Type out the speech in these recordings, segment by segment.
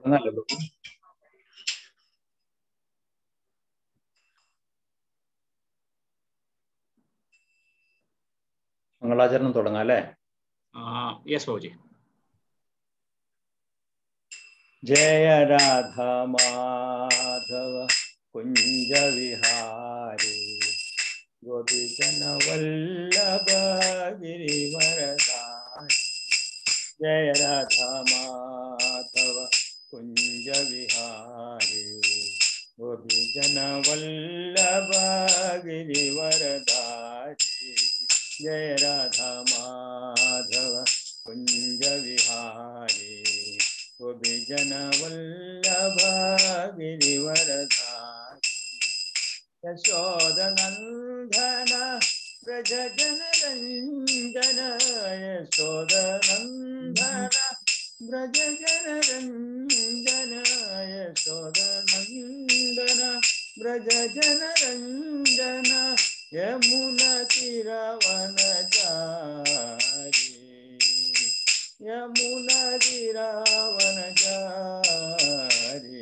തുടങ്ങാലോ മംഗളാചരണം തുടങ്ങാം അല്ലേ യെസ് ബാബുജി ജയ രാധ മാധവ കുഞ്ച വിഹാരി ഗോപിജന വല്ലഭ ഗിരിവരദാരി ജയ രാധ മാധവ കുഞ്ച വിഹാരി ഗോപിജന വല്ലഭ ഗിരിവരദാരി ജയ രാധ മാധവ കുഞ്ച വിഹാരി ഗോപിജന വല്ലഭ ഗിരിവരധാരി യശോദനന്ദന വ്രജജന രഞ്ജന യശോദനന്ദന വ്രജജന രഞ്ജന യശോദനന്ദന വ്രജജന രഞ്ജന യമുന തിരവനചാരി യമുനതിരാവനചാരി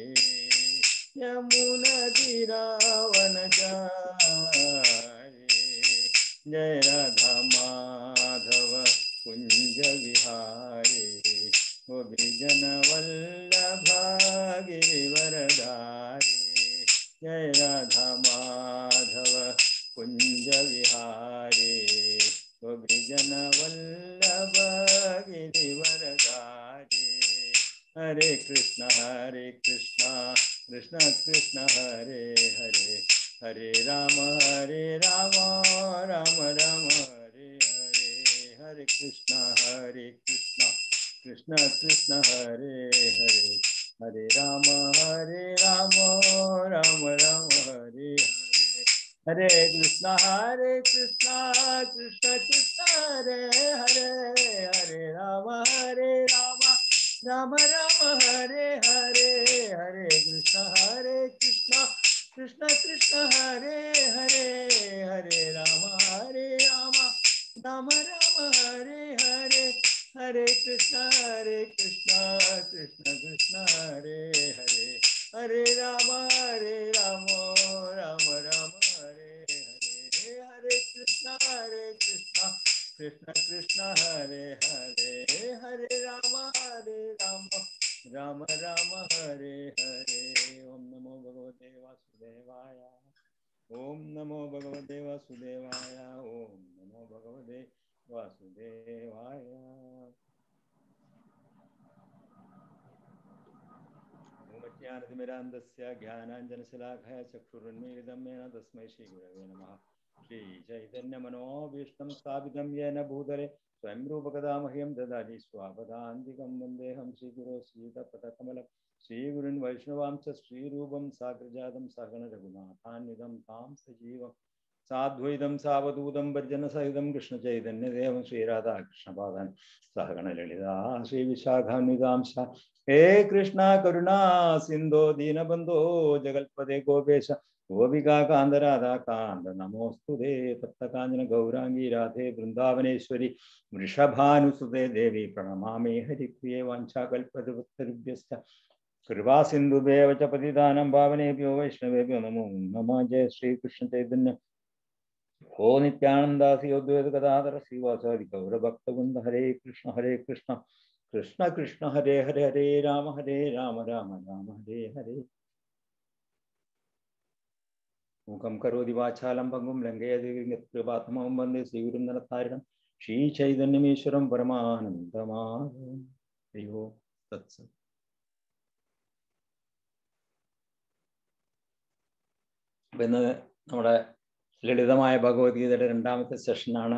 യമുനതിരാവനചാരി ജയ രാധ മാധവ കുഞ്ച വിഹാരി ഗോപിജന വല്ലഭ ഗിരിവരധാരി ജയ രാധ മാധവ കുഞ്ച വിഹാരി ഗോപിജന വല്ലഭ ഗിരിവരധാരി ഹരേ കൃഷ്ണ ഹരേ കൃഷ്ണ കൃഷ്ണ കൃഷ്ണ ഹരേ ഹരേ ഹരേ രാമ ഹരേ രാമ രാമ രാമ ഹരേ ഹരേ ഹരേ കൃഷ്ണ ഹരേ കൃഷ്ണ കൃഷ്ണ കൃഷ്ണ ഹരേ ഹരേ ഹരേ രാമ ഹരേ രാമ രാമ രാമ ഹരേ ഹരേ ഹരേ കൃഷ്ണ ഹരേ കൃഷ്ണ കൃഷ്ണ കൃഷ്ണ ഹരേ ഹരേ ഹരേ രാമ ഹരേ രാമ രാമ രാമ ഹരേ ഹരേ ഹരേ കൃഷ്ണ ഹരേ കൃഷ്ണ കൃഷ്ണ കൃഷ്ണ ഹരേ ഹരേ ഹരേ രാമ ഹരേ രാമ രാമ രാമ ഹരേ ഹരേ ഹരേ കൃഷ്ണ ഹരേ കൃഷ്ണ കൃഷ്ണ കൃഷ്ണ ഹരേ ഹരേ ഹരേ രാമ ഹരേ രാമ രാമ രാമ ഹരേ ഹരേ ഹരേ കൃഷ്ണ ഹരേ കൃഷ്ണ കൃഷ്ണ കൃഷ്ണ ഹരേ ഹരേ ഹരേ രാമ ഹരേ രാമ രാമ രാമ ഹരേ ഹരേ ഓം നമോ ഭഗവതേ വാസുദേവായ ഓം നമോ ഭഗവതേ വാസുദേവായ ഓം നമോ ഭഗവതേ വാസുദേവായ ജ്ഞാനതിമിരാന്തസ്യ ജ്ഞാനാഞ്ജനശലാഖയ ചക്ഷുരുന്മീലിതം മേന തസ്മൈ ശ്രീഗുരവേ നമഃ श्रीचैतन्यमनोभीष्टं स्थापितं येन भूतले स्वयं रूपकदामह्यं ददाति स्वापदान्तिकं वन्देऽहं श्रीगुरो श्रीतपदकमलं श्रीगुरुन् वैष्णवां च श्रीरूपं साग्रजातं सहगणरघुनाथान्वितं तां सजीवं साद्वैतं सावधूतं भर्जनसहितं कृष्णचैतन्यदेवं श्रीराधाकृष्णपादान् सहगणललिता श्रीविशाखान्वितां स हे कृष्णा करुणा सिन्धो दीनबन्धो जगत्पदे गोपेश गोपिका कान्त कान्त नमोऽस्तु ते तप्तकाञ्चन गौराङ्गी राधे वृन्दावनेश्वरि वृषभानुसुते देवी प्रणमामि हरिप्रिये वाञ्छाकल्पतरुभ्यश्च कृपासिन्धुभ्येव च पतितानं पावनेभ्यो वैष्णवेभ्यो नमो नमः जय श्रीकृष्णचैतन्य ओ नित्यानन्दासि योद्वैतगदाधर श्रीवासादि गौरभक्तवृन्द हरे कृष्ण हरे कृष्ण कृष्ण कृष्ण हरे हरे हरे राम हरे राम राम राम हरे हरे മൂകം കരോതി വാചാലം പങ്കും ലങ്കയതിപാത്മവും വന്ദേ ശ്രീഗുരുനരത്താരിണം ശ്രീചൈതന്യമീശ്വരം പരമാനന്ദമാകും അയ്യോ തത്സ അപ്പം ഇന്ന് നമ്മുടെ ലളിതമായ ഭഗവത്ഗീതയുടെ രണ്ടാമത്തെ സെഷനാണ്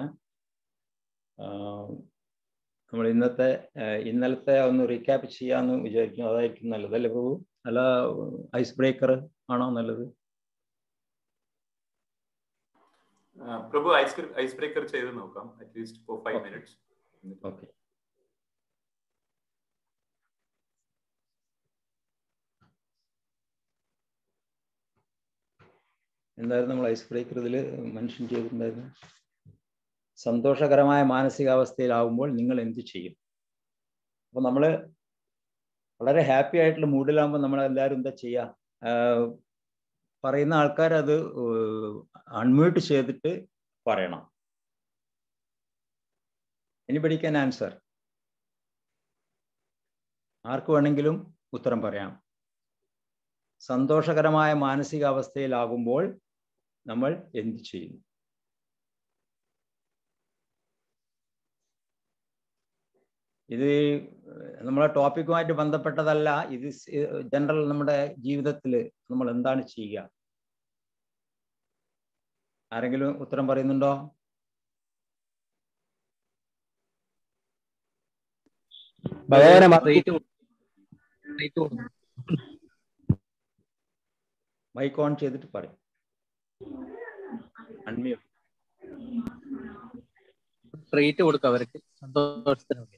നമ്മൾ ഇന്നത്തെ ഇന്നലത്തെ ഒന്ന് റീക്യാപ്പ് ചെയ്യാമെന്ന് വിചാരിക്കുന്നു അതായിരിക്കും നല്ലത് അല്ലേ പ്രഭു അല്ല ഐസ് ബ്രേക്കർ ആണോ നല്ലത് പ്രഭു ഐസ് ഐസ് ബ്രേക്കർ ചെയ്ത് നോക്കാം at least four five minutes okay എന്തായിരുന്നു നമ്മൾ ഐസ് ബ്രേക്കർ ഇതിൽ മെൻഷൻ ചെയ്തിട്ടുണ്ടായിരുന്നു സന്തോഷകരമായ മാനസികാവസ്ഥയിലാവുമ്പോൾ നിങ്ങൾ എന്ത് ചെയ്യും അപ്പൊ നമ്മൾ വളരെ ഹാപ്പി ആയിട്ടുള്ള മൂഡിലാകുമ്പോൾ നമ്മൾ എല്ലാവരും എന്താ ചെയ്യുക ആഹ് പറയുന്ന ആൾക്കാർ അത് അൺമ്യൂട്ട് ചെയ്തിട്ട് പറയണം എനിബഡി ക്യാൻ ആൻസർ ആർക്ക് വേണമെങ്കിലും ഉത്തരം പറയാം സന്തോഷകരമായ മാനസികാവസ്ഥയിലാകുമ്പോൾ നമ്മൾ എന്ത് ചെയ്യുന്നു ഇത് നമ്മളെ ടോപ്പിക്കുമായിട്ട് ബന്ധപ്പെട്ടതല്ല ഇത് ജനറൽ നമ്മുടെ ജീവിതത്തിൽ നമ്മൾ എന്താണ് ചെയ്യുക ആരെങ്കിലും ഉത്തരം പറയുന്നുണ്ടോ ഭഗവാനെ റേറ്റ് റേറ്റ് കൊടുക്കും മൈക്ക് ഓൺ ചെയ്തിട്ട് പറയും അൺമ്യൂട്ട് റേറ്റ് കൊടുക്കും അവർക്ക് സന്തോഷത്തിനൊക്കെ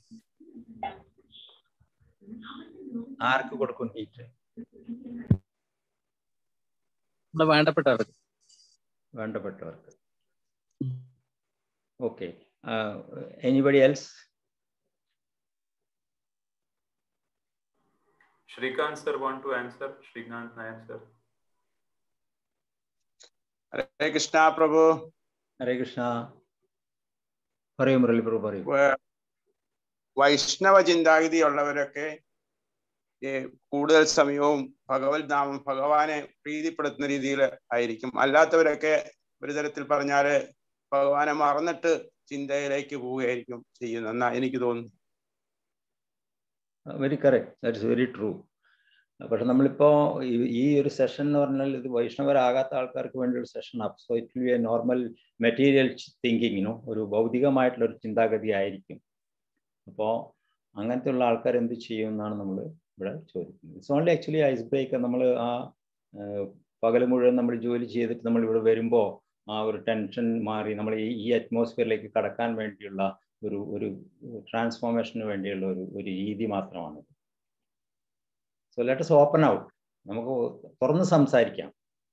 ആർക്ക് കൊടുക്കും ടീച്ചർ നമ്മുടെ വേണ്ടപ്പെട്ടവർക്ക് വേണ്ടപ്പെട്ടവർക്ക് okay anybody else Shrikant sir want to answer? Shrikant Nayak sir. ഹരേ കൃഷ്ണ പ്രഭു ഹരേ കൃഷ്ണ പറയൂ മുരളി പ്രഭു പറയൂ വ- വൈഷ്ണവ ചിന്താഗതിയുള്ളവരൊക്കെ ഈ കൂടുതൽ സമയവും ഭഗവത് നാമം ഭഗവാനെ പ്രീതിപ്പെടുത്തുന്ന രീതിയിൽ ആയിരിക്കും അല്ലാത്തവരൊക്കെ ഒരു തരത്തിൽ പറഞ്ഞാല് ഭഗവാനെ മറന്നിട്ട് ചിന്തയിലേക്ക് പോവുകയായിരിക്കും ചെയ്യുന്നത് എന്നാ എനിക്ക് തോന്നുന്നു very correct that is very true പക്ഷെ നമ്മളിപ്പോ ഈ- ഈ ഒരു സെഷൻ എന്ന് പറഞ്ഞാൽ ഇത് വൈഷ്ണവരാകാത്ത ആൾക്കാർക്ക് വേണ്ടി ഒരു session up so it will a normal material തിങ്കിങ്ങിനോ ഒരു ഭൗതികമായിട്ടുള്ള ഒരു ചിന്താഗതി ആയിരിക്കും അപ്പോൾ അങ്ങനത്തെ ഉള്ള ആൾക്കാർ എന്ത് ചെയ്യും എന്നാണ് നമ്മൾ ഇവിടെ ചോദിക്കുന്നത് it's only actually ice break നമ്മൾ ആ പകൽ മുഴുവൻ നമ്മൾ ജോലി ചെയ്തിട്ട് നമ്മൾ ഇവിടെ വരുമ്പോൾ ആ ഒരു ടെൻഷൻ മാറി നമ്മൾ ഈ ഈ അറ്റ്മോസ്ഫിയറിലേക്ക് കടക്കാൻ വേണ്ടിയുള്ള ഒരു ഒരു ട്രാൻസ്ഫോർമേഷന് വേണ്ടിയുള്ള ഒരു ഒരു രീതി മാത്രമാണ് സോ ലെറ്റസ് ഓപ്പൺ ഔട്ട് നമുക്ക് തുറന്ന് സംസാരിക്കാം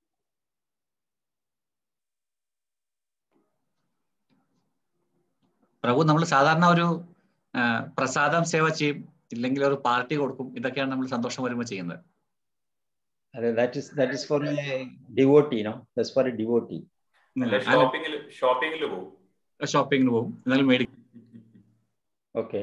പ്രഭു നമ്മൾ സാധാരണ ഒരു ആ, പ്രസാദം സേവ ചെയ്യും ഇല്ലെങ്കിൽ ഒരു പാർട്ടി കൊടുക്കും ഇതൊക്കെയാണ് നമ്മൾ സന്തോഷം വരുമ്പോൾ ചെയ്യുന്നത് അതെ that is that is for devotee no that's for a devotee അല്ല ഷോപ്പിംഗിൽ ഷോപ്പിംഗിൽ പോകും ഷോപ്പിങ്ങിന് പോകും എന്നാലും മേടിക്കും ഓക്കെ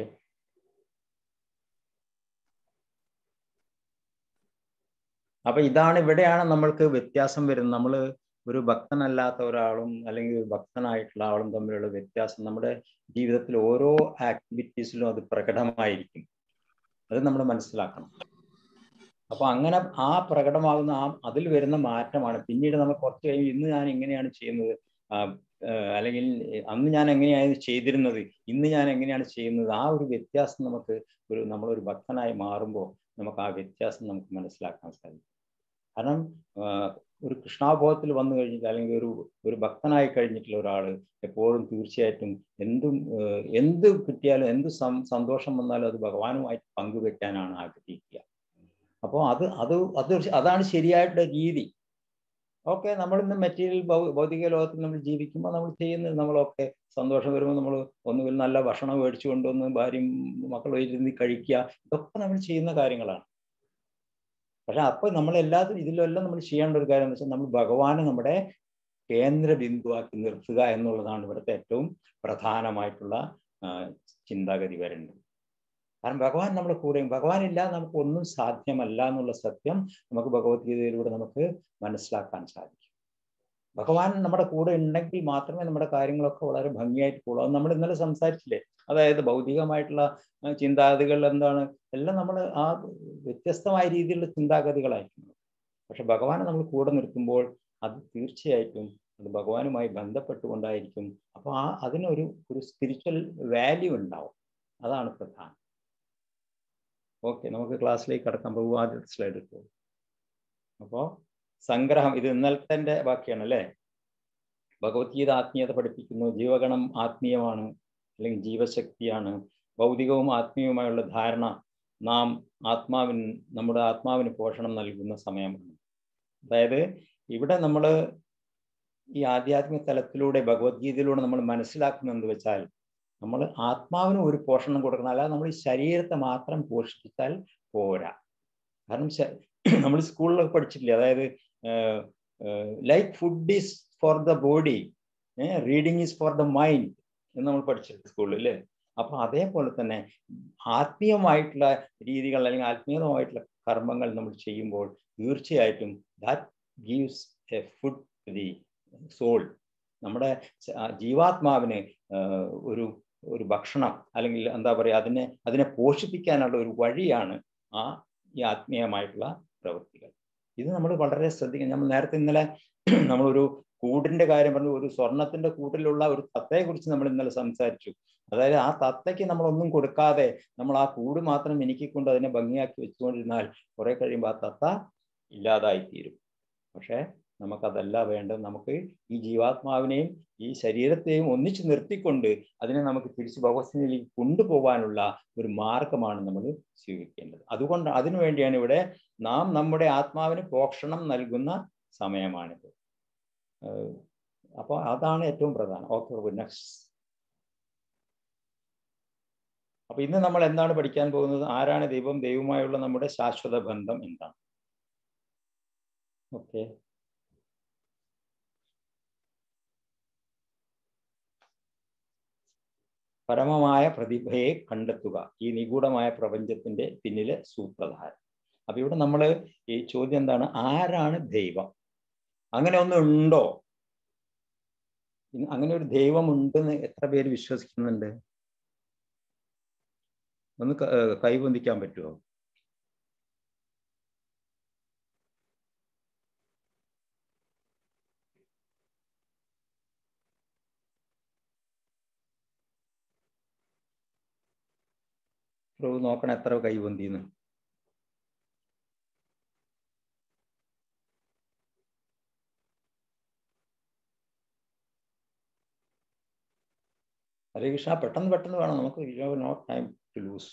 അപ്പൊ ഇതാണ് ഇവിടെയാണ് നമ്മൾക്ക് വ്യത്യാസം വരുന്നത് നമ്മൾ ഒരു ഭക്തനല്ലാത്ത ഒരാളും അല്ലെങ്കിൽ ഒരു ഭക്തനായിട്ടുള്ള ആളും തമ്മിലുള്ള വ്യത്യാസം നമ്മുടെ ജീവിതത്തിൽ ഓരോ ആക്ടിവിറ്റീസിലും അത് പ്രകടമായിരിക്കും അത് നമ്മൾ മനസ്സിലാക്കണം അപ്പൊ അങ്ങനെ ആ പ്രകടമാകുന്ന ആ അതിൽ വരുന്ന മാറ്റമാണ് പിന്നീട് നമ്മൾ കുറച്ച് കഴിയും ഇന്ന് ഞാൻ എങ്ങനെയാണ് ചെയ്യുന്നത് ആ, ആ, അല്ലെങ്കിൽ അന്ന് ഞാൻ എങ്ങനെയാണ് ചെയ്തിരുന്നത് ഇന്ന് ഞാൻ എങ്ങനെയാണ് ചെയ്യുന്നത് ആ ഒരു വ്യത്യാസം നമുക്ക് ഒരു നമ്മളൊരു ഭക്തനായി മാറുമ്പോൾ നമുക്ക് ആ വ്യത്യാസം നമുക്ക് മനസ്സിലാക്കാൻ സാധിക്കും കാരണം ആ, ഒരു കൃഷ്ണാബോധത്തിൽ വന്നു കഴിഞ്ഞിട്ട് അല്ലെങ്കിൽ ഒരു ഒരു ഭക്തനായി കഴിഞ്ഞിട്ടുള്ള ഒരാൾ എപ്പോഴും തീർച്ചയായിട്ടും എന്തും ആ, എന്ത് കിട്ടിയാലും എന്ത് സം- സന്തോഷം വന്നാലും അത് ഭഗവാനുമായിട്ട് പങ്കുവെക്കാനാണ് ആഗ്രഹിക്കുക അപ്പോൾ അത് അത് അത് അതാണ് ശരിയായിട്ടുള്ള രീതി ഓക്കെ നമ്മൾ ഇന്ന് മെറ്റീരിയൽ ഭൗതിക ലോകത്തിൽ നമ്മൾ ജീവിക്കുമ്പോൾ നമ്മൾ ചെയ്യുന്നത് നമ്മളൊക്കെ സന്തോഷം വരുമ്പോൾ നമ്മൾ ഒന്നുകിൽ നല്ല ഭക്ഷണം മേടിച്ചു കൊണ്ടുവന്ന് ഭാര്യയും മക്കളും ഇരുന്ന് കഴിക്കുക ഇതൊക്കെ നമ്മൾ ചെയ്യുന്ന കാര്യങ്ങളാണ് പക്ഷെ അപ്പൊ നമ്മൾ എല്ലാത്തിനും ഇതിലെല്ലാം നമ്മൾ ചെയ്യേണ്ട ഒരു കാര്യം എന്ന് വെച്ചാൽ നമ്മൾ ഭഗവാനെ നമ്മുടെ കേന്ദ്ര ബിന്ദുവാക്കി നിർത്തുക എന്നുള്ളതാണ് ഇവിടുത്തെ ഏറ്റവും പ്രധാനമായിട്ടുള്ള ആ, ചിന്താഗതി വരേണ്ടത് കാരണം ഭഗവാൻ നമ്മുടെ കൂടെയും ഭഗവാൻ ഇല്ലാതെ നമുക്ക് ഒന്നും സാധ്യമല്ല എന്നുള്ള സത്യം നമുക്ക് ഭഗവത്ഗീതയിലൂടെ നമുക്ക് മനസ്സിലാക്കാൻ സാധിക്കും ഭഗവാൻ നമ്മുടെ കൂടെ ഉണ്ടെങ്കിൽ മാത്രമേ നമ്മുടെ കാര്യങ്ങളൊക്കെ വളരെ ഭംഗിയായിട്ട് പോകുള്ളൂ അത് നമ്മൾ ഇന്നലെ സംസാരിച്ചില്ലേ അതായത് ഭൗതികമായിട്ടുള്ള ആ, ചിന്താഗതികൾ എന്താണ് എല്ലാം നമ്മൾ ആ വ്യത്യസ്തമായ രീതിയിലുള്ള ചിന്താഗതികളായിരിക്കും പക്ഷെ ഭഗവാനെ നമ്മൾ കൂടെ നിർത്തുമ്പോൾ അത് തീർച്ചയായിട്ടും അത് ഭഗവാനുമായി ബന്ധപ്പെട്ടുകൊണ്ടായിരിക്കും അപ്പോൾ ആ അതിനൊരു ഒരു സ്പിരിച്വൽ വാല്യൂ ഉണ്ടാവും അതാണ് പ്രധാനം ഓക്കെ നമുക്ക് ക്ലാസ്സിലേക്ക് കടക്കാൻ പോകും ആദ്യത്തെ സ്ലൈഡ് ഇട്ടു അപ്പോൾ സംഗ്രഹം ഇത് ഇന്നലത്തെ ബാക്കിയാണ് അല്ലേ ഭഗവത്ഗീത ആത്മീയത പഠിപ്പിക്കുന്നു ജീവഗണം ആത്മീയമാണ് അല്ലെങ്കിൽ ജീവശക്തിയാണ് ഭൗതികവും ആത്മീയവുമായുള്ള ധാരണ നാം ആത്മാവിന് നമ്മുടെ ആത്മാവിന് പോഷണം നൽകുന്ന സമയമാണ് അതായത് ഇവിടെ നമ്മൾ ഈ ആധ്യാത്മിക തലത്തിലൂടെ ഭഗവത്ഗീതയിലൂടെ നമ്മൾ മനസ്സിലാക്കുന്നത് എന്ത് വെച്ചാൽ നമ്മൾ ആത്മാവിന് ഒരു പോഷണം കൊടുക്കണം അല്ലാതെ നമ്മൾ ഈ ശരീരത്തെ മാത്രം പോഷിപ്പിച്ചാൽ പോരാ കാരണം നമ്മൾ സ്കൂളിലൊക്കെ പഠിച്ചിട്ടില്ലേ അതായത് like food is for the body reading is for the mind എന്ന് നമ്മൾ പഠിച്ചിട്ടുണ്ട് സ്കൂളിൽ അല്ലേ അപ്പൊ അതേപോലെ തന്നെ ആത്മീയമായിട്ടുള്ള രീതികൾ അല്ലെങ്കിൽ ആത്മീയമായിട്ടുള്ള കർമ്മങ്ങൾ നമ്മൾ ചെയ്യുമ്പോൾ തീർച്ചയായിട്ടും that gives a food the soul നമ്മുടെ ജീവാത്മാവിന് ഒരു ഒരു ഭക്ഷണം അല്ലെങ്കിൽ എന്താ പറയുക അതിനെ അതിനെ പോഷിപ്പിക്കാനുള്ള ഒരു വഴിയാണ് ആ ഈ ആത്മീയമായിട്ടുള്ള പ്രവൃത്തികൾ ഇത് നമ്മൾ വളരെ ശ്രദ്ധിക്കണം നമ്മൾ നേരത്തെ ഇന്നലെ നമ്മളൊരു കൂടിന്റെ കാര്യം പറഞ്ഞു ഒരു സ്വർണത്തിന്റെ കൂട്ടിലുള്ള ഒരു തത്തയെ കുറിച്ച് നമ്മൾ ഇന്നലെ സംസാരിച്ചു അതായത് ആ തത്തയ്ക്ക് നമ്മളൊന്നും കൊടുക്കാതെ നമ്മൾ ആ കൂട് മാത്രം മിനുക്കിക്കൊണ്ട് അതിനെ ഭംഗിയാക്കി വെച്ചുകൊണ്ടിരുന്നാൽ കുറെ കഴിയുമ്പോൾ ആ തത്ത ഇല്ലാതായി തീരും പക്ഷേ നമുക്കതല്ല വേണ്ടത് നമുക്ക് ഈ ജീവാത്മാവിനെയും ഈ ശരീരത്തെയും ഒന്നിച്ചു നിർത്തിക്കൊണ്ട് അതിനെ നമുക്ക് തിരിച്ച് ഭഗവത്സിലേക്ക് കൊണ്ടുപോകാനുള്ള ഒരു മാർഗമാണ് നമ്മൾ സ്വീകരിക്കേണ്ടത് അതുകൊണ്ട് അതിനുവേണ്ടിയാണ് ഇവിടെ നാം നമ്മുടെ ആത്മാവിന് പോഷണം നൽകുന്ന സമയമാണിത് അപ്പോൾ അതാണ് ഏറ്റവും പ്രധാനം ഓക്കെ നെക്സ്റ്റ് അപ്പൊ ഇന്ന് നമ്മൾ എന്താണ് പഠിക്കാൻ പോകുന്നത് ആരാണ് ദൈവം ദൈവവുമായുള്ള നമ്മുടെ ശാശ്വത ബന്ധം എന്താണ് ഓക്കെ പരമമായ പ്രതിഭയെ കണ്ടെത്തുക ഈ നിഗൂഢമായ പ്രപഞ്ചത്തിന്റെ പിന്നിലെ സൂത്രധാരം അപ്പൊ ഇവിടെ നമ്മൾ ഈ ചോദ്യം എന്താണ് ആരാണ് ദൈവം അങ്ങനെ ഒന്ന് ഉണ്ടോ അങ്ങനെ ഒരു ദൈവം ഉണ്ടെന്ന് എത്ര പേര് വിശ്വസിക്കുന്നുണ്ട് ഒന്ന് കൈബന്ധിക്കാൻ പറ്റുമോ പ്രഭു നോക്കണം എത്ര കൈബന്ധിന്ന് ഹരേ കൃഷ്ണ പെട്ടെന്ന് പെട്ടെന്ന് വേണം നമുക്ക് you have not time to lose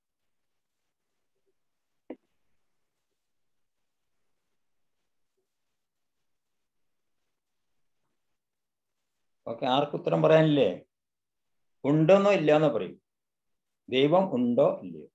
okay ആർക്കും ഉത്തരം പറയാനില്ലേ ഉണ്ടെന്നോ ഇല്ലാന്നോ പറയും ദൈവം ഉണ്ടോ ഇല്ലയോ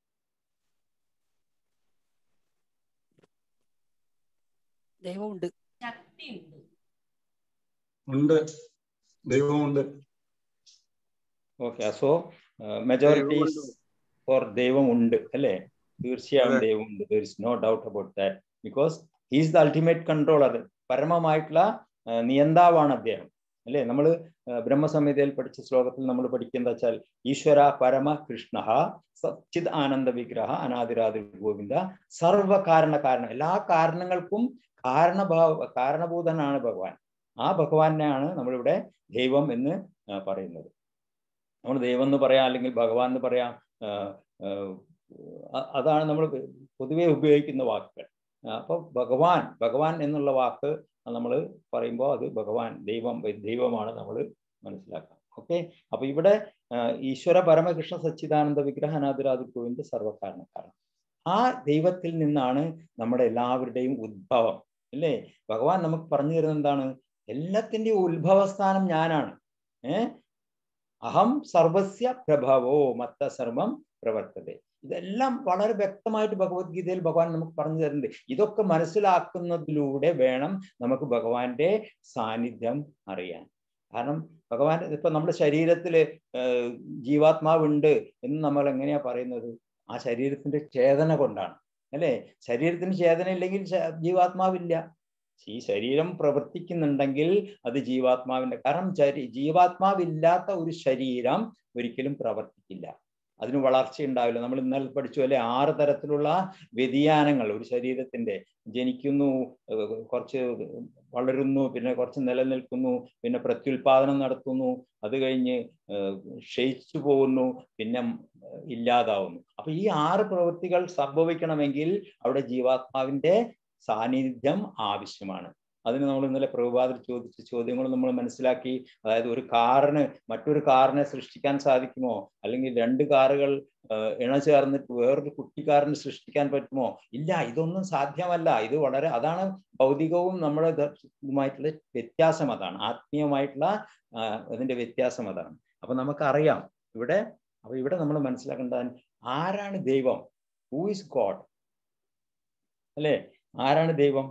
ദൈവമുണ്ട് ശക്തിയുണ്ട് ഉണ്ട് ദൈവമുണ്ട് ഓക്കെ സോ മെജോറിറ്റി ഫോർ ദൈവം ഉണ്ട് അല്ലേ തീർച്ചയായും ദൈവം ഉണ്ട് there is no doubt about that because he's the ultimate controller പരമമായിട്ടുള്ള നിയന്താവാണ് അദ്ദേഹം അല്ലേ നമ്മൾ ബ്രഹ്മസംഹിതയിൽ പഠിച്ച ശ്ലോകത്തിൽ നമ്മൾ പഠിക്കുന്നത് വെച്ചാൽ ഈശ്വര പരമ കൃഷ്ണ സച്ചിത് ആനന്ദ വിഗ്രഹ അനാദിരാതി ഗോവിന്ദ സർവകാരണ കാരണം എല്ലാ കാരണങ്ങൾക്കും കാരണഭാവ കാരണഭൂതനാണ് ഭഗവാൻ ആ ഭഗവാനെയാണ് നമ്മളിവിടെ ദൈവം എന്ന് പറയുന്നത് നമ്മൾ ദൈവം എന്ന് പറയാം അല്ലെങ്കിൽ ഭഗവാൻ എന്ന് പറയാം അതാണ് നമ്മൾ പൊതുവെ ഉപയോഗിക്കുന്ന വാക്കുകൾ അപ്പോൾ ഭഗവാൻ ഭഗവാൻ എന്നുള്ള വാക്ക് നമ്മൾ പറയുമ്പോൾ അത് ഭഗവാൻ ദൈവം ദൈവമാണ് നമ്മൾ മനസ്സിലാക്കാം ഓക്കെ അപ്പൊ ഇവിടെ ഈശ്വര പരമകൃഷ്ണ സച്ചിദാനന്ദ വിഗ്രഹ അനാദിരാതി ഗോവിന്ദ സർവകാരണക്കാരൻ ആ ദൈവത്തിൽ നിന്നാണ് നമ്മുടെ എല്ലാവരുടെയും ഉദ്ഭവം അല്ലേ ഭഗവാൻ നമുക്ക് പറഞ്ഞു തരുന്നത് എന്താണ് എല്ലാത്തിൻ്റെയും ഉത്ഭവസ്ഥാനം ഞാനാണ് ഏർ അഹം സർവസ്യ പ്രഭവോ മത്ത സർവം പ്രവർത്തത ഇതെല്ലാം വളരെ വ്യക്തമായിട്ട് ഭഗവത്ഗീതയിൽ ഭഗവാൻ നമുക്ക് പറഞ്ഞു തരുന്നുണ്ട് ഇതൊക്കെ മനസ്സിലാക്കുന്നതിലൂടെ വേണം നമുക്ക് ഭഗവാന്റെ സാന്നിധ്യം അറിയാൻ കാരണം ഭഗവാൻ ഇപ്പൊ നമ്മുടെ ശരീരത്തില് ജീവാത്മാവുണ്ട് എന്ന് നമ്മൾ എങ്ങനെയാ പറയുന്നത് ആ ശരീരത്തിന്റെ ചേതന കൊണ്ടാണ് അല്ലേ ശരീരത്തിന് ചേതന ഇല്ലെങ്കിൽ ജീവാത്മാവില്ല ഈ ശരീരം പ്രവർത്തിക്കുന്നുണ്ടെങ്കിൽ അത് ജീവാത്മാവിന്റെ കാരണം ജീവാത്മാവില്ലാത്ത ഒരു ശരീരം ഒരിക്കലും പ്രവർത്തിക്കില്ല അതിന് വളർച്ച ഉണ്ടാവില്ല നമ്മൾ ഇന്നലെ പഠിച്ചു അല്ലെ ആറ് തരത്തിലുള്ള വ്യതിയാനങ്ങൾ ഒരു ശരീരത്തിന്റെ ജനിക്കുന്നു കുറച്ച് വളരുന്നു പിന്നെ കുറച്ച് നിലനിൽക്കുന്നു പിന്നെ പ്രത്യുൽപാദനം നടത്തുന്നു അത് കഴിഞ്ഞ് ക്ഷയിച്ചു പോകുന്നു പിന്നെ ഇല്ലാതാവുന്നു അപ്പൊ ഈ ആറ് പ്രവൃത്തികൾ സംഭവിക്കണമെങ്കിൽ അവിടെ ജീവാത്മാവിന്റെ സാന്നിധ്യം ആവശ്യമാണ് അതിന് നമ്മൾ ഇന്നലെ പ്രഭുപാദർ ചോദിച്ച ചോദ്യങ്ങൾ നമ്മൾ മനസ്സിലാക്കി അതായത് ഒരു കാറിന് മറ്റൊരു കാറിനെ സൃഷ്ടിക്കാൻ സാധിക്കുമോ അല്ലെങ്കിൽ രണ്ട് കാറുകൾ ഇണ ചേർന്നിട്ട് വേറൊരു കുട്ടിക്കാരന് സൃഷ്ടിക്കാൻ പറ്റുമോ ഇല്ല ഇതൊന്നും സാധ്യമല്ല ഇത് വളരെ അതാണ് ഭൗതികവും നമ്മുടെ വ്യത്യാസം അതാണ് ആത്മീയമായിട്ടുള്ള അതിന്റെ വ്യത്യാസം അതാണ് അപ്പൊ നമുക്കറിയാം ഇവിടെ അപ്പൊ ഇവിടെ നമ്മൾ മനസ്സിലാക്കേണ്ടത് ആരാണ് ദൈവം ഹൂ ഇസ് ഗോഡ് അല്ലേ ആരാണ് ദൈവം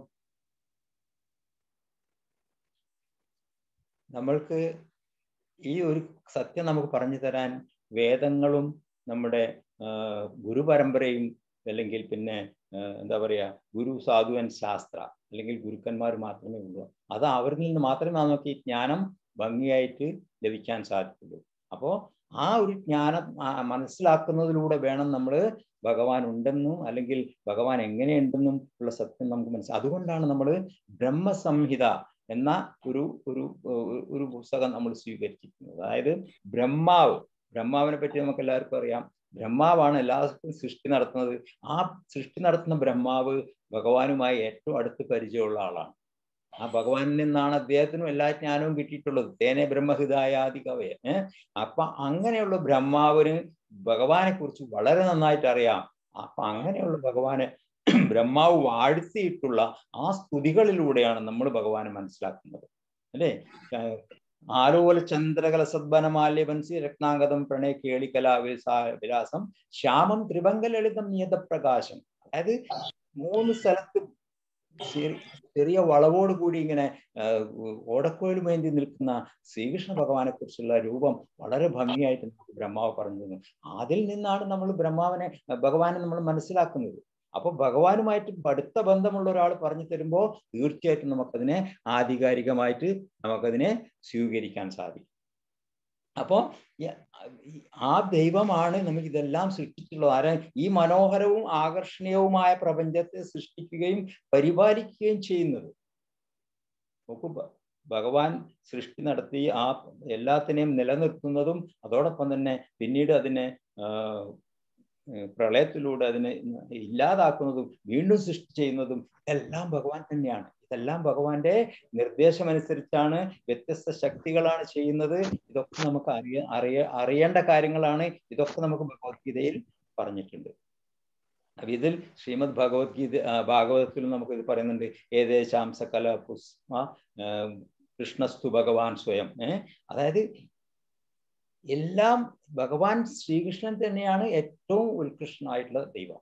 നമ്മൾക്ക് ഈ ഒരു സത്യം നമുക്ക് പറഞ്ഞു തരാൻ വേദങ്ങളും നമ്മുടെ ഗുരുപരമ്പരയും അല്ലെങ്കിൽ പിന്നെ എന്താ പറയാ ഗുരു സാധുവൻ ശാസ്ത്ര അല്ലെങ്കിൽ ഗുരുക്കന്മാർ മാത്രമേ ഉള്ളൂ അത് അവരിൽ നിന്ന് മാത്രമേ നമുക്ക് ഈ ജ്ഞാനം ഭംഗിയായിട്ട് ലഭിക്കാൻ സാധിക്കുള്ളൂ അപ്പോൾ ആ ഒരു ജ്ഞാനം മനസ്സിലാക്കുന്നതിലൂടെ വേണം നമ്മൾ ഭഗവാൻ ഉണ്ടെന്നും അല്ലെങ്കിൽ ഭഗവാൻ എങ്ങനെയുണ്ടെന്നും ഉള്ള സത്യം നമുക്ക് മനസ്സിലാക്കാം അതുകൊണ്ടാണ് നമ്മൾ ബ്രഹ്മസംഹിത എന്ന ഒരു ഒരു ഒരു പുസ്തകം നമ്മൾ സ്വീകരിച്ചിരിക്കുന്നത് അതായത് ബ്രഹ്മാവ് ബ്രഹ്മാവിനെ പറ്റി നമുക്ക് എല്ലാവർക്കും അറിയാം ബ്രഹ്മാവാണ് എല്ലാവർക്കും സൃഷ്ടി നടത്തുന്നത് ആ സൃഷ്ടി നടത്തുന്ന ബ്രഹ്മാവ് ഭഗവാനുമായി ഏറ്റവും അടുത്ത് പരിചയമുള്ള ആളാണ് ആ ഭഗവാനിൽ നിന്നാണ് അദ്ദേഹത്തിനും എല്ലാ ജ്ഞാനവും കിട്ടിയിട്ടുള്ളത് തേനെ ബ്രഹ്മഹിതായാദി കവയെ ഏഹ് അപ്പൊ അങ്ങനെയുള്ള ബ്രഹ്മാവിന് ഭഗവാനെ കുറിച്ച് വളരെ നന്നായിട്ട് അറിയാം അപ്പൊ അങ്ങനെയുള്ള ഭഗവാനെ ബ്രഹ്മാവ് വാഴ്ത്തിയിട്ടുള്ള ആ സ്തുതികളിലൂടെയാണ് നമ്മൾ ഭഗവാനെ മനസ്സിലാക്കുന്നത് അല്ലേ ആലോല ചന്ദ്രകല സദ്വനമാല്യ വൻസി രത്നാഗതം പ്രണയ കേളികലാ വിലാസം ശ്യാമം ത്രിഭംഗ ലളിതം നിയത പ്രകാശം അതായത് മൂന്ന് സ്ഥലത്ത് ചെറിയ വളവോട് കൂടി ഇങ്ങനെ ഓടക്കോയിൽ മേന്തി നിൽക്കുന്ന ശ്രീകൃഷ്ണ ഭഗവാനെ കുറിച്ചുള്ള രൂപം വളരെ ഭംഗിയായിട്ട് നമുക്ക് ബ്രഹ്മാവ് പറഞ്ഞു തന്നു അതിൽ നിന്നാണ് നമ്മൾ ബ്രഹ്മാവിനെ ഭഗവാനെ നമ്മൾ മനസ്സിലാക്കുന്നത് അപ്പൊ ഭഗവാനുമായിട്ട് അടുത്ത ബന്ധമുള്ള ഒരാൾ പറഞ്ഞു തരുമ്പോൾ തീർച്ചയായിട്ടും നമുക്കതിനെ ആധികാരികമായിട്ട് നമുക്കതിനെ സ്വീകരിക്കാൻ സാധിക്കും അപ്പോൾ ആ ദൈവമാണ് നമുക്ക് ഇതെല്ലാം സൃഷ്ടിച്ചിട്ടുള്ളത് ആരാ ഈ മനോഹരവും ആകർഷണീയവുമായ പ്രപഞ്ചത്തെ സൃഷ്ടിക്കുകയും പരിപാലിക്കുകയും ചെയ്യുന്നത് നോക്കൂ ഭഗവാൻ സൃഷ്ടി നടത്തി ആ എല്ലാത്തിനെയും നിലനിർത്തുന്നതും അതോടൊപ്പം തന്നെ പിന്നീട് അതിനെ പ്രളയത്തിലൂടെ അതിനെ ഇല്ലാതാക്കുന്നതും വീണ്ടും സൃഷ്ടി ചെയ്യുന്നതും ഇതെല്ലാം ഭഗവാൻ തന്നെയാണ് ഇതെല്ലാം ഭഗവാന്റെ നിർദ്ദേശമനുസരിച്ചാണ് വ്യത്യസ്ത ശക്തികളാണ് ചെയ്യുന്നത് ഇതൊക്കെ നമുക്ക് അറിയ അറിയ അറിയേണ്ട കാര്യങ്ങളാണ് ഇതൊക്കെ നമുക്ക് ഭഗവത്ഗീതയിൽ പറഞ്ഞിട്ടുണ്ട് അപ്പൊ ഇതിൽ ശ്രീമദ് ഭഗവത്ഗീത ഭാഗവതത്തിൽ നമുക്ക് ഇത് പറയുന്നുണ്ട് ഏദേശാം സകല പുസ്മ കൃഷ്ണസ്തു ഭഗവാൻ സ്വയം ഏഹ് അതായത് എല്ലാം ഭഗവാൻ ശ്രീകൃഷ്ണൻ തന്നെയാണ് ഏറ്റവും ഉത്കൃഷ്ടനായിട്ടുള്ള ദൈവം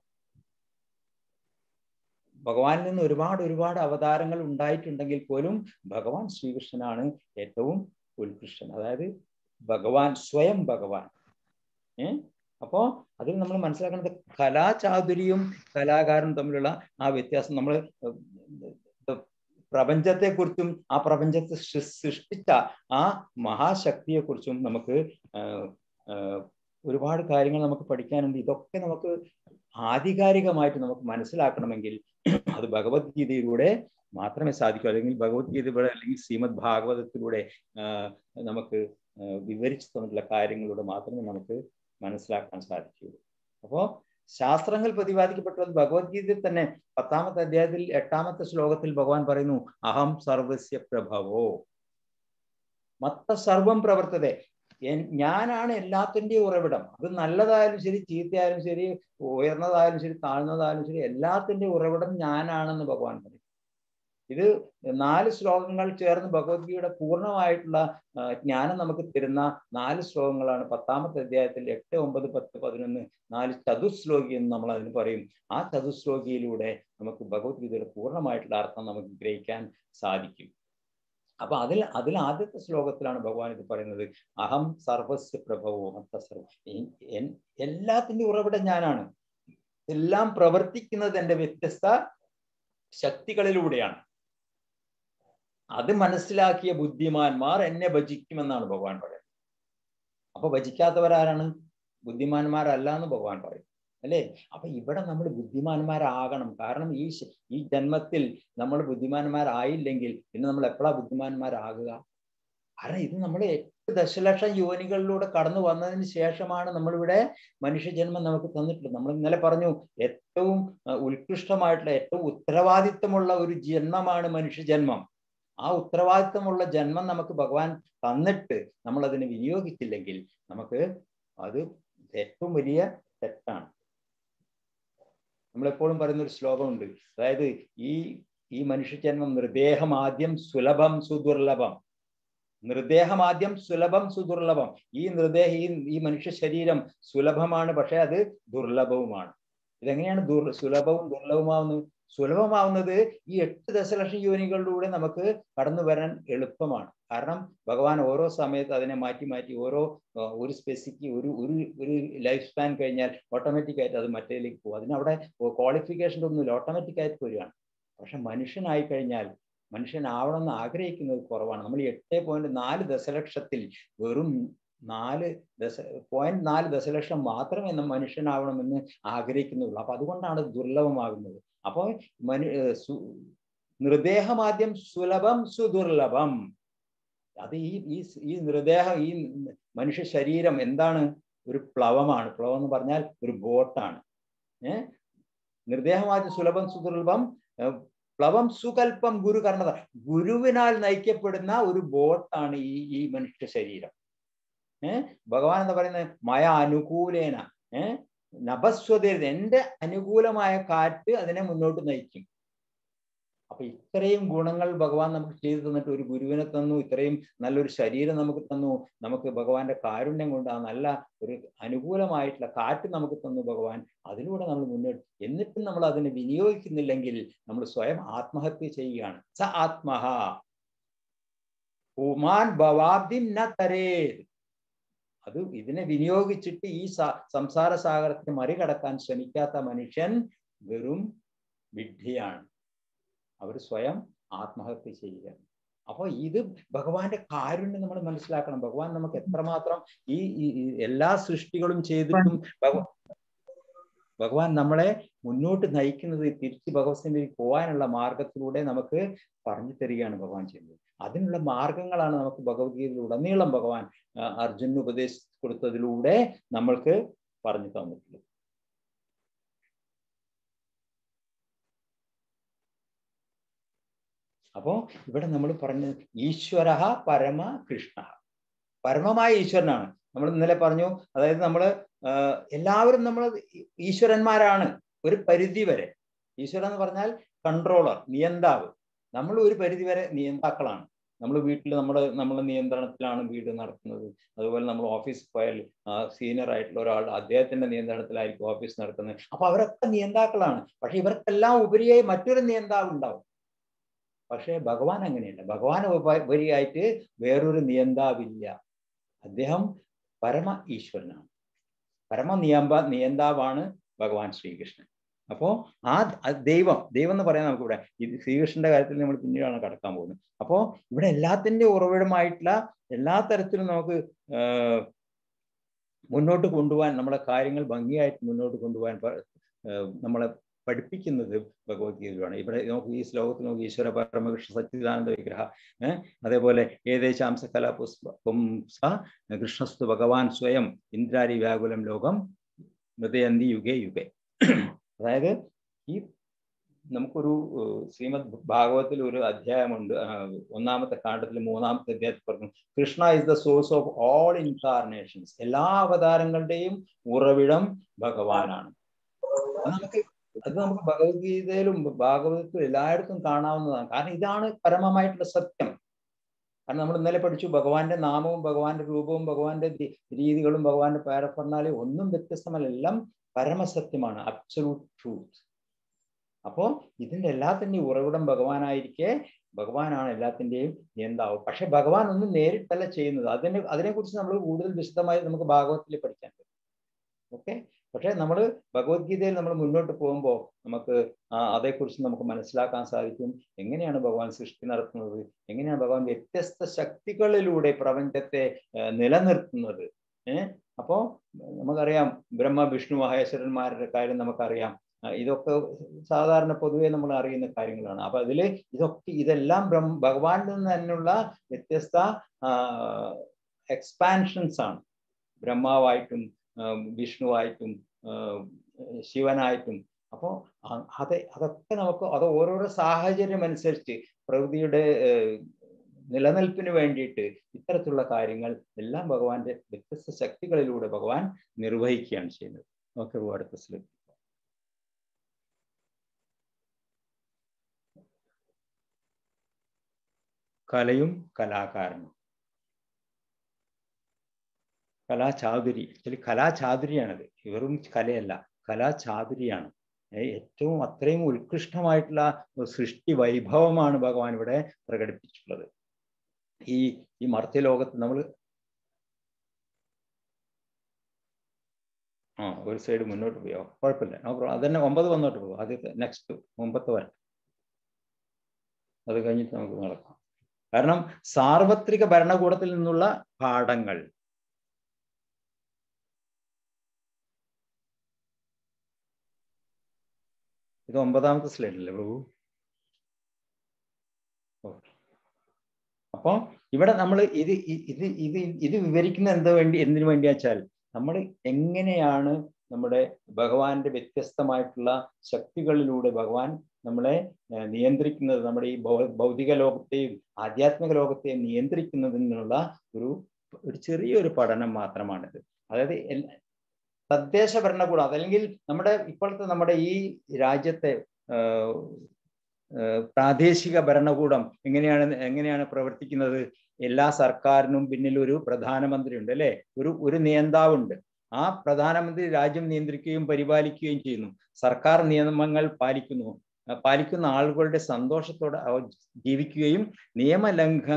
ഭഗവാനിൽ നിന്ന് ഒരുപാട് ഒരുപാട് അവതാരങ്ങൾ ഉണ്ടായിട്ടുണ്ടെങ്കിൽ പോലും ഭഗവാൻ ശ്രീകൃഷ്ണനാണ് ഏറ്റവും ഉത്കൃഷ്ടൻ അതായത് ഭഗവാൻ സ്വയം ഭഗവാൻ ഏ അപ്പോ അതിൽ നമ്മൾ മനസ്സിലാക്കുന്നത് കലാചാതുരിയും കലാകാരനും തമ്മിലുള്ള ആ വ്യത്യാസം നമ്മൾ പ്രപഞ്ചത്തെക്കുറിച്ചും ആ പ്രപഞ്ചത്തെ സൃഷ്ടിച്ച ആ മഹാശക്തിയെക്കുറിച്ചും നമുക്ക് ഒരുപാട് കാര്യങ്ങൾ നമുക്ക് പഠിക്കാനുണ്ട് ഇതൊക്കെ നമുക്ക് ആധികാരികമായിട്ട് നമുക്ക് മനസ്സിലാക്കണമെങ്കിൽ അത് ഭഗവത്ഗീതയിലൂടെ മാത്രമേ സാധിക്കൂ അല്ലെങ്കിൽ ഭഗവത്ഗീതയുടെ അല്ലെങ്കിൽ ശ്രീമദ് ഭാഗവതത്തിലൂടെ നമുക്ക് വിവരിച്ചു തന്നിട്ടുള്ള കാര്യങ്ങളിലൂടെ മാത്രമേ നമുക്ക് മനസ്സിലാക്കാൻ സാധിക്കുകയുള്ളൂ അപ്പോൾ ശാസ്ത്രങ്ങൾ പ്രതിപാദിക്കപ്പെട്ടത് ഭഗവത്ഗീതയിൽ തന്നെ പത്താമത്തെ അധ്യായത്തിൽ എട്ടാമത്തെ ശ്ലോകത്തിൽ ഭഗവാൻ പറയുന്നു അഹം സർവസ്യ പ്രഭവോ മത്ത സർവം പ്രവർത്തതെ ഞാനാണ് എല്ലാത്തിൻ്റെയും ഉറവിടം അത് നല്ലതായാലും ശരി ചീത്തയായാലും ശരി ഉയർന്നതായാലും ശരി താഴ്ന്നതായാലും ശരി എല്ലാത്തിൻ്റെയും ഉറവിടം ഞാനാണെന്ന് ഭഗവാൻ പറയും ഇത് നാല് ശ്ലോകങ്ങൾ ചേർന്ന് ഭഗവത്ഗീതയുടെ പൂർണ്ണമായിട്ടുള്ള ജ്ഞാനം നമുക്ക് തരുന്ന നാല് ശ്ലോകങ്ങളാണ് പത്താമത്തെ അധ്യായത്തിൽ എട്ട് ഒമ്പത് പത്ത് പതിനൊന്ന് നാല് ചതുശ്ലോകി എന്ന് നമ്മൾ അതിന് പറയും ആ ചതുശ്ലോകിയിലൂടെ നമുക്ക് ഭഗവത്ഗീതയുടെ പൂർണ്ണമായിട്ടുള്ള അർത്ഥം നമുക്ക് ഗ്രഹിക്കാൻ സാധിക്കും അപ്പൊ അതിൽ അതിൽ ആദ്യത്തെ ശ്ലോകത്തിലാണ് ഭഗവാൻ ഇത് പറയുന്നത് അഹം സർവസ്യ പ്രഭവോ മത്ത സർവ എല്ലാത്തിൻ്റെ ഉറവിടം ഞാനാണ് എല്ലാം പ്രവർത്തിക്കുന്നത് എൻ്റെ വ്യത്യസ്ത ശക്തികളിലൂടെയാണ് അത് മനസ്സിലാക്കിയ ബുദ്ധിമാന്മാർ എന്നെ ഭജിക്കുമെന്നാണ് ഭഗവാൻ പറയുന്നത് അപ്പൊ ഭജിക്കാത്തവരാരാണ് ബുദ്ധിമാന്മാരല്ല എന്ന് ഭഗവാൻ പറയും അല്ലേ അപ്പൊ ഇവിടെ നമ്മൾ ബുദ്ധിമാന്മാരാകണം കാരണം ഈ ഈ ജന്മത്തിൽ നമ്മൾ ബുദ്ധിമാന്മാരായില്ലെങ്കിൽ പിന്നെ നമ്മൾ എപ്പോഴാ ബുദ്ധിമാന്മാരാകുക കാരണം ഇത് നമ്മൾ എട്ട് ദശലക്ഷം യോനികളിലൂടെ കടന്നു വന്നതിന് ശേഷമാണ് നമ്മളിവിടെ മനുഷ്യജന്മം നമുക്ക് തന്നിട്ടുള്ളത് നമ്മൾ ഇന്നലെ പറഞ്ഞു ഏറ്റവും ഉത്കൃഷ്ടമായിട്ടുള്ള ഏറ്റവും ഉത്തരവാദിത്തമുള്ള ഒരു ജന്മമാണ് മനുഷ്യജന്മം ആ ഉത്തരവാദിത്തമുള്ള ജന്മം നമുക്ക് ഭഗവാൻ തന്നിട്ട് നമ്മൾ അതിനെ വിനിയോഗിച്ചില്ലെങ്കിൽ നമുക്ക് അത് ഏറ്റവും വലിയ തെറ്റാണ് നമ്മളെപ്പോഴും പറയുന്ന ഒരു ശ്ലോകമുണ്ട് അതായത് ഈ ഈ മനുഷ്യജന്മം നിർദേഹം ആദ്യം സുലഭം സുദുർലഭം നിർദേഹമാദ്യം സുലഭം സുദുർലഭം ഈ നിർദേഹ ഈ ഈ മനുഷ്യ ശരീരം സുലഭമാണ് പക്ഷെ അത് ദുർലഭവുമാണ് ഇതെങ്ങനെയാണ് ദുർ സുലഭവും ദുർലഭമാവുന്നത് സുലഭമാവുന്നത് ഈ എട്ട് ദശലക്ഷം യോനികളിലൂടെ നമുക്ക് കടന്നു വരാൻ എളുപ്പമാണ് കാരണം ഭഗവാൻ ഓരോ സമയത്ത് അതിനെ മാറ്റി മാറ്റി ഓരോ ആ, ഒരു സ്പെസിക്ക് ഒരു ഒരു ഒരു ലൈഫ് സ്പാൻ കഴിഞ്ഞാൽ ഓട്ടോമാറ്റിക് ആയിട്ട് അത് മറ്റേലേക്ക് പോകും അതിനവിടെ ക്വാളിഫിക്കേഷൻ ഒന്നുമില്ല ഓട്ടോമാറ്റിക് ആയിട്ട് വരികയാണ് പക്ഷെ മനുഷ്യനായി കഴിഞ്ഞാൽ മനുഷ്യനാവണമെന്ന് ആഗ്രഹിക്കുന്നത് കുറവാണ് നമ്മൾ എട്ട് പോയിന്റ് നാല് ദശലക്ഷത്തിൽ വെറും നാല് ദശ പോയിന്റ് നാല് ദശലക്ഷം മാത്രമേ നമ്മൾ മനുഷ്യനാവണമെന്ന് ആഗ്രഹിക്കുന്നുള്ളൂ അപ്പൊ അതുകൊണ്ടാണ് ഇത് ദുർലഭമാകുന്നത് അപ്പോൾ മനു ഏർ സു- നിർദേഹമാദ്യം സുലഭം സുദുർലഭം അത് ഈ ഈ ഈ നിർദേഹം ഈ മനുഷ്യ ശരീരം എന്താണ് ഒരു പ്ലവമാണ് പ്ലവം എന്ന് പറഞ്ഞാൽ ഒരു ബോട്ടാണ് ഏഹ് നിർദേഹമാദ്യം സുലഭം സുദുർലഭം ഏർ പ്ലവം സുകൽപ്പം ഗുരു കർണത ഗുരുവിനാൽ നയിക്കപ്പെടുന്ന ഒരു ബോട്ടാണ് ഈ ഈ മനുഷ്യ ശരീരം ഏഹ് ഭഗവാൻ എന്താ പറയുന്നത് മയ അനുകൂലേന ഏഹ് നഭസ്വതീരത എന്റെ അനുകൂലമായ കാറ്റ് അതിനെ മുന്നോട്ട് നയിക്കും അപ്പൊ ഇത്രയും ഗുണങ്ങൾ ഭഗവാൻ നമുക്ക് ചെയ്തു തന്നിട്ട് ഒരു ഗുരുവിനെ തന്നു ഇത്രയും നല്ലൊരു ശരീരം നമുക്ക് തന്നു നമുക്ക് ഭഗവാന്റെ കാരുണ്യം കൊണ്ട് ആ നല്ല ഒരു അനുകൂലമായിട്ടുള്ള കാറ്റ് നമുക്ക് തന്നു ഭഗവാൻ അതിലൂടെ നമ്മൾ മുന്നോട്ട് എന്നിട്ടും നമ്മൾ അതിനെ വിനിയോഗിക്കുന്നില്ലെങ്കിൽ നമ്മൾ സ്വയം ആത്മഹത്യ ചെയ്യുകയാണ് സ ആത്മഹ ഉമാൻ ഭവാബ്ദിം ന തരേത് അത് ഇതിനെ വിനിയോഗിച്ചിട്ട് ഈ സ- സംസാര സാഗരത്തെ മറികടക്കാൻ ശ്രമിക്കാത്ത മനുഷ്യൻ വെറും വിഡ്ഢിയാണ് അവർ സ്വയം ആത്മഹത്യ ചെയ്യുകയാണ് അപ്പൊ ഇത് ഭഗവാന്റെ കാരുണ്യം നമ്മൾ മനസ്സിലാക്കണം ഭഗവാൻ നമുക്ക് എത്രമാത്രം ഈ ഈ- ഈ എല്ലാ സൃഷ്ടികളും ചെയ്തിട്ടും ഭഗവാൻ ഭഗവാൻ നമ്മളെ മുന്നോട്ട് നയിക്കുന്നത് തിരിച്ച് ഭഗവത്സിലേക്ക് പോകാനുള്ള മാർഗത്തിലൂടെ നമുക്ക് പറഞ്ഞു തരികയാണ് ഭഗവാൻ ചെയ്യുന്നത് അതിനുള്ള മാർഗങ്ങളാണ് നമുക്ക് ഭഗവത്ഗീതയിൽ ഉടനീളം ഭഗവാൻ ആ, അർജുനന് ഉപദേശിച്ചു കൊടുത്തതിലൂടെ നമ്മൾക്ക് പറഞ്ഞു തന്നിട്ടുള്ളത് അപ്പോ ഇവിടെ നമ്മൾ പറഞ്ഞ ഈശ്വര പരമ കൃഷ്ണ പരമമായ ഈശ്വരനാണ് നമ്മൾ ഇന്നലെ പറഞ്ഞു അതായത് നമ്മൾ എല്ലാവരും നമ്മൾ ഈശ്വരന്മാരാണ് ഒരു പരിധി വരെ ഈശ്വരൻ എന്ന് പറഞ്ഞാൽ കൺട്രോളർ നിയന്താവ് നമ്മൾ ഒരു പരിധി വരെ നിയന്താക്കളാണ് നമ്മൾ വീട്ടിൽ നമ്മുടെ നമ്മുടെ നിയന്ത്രണത്തിലാണ് വീട് നടത്തുന്നത് അതുപോലെ നമ്മൾ ഓഫീസിൽ പോയാൽ സീനിയർ ആയിട്ടുള്ള ഒരാൾ അദ്ദേഹത്തിന്റെ നിയന്ത്രണത്തിലായിരിക്കും ഓഫീസ് നടത്തുന്നത് അപ്പൊ അവരൊക്കെ നിയന്താക്കളാണ് പക്ഷെ ഇവർക്കെല്ലാം ഉപരിയായി മറ്റൊരു നിയന്താവ് ഉണ്ടാവും പക്ഷേ ഭഗവാൻ അങ്ങനെയല്ല ഭഗവാൻ ഉപ- ഉപരിയായിട്ട് വേറൊരു നിയന്താവില്ല അദ്ദേഹം പരമ ഈശ്വരനാണ് പരമ നിയമ്പ നിയന്താവാണ് ഭഗവാൻ ശ്രീകൃഷ്ണൻ അപ്പോ ആ ആ ദൈവം ദൈവം എന്ന് പറയാൻ നമുക്ക് ഇവിടെ ഇത് ശ്രീകൃഷ്ണന്റെ കാര്യത്തിൽ നമ്മൾ പിന്നീടാണ് കടക്കാൻ പോകുന്നത് അപ്പോ ഇവിടെ എല്ലാത്തിന്റെ ഉറവിടമായിട്ടുള്ള എല്ലാ തരത്തിലും നമുക്ക് ആഹ് മുന്നോട്ട് കൊണ്ടുപോകാൻ നമ്മുടെ കാര്യങ്ങൾ ഭംഗിയായിട്ട് മുന്നോട്ട് കൊണ്ടുപോകാൻ പ- ആഹ് നമ്മളെ പഠിപ്പിക്കുന്നത് ഭഗവത്ഗീതയിലാണ് ഇവിടെ നോക്ക് ഈ ശ്ലോകത്തിൽ നോക്ക് ഈശ്വര പരമകൃഷ്ണ സച്ചിദാനന്ദ വിഗ്രഹ ഏഹ് അതേപോലെ ഏതേശാംസ കല പുഷ്പ കൃഷ്ണസ്തു ഭഗവാൻ സ്വയം ഇന്ദ്രാരി വ്യാകുലം ലോകം മൃതയന്തി യുഗേ യുഗേ അതായത് ഈ നമുക്കൊരു ഏഹ്, ശ്രീമദ് ഭാഗവത്തിൽ ഒരു അധ്യായമുണ്ട് ആഹ്, ഒന്നാമത്തെ കാണ്ഡത്തിൽ മൂന്നാമത്തെ അധ്യായത്തിൽ പറഞ്ഞു Krishna is the source of all incarnations എല്ലാ അവതാരങ്ങളുടെയും ഉറവിടം ഭഗവാനാണ് അത് നമുക്ക് അത് നമുക്ക് ഭഗവത്ഗീതയിലും ഭാഗവതത്തിലും എല്ലായിടത്തും കാണാവുന്നതാണ് കാരണം ഇതാണ് പരമമായിട്ടുള്ള സത്യം കാരണം നമ്മൾ ഇന്നലെ പഠിച്ചു ഭഗവാന്റെ നാമവും ഭഗവാന്റെ രൂപവും ഭഗവാന്റെ ദി- രീതികളും ഭഗവാന്റെ പാരഫർണാലി ഒന്നും വ്യത്യസ്തമല്ല എല്ലാം പരമസത്യമാണ് അബ്സലൂട്ട് ട്രൂത്ത് അപ്പോ ഇതിന്റെ എല്ലാത്തിന്റെയും ഉറവിടം ഭഗവാനായിരിക്കെ ഭഗവാനാണ് എല്ലാത്തിന്റെയും നിയന്താവ് പക്ഷെ ഭഗവാൻ ഒന്നും നേരിട്ടല്ല ചെയ്യുന്നത് അതിനെ അതിനെക്കുറിച്ച് നമ്മൾ കൂടുതൽ വിശദമായി നമുക്ക് ഭാഗവത്തിൽ പഠിക്കാൻ പറ്റും ഓക്കെ പക്ഷെ നമ്മൾ ഭഗവത്ഗീതയിൽ നമ്മൾ മുന്നോട്ട് പോകുമ്പോൾ നമുക്ക് ആ അതേക്കുറിച്ച് നമുക്ക് മനസ്സിലാക്കാൻ സാധിക്കും എങ്ങനെയാണ് ഭഗവാൻ സൃഷ്ടി നടത്തുന്നത് എങ്ങനെയാണ് ഭഗവാൻ വ്യത്യസ്ത ശക്തികളിലൂടെ പ്രപഞ്ചത്തെ ആ, നിലനിർത്തുന്നത് ഏഹ് അപ്പോ നമുക്കറിയാം ബ്രഹ്മ വിഷ്ണു മഹേശ്വരന്മാരുടെ കാര്യം നമുക്കറിയാം ആ, ഇതൊക്കെ സാധാരണ പൊതുവെ നമ്മൾ അറിയുന്ന കാര്യങ്ങളാണ് അപ്പൊ അതില് ഇതൊക്കെ ഇതെല്ലാം ബ്രഹ്മ ഭഗവാനിൽ നിന്ന് തന്നെയുള്ള വ്യത്യസ്ത എക്സ്പാൻഷൻസ് ആണ് ബ്രഹ്മാവായിട്ടും ആ, വിഷ്ണുവായിട്ടും ആ, ശിവനായിട്ടും അപ്പോൾ അത് അതൊക്കെ നമുക്ക് അത് ഓരോരോ സാഹചര്യം അനുസരിച്ച് പ്രകൃതിയുടെ ഏഹ്, നിലനിൽപ്പിന് വേണ്ടിയിട്ട് ഇത്തരത്തിലുള്ള കാര്യങ്ങൾ എല്ലാം ഭഗവാന്റെ വ്യത്യസ്ത ശക്തികളിലൂടെ ഭഗവാൻ നിർവഹിക്കുകയാണ് ചെയ്യുന്നത് ഓക്കെ അടുത്ത സ്ലിപ്പ് കലയും കലാകാരനും കലാചാതുരി ആക്ച്വലി കലാചാതുരിയാണത് വെറും കലയല്ല കലാചാതുരിയാണ് ഏ, ഏറ്റവും അത്രയും ഉത്കൃഷ്ടമായിട്ടുള്ള ഒരു സൃഷ്ടി വൈഭവമാണ് ഭഗവാൻ ഇവിടെ പ്രകടിപ്പിച്ചിട്ടുള്ളത് ഈ ഈ മർത്യലോകത്ത് നമ്മൾ ആ ഒരു സൈഡ് മുന്നോട്ട് പോയോ കുഴപ്പമില്ല നോ പ്രോബ്ലം അതന്നെ ഒമ്പത് വന്നോട്ട് പോകും ആദ്യത്തെ നെക്സ്റ്റ് മുമ്പത്തെ വരട്ടെ അത് കഴിഞ്ഞിട്ട് നമുക്ക് നടക്കാം കാരണം സാർവത്രിക ഭരണകൂടത്തിൽ നിന്നുള്ള പാഠങ്ങൾ ഇത് ഒമ്പതാമത്തെ സ്ലൈഡ് അല്ലേ പ്രഭു ഓക്കെ അപ്പൊ ഇവിടെ നമ്മൾ ഇത് ഇ- ഇത് ഇത് ഇത് വിവരിക്കുന്ന എന്താ വേണ്ടി എന്തിനു വേണ്ടി വെച്ചാൽ നമ്മൾ എങ്ങനെയാണ് നമ്മുടെ ഭഗവാന്റെ വ്യത്യസ്തമായിട്ടുള്ള ശക്തികളിലൂടെ ഭഗവാൻ നമ്മളെ ഏർ നിയന്ത്രിക്കുന്നത് നമ്മുടെ ഈ ഭൗ- ഭൗതിക ലോകത്തെയും ആധ്യാത്മിക ലോകത്തെയും നിയന്ത്രിക്കുന്നതിനുള്ള ഒരു ഒരു ചെറിയൊരു പഠനം മാത്രമാണിത് അതായത് എൽ- തദ്ദേശ ഭരണകൂടം അതല്ലെങ്കിൽ നമ്മുടെ ഇപ്പോഴത്തെ നമ്മുടെ ഈ രാജ്യത്തെ ആഹ്, ആഹ്, പ്രാദേശിക ഭരണകൂടം എങ്ങനെയാണ് എങ്ങനെയാണ് പ്രവർത്തിക്കുന്നത് എല്ലാ സർക്കാരിനും പിന്നിൽ ഒരു പ്രധാനമന്ത്രി ഉണ്ട് അല്ലെ ഒരു ഒരു നിയന്താവുണ്ട് ആ പ്രധാനമന്ത്രി രാജ്യം നിയന്ത്രിക്കുകയും പരിപാലിക്കുകയും ചെയ്യുന്നു സർക്കാർ നിയമങ്ങൾ പാലിക്കുന്നു ആ പാലിക്കുന്ന ആളുകളുടെ സന്തോഷത്തോടെ അവർ ജീവിക്കുകയും നിയമലംഘ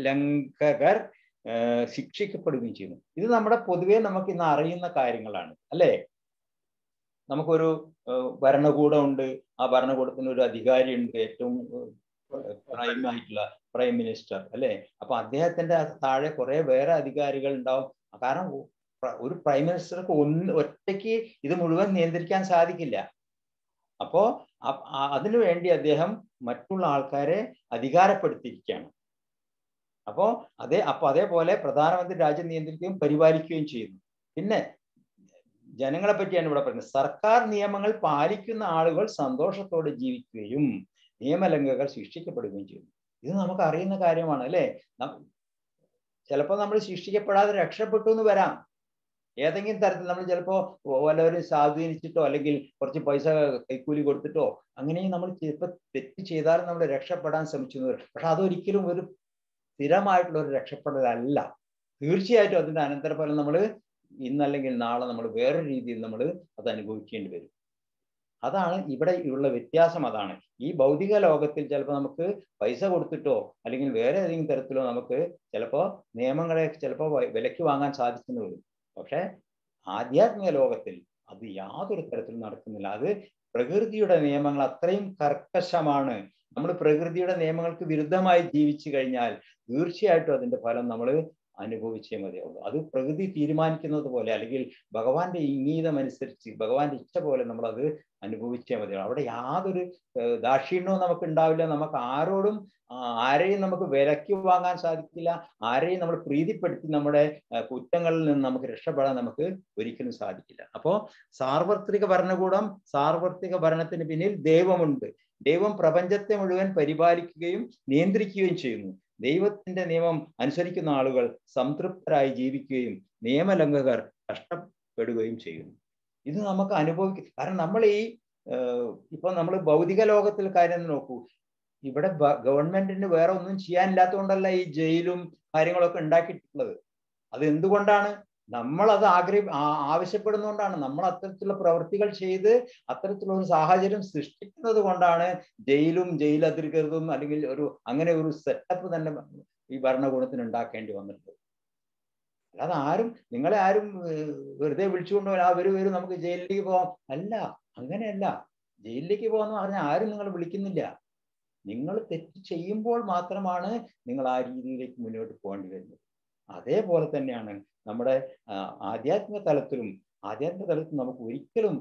ലംഘകർ ആഹ് ശിക്ഷിക്കപ്പെടുകയും ചെയ്യുന്നു ഇത് നമ്മുടെ പൊതുവേ നമുക്ക് ഇന്ന് അറിയുന്ന കാര്യങ്ങളാണ് അല്ലേ നമുക്കൊരു ആഹ് ഭരണകൂടം ഉണ്ട് ആ ഭരണകൂടത്തിന് ഒരു അധികാരി ഉണ്ട് ഏറ്റവും പ്രൈം ആയിട്ടുള്ള പ്രൈം മിനിസ്റ്റർ അല്ലേ അപ്പൊ അദ്ദേഹത്തിന്റെ താഴെ കുറെ വേറെ അധികാരികൾ ഉണ്ടാവും കാരണം പ്ര- ഒരു പ്രൈം മിനിസ്റ്റർക്ക് ഒന്ന് ഒറ്റയ്ക്ക് ഇത് മുഴുവൻ നിയന്ത്രിക്കാൻ സാധിക്കില്ല അപ്പോ അ- ആ- അതിനു വേണ്ടി അദ്ദേഹം മറ്റുള്ള ആൾക്കാരെ അധികാരപ്പെടുത്തിയിരിക്കുകയാണ് അപ്പോ അതേ അപ്പൊ അതേപോലെ പ്രധാനമന്ത്രി രാജ്യം നിയന്ത്രിക്കുകയും പരിപാലിക്കുകയും ചെയ്യുന്നു പിന്നെ ജനങ്ങളെ പറ്റിയാണ് ഇവിടെ പറയുന്നത് സർക്കാർ നിയമങ്ങൾ പാലിക്കുന്ന ആളുകൾ സന്തോഷത്തോടെ ജീവിക്കുകയും നിയമലംഘകർ ശിക്ഷിക്കപ്പെടുകയും ചെയ്യുന്നു ഇത് നമുക്ക് അറിയുന്ന കാര്യമാണ് അല്ലേ ചിലപ്പോൾ നമ്മൾ ശിക്ഷിക്കപ്പെടാതെ രക്ഷപ്പെട്ടു എന്ന് വരാം ഏതെങ്കിലും തരത്തിൽ നമ്മൾ ചിലപ്പോൾ വല്ലവരും സ്വാധീനിച്ചിട്ടോ അല്ലെങ്കിൽ കുറച്ച് പൈസ കൈക്കൂലി കൊടുത്തിട്ടോ അങ്ങനെയും നമ്മൾ ചിലപ്പോൾ തെറ്റ് ചെയ്താലും നമ്മൾ രക്ഷപ്പെടാൻ ശ്രമിച്ചു എന്ന് വരും പക്ഷെ അതൊരിക്കലും ഒരു സ്ഥിരമായിട്ടുള്ള ഒരു രക്ഷപ്പെടലല്ല തീർച്ചയായിട്ടും അതിന്റെ അനന്തരഫലം നമ്മൾ ഇന്നല്ലെങ്കിൽ നാളെ നമ്മൾ വേറൊരു രീതിയിൽ നമ്മൾ അത് അനുഭവിക്കേണ്ടി വരും അതാണ് ഇവിടെ ഉള്ള വ്യത്യാസം അതാണ് ഈ ഭൗതിക ലോകത്തിൽ ചിലപ്പോൾ നമുക്ക് പൈസ കൊടുത്തിട്ടോ അല്ലെങ്കിൽ വേറെ ഏതെങ്കിലും തരത്തിലോ നമുക്ക് ചിലപ്പോൾ നിയമങ്ങളെ ചിലപ്പോൾ വിലയ്ക്ക് വാങ്ങാൻ സാധിച്ചെന്ന് വരും പക്ഷെ ആധ്യാത്മിക ലോകത്തിൽ അത് യാതൊരു തരത്തിലും നടക്കുന്നില്ല അത് പ്രകൃതിയുടെ നിയമങ്ങൾ അത്രയും കർക്കശമാണ് നമ്മൾ പ്രകൃതിയുടെ നിയമങ്ങൾക്ക് വിരുദ്ധമായി ജീവിച്ചു കഴിഞ്ഞാൽ തീർച്ചയായിട്ടും അതിന്റെ ഫലം നമ്മൾ അനുഭവിച്ചേ മതിയാവുള്ളൂ അത് പ്രകൃതി തീരുമാനിക്കുന്നത് പോലെ അല്ലെങ്കിൽ ഭഗവാന്റെ ഇംഗീതം അനുസരിച്ച് ഭഗവാന്റെ ഇച്ഛ പോലെ നമ്മൾ അത് അനുഭവിച്ചേ മതിയാവും അവിടെ യാതൊരു ദാക്ഷിണ്യവും നമുക്ക് ഉണ്ടാവില്ല നമുക്ക് ആരോടും ആരെയും നമുക്ക് വിലയ്ക്ക് വാങ്ങാൻ സാധിക്കില്ല ആരെയും നമ്മൾ പ്രീതിപ്പെടുത്തി നമ്മുടെ കുറ്റങ്ങളിൽ നിന്ന് നമുക്ക് രക്ഷപ്പെടാൻ നമുക്ക് ഒരിക്കലും സാധിക്കില്ല അപ്പോ സാർവത്രിക ഭരണകൂടം സാർവത്രിക ഭരണത്തിന് പിന്നിൽ ദൈവമുണ്ട് ദൈവം പ്രപഞ്ചത്തെ മുഴുവൻ പരിപാലിക്കുകയും നിയന്ത്രിക്കുകയും ചെയ്യുന്നു ദൈവത്തിന്റെ നിയമം അനുസരിക്കുന്ന ആളുകൾ സംതൃപ്തരായി ജീവിക്കുകയും നിയമലംഘകർ കഷ്ടപ്പെടുകയും ചെയ്യുന്നു ഇത് നമുക്ക് അനുഭവിക്കും കാരണം നമ്മൾ ഈ ഇപ്പൊ നമ്മൾ ഭൗതിക ലോകത്തിൽ കാര്യം നോക്കൂ ഇവിടെ ഗവൺമെന്റിന് വേറെ ഒന്നും ചെയ്യാനില്ലാത്തതുകൊണ്ടല്ല ഈ ജയിലും കാര്യങ്ങളൊക്കെ ഉണ്ടാക്കിയിട്ടുള്ളത് അത് എന്തുകൊണ്ടാണ് നമ്മൾ അത് ആഗ്രഹി ആവശ്യപ്പെടുന്നതുകൊണ്ടാണ് നമ്മൾ അത്തരത്തിലുള്ള പ്രവൃത്തികൾ ചെയ്ത് അത്തരത്തിലുള്ള ഒരു സാഹചര്യം സൃഷ്ടിക്കുന്നത് കൊണ്ടാണ് ജയിലും ജയിൽ അധികൃതരും അല്ലെങ്കിൽ ഒരു അങ്ങനെ ഒരു സെറ്റപ്പ് തന്നെ ഈ ഭരണകൂടത്തിന് ഉണ്ടാക്കേണ്ടി വന്നിട്ടുള്ളത് അല്ലാതെ ആരും നിങ്ങളെ ആരും വെറുതെ വിളിച്ചുകൊണ്ട് ആ വരും വരും നമുക്ക് ജയിലിലേക്ക് പോകാം അല്ല അങ്ങനെയല്ല ജയിലിലേക്ക് പോകാന്ന് പറഞ്ഞാൽ ആരും നിങ്ങൾ വിളിക്കുന്നില്ല നിങ്ങൾ തെറ്റ് ചെയ്യുമ്പോൾ മാത്രമാണ് നിങ്ങൾ ആ രീതിയിലേക്ക് മുന്നോട്ട് പോകേണ്ടി വരുന്നത് അതേപോലെ തന്നെയാണ് നമ്മുടെ ആധ്യാത്മിക തലത്തിലും ആധ്യാത്മിക തലത്തിൽ നമുക്ക് ഒരിക്കലും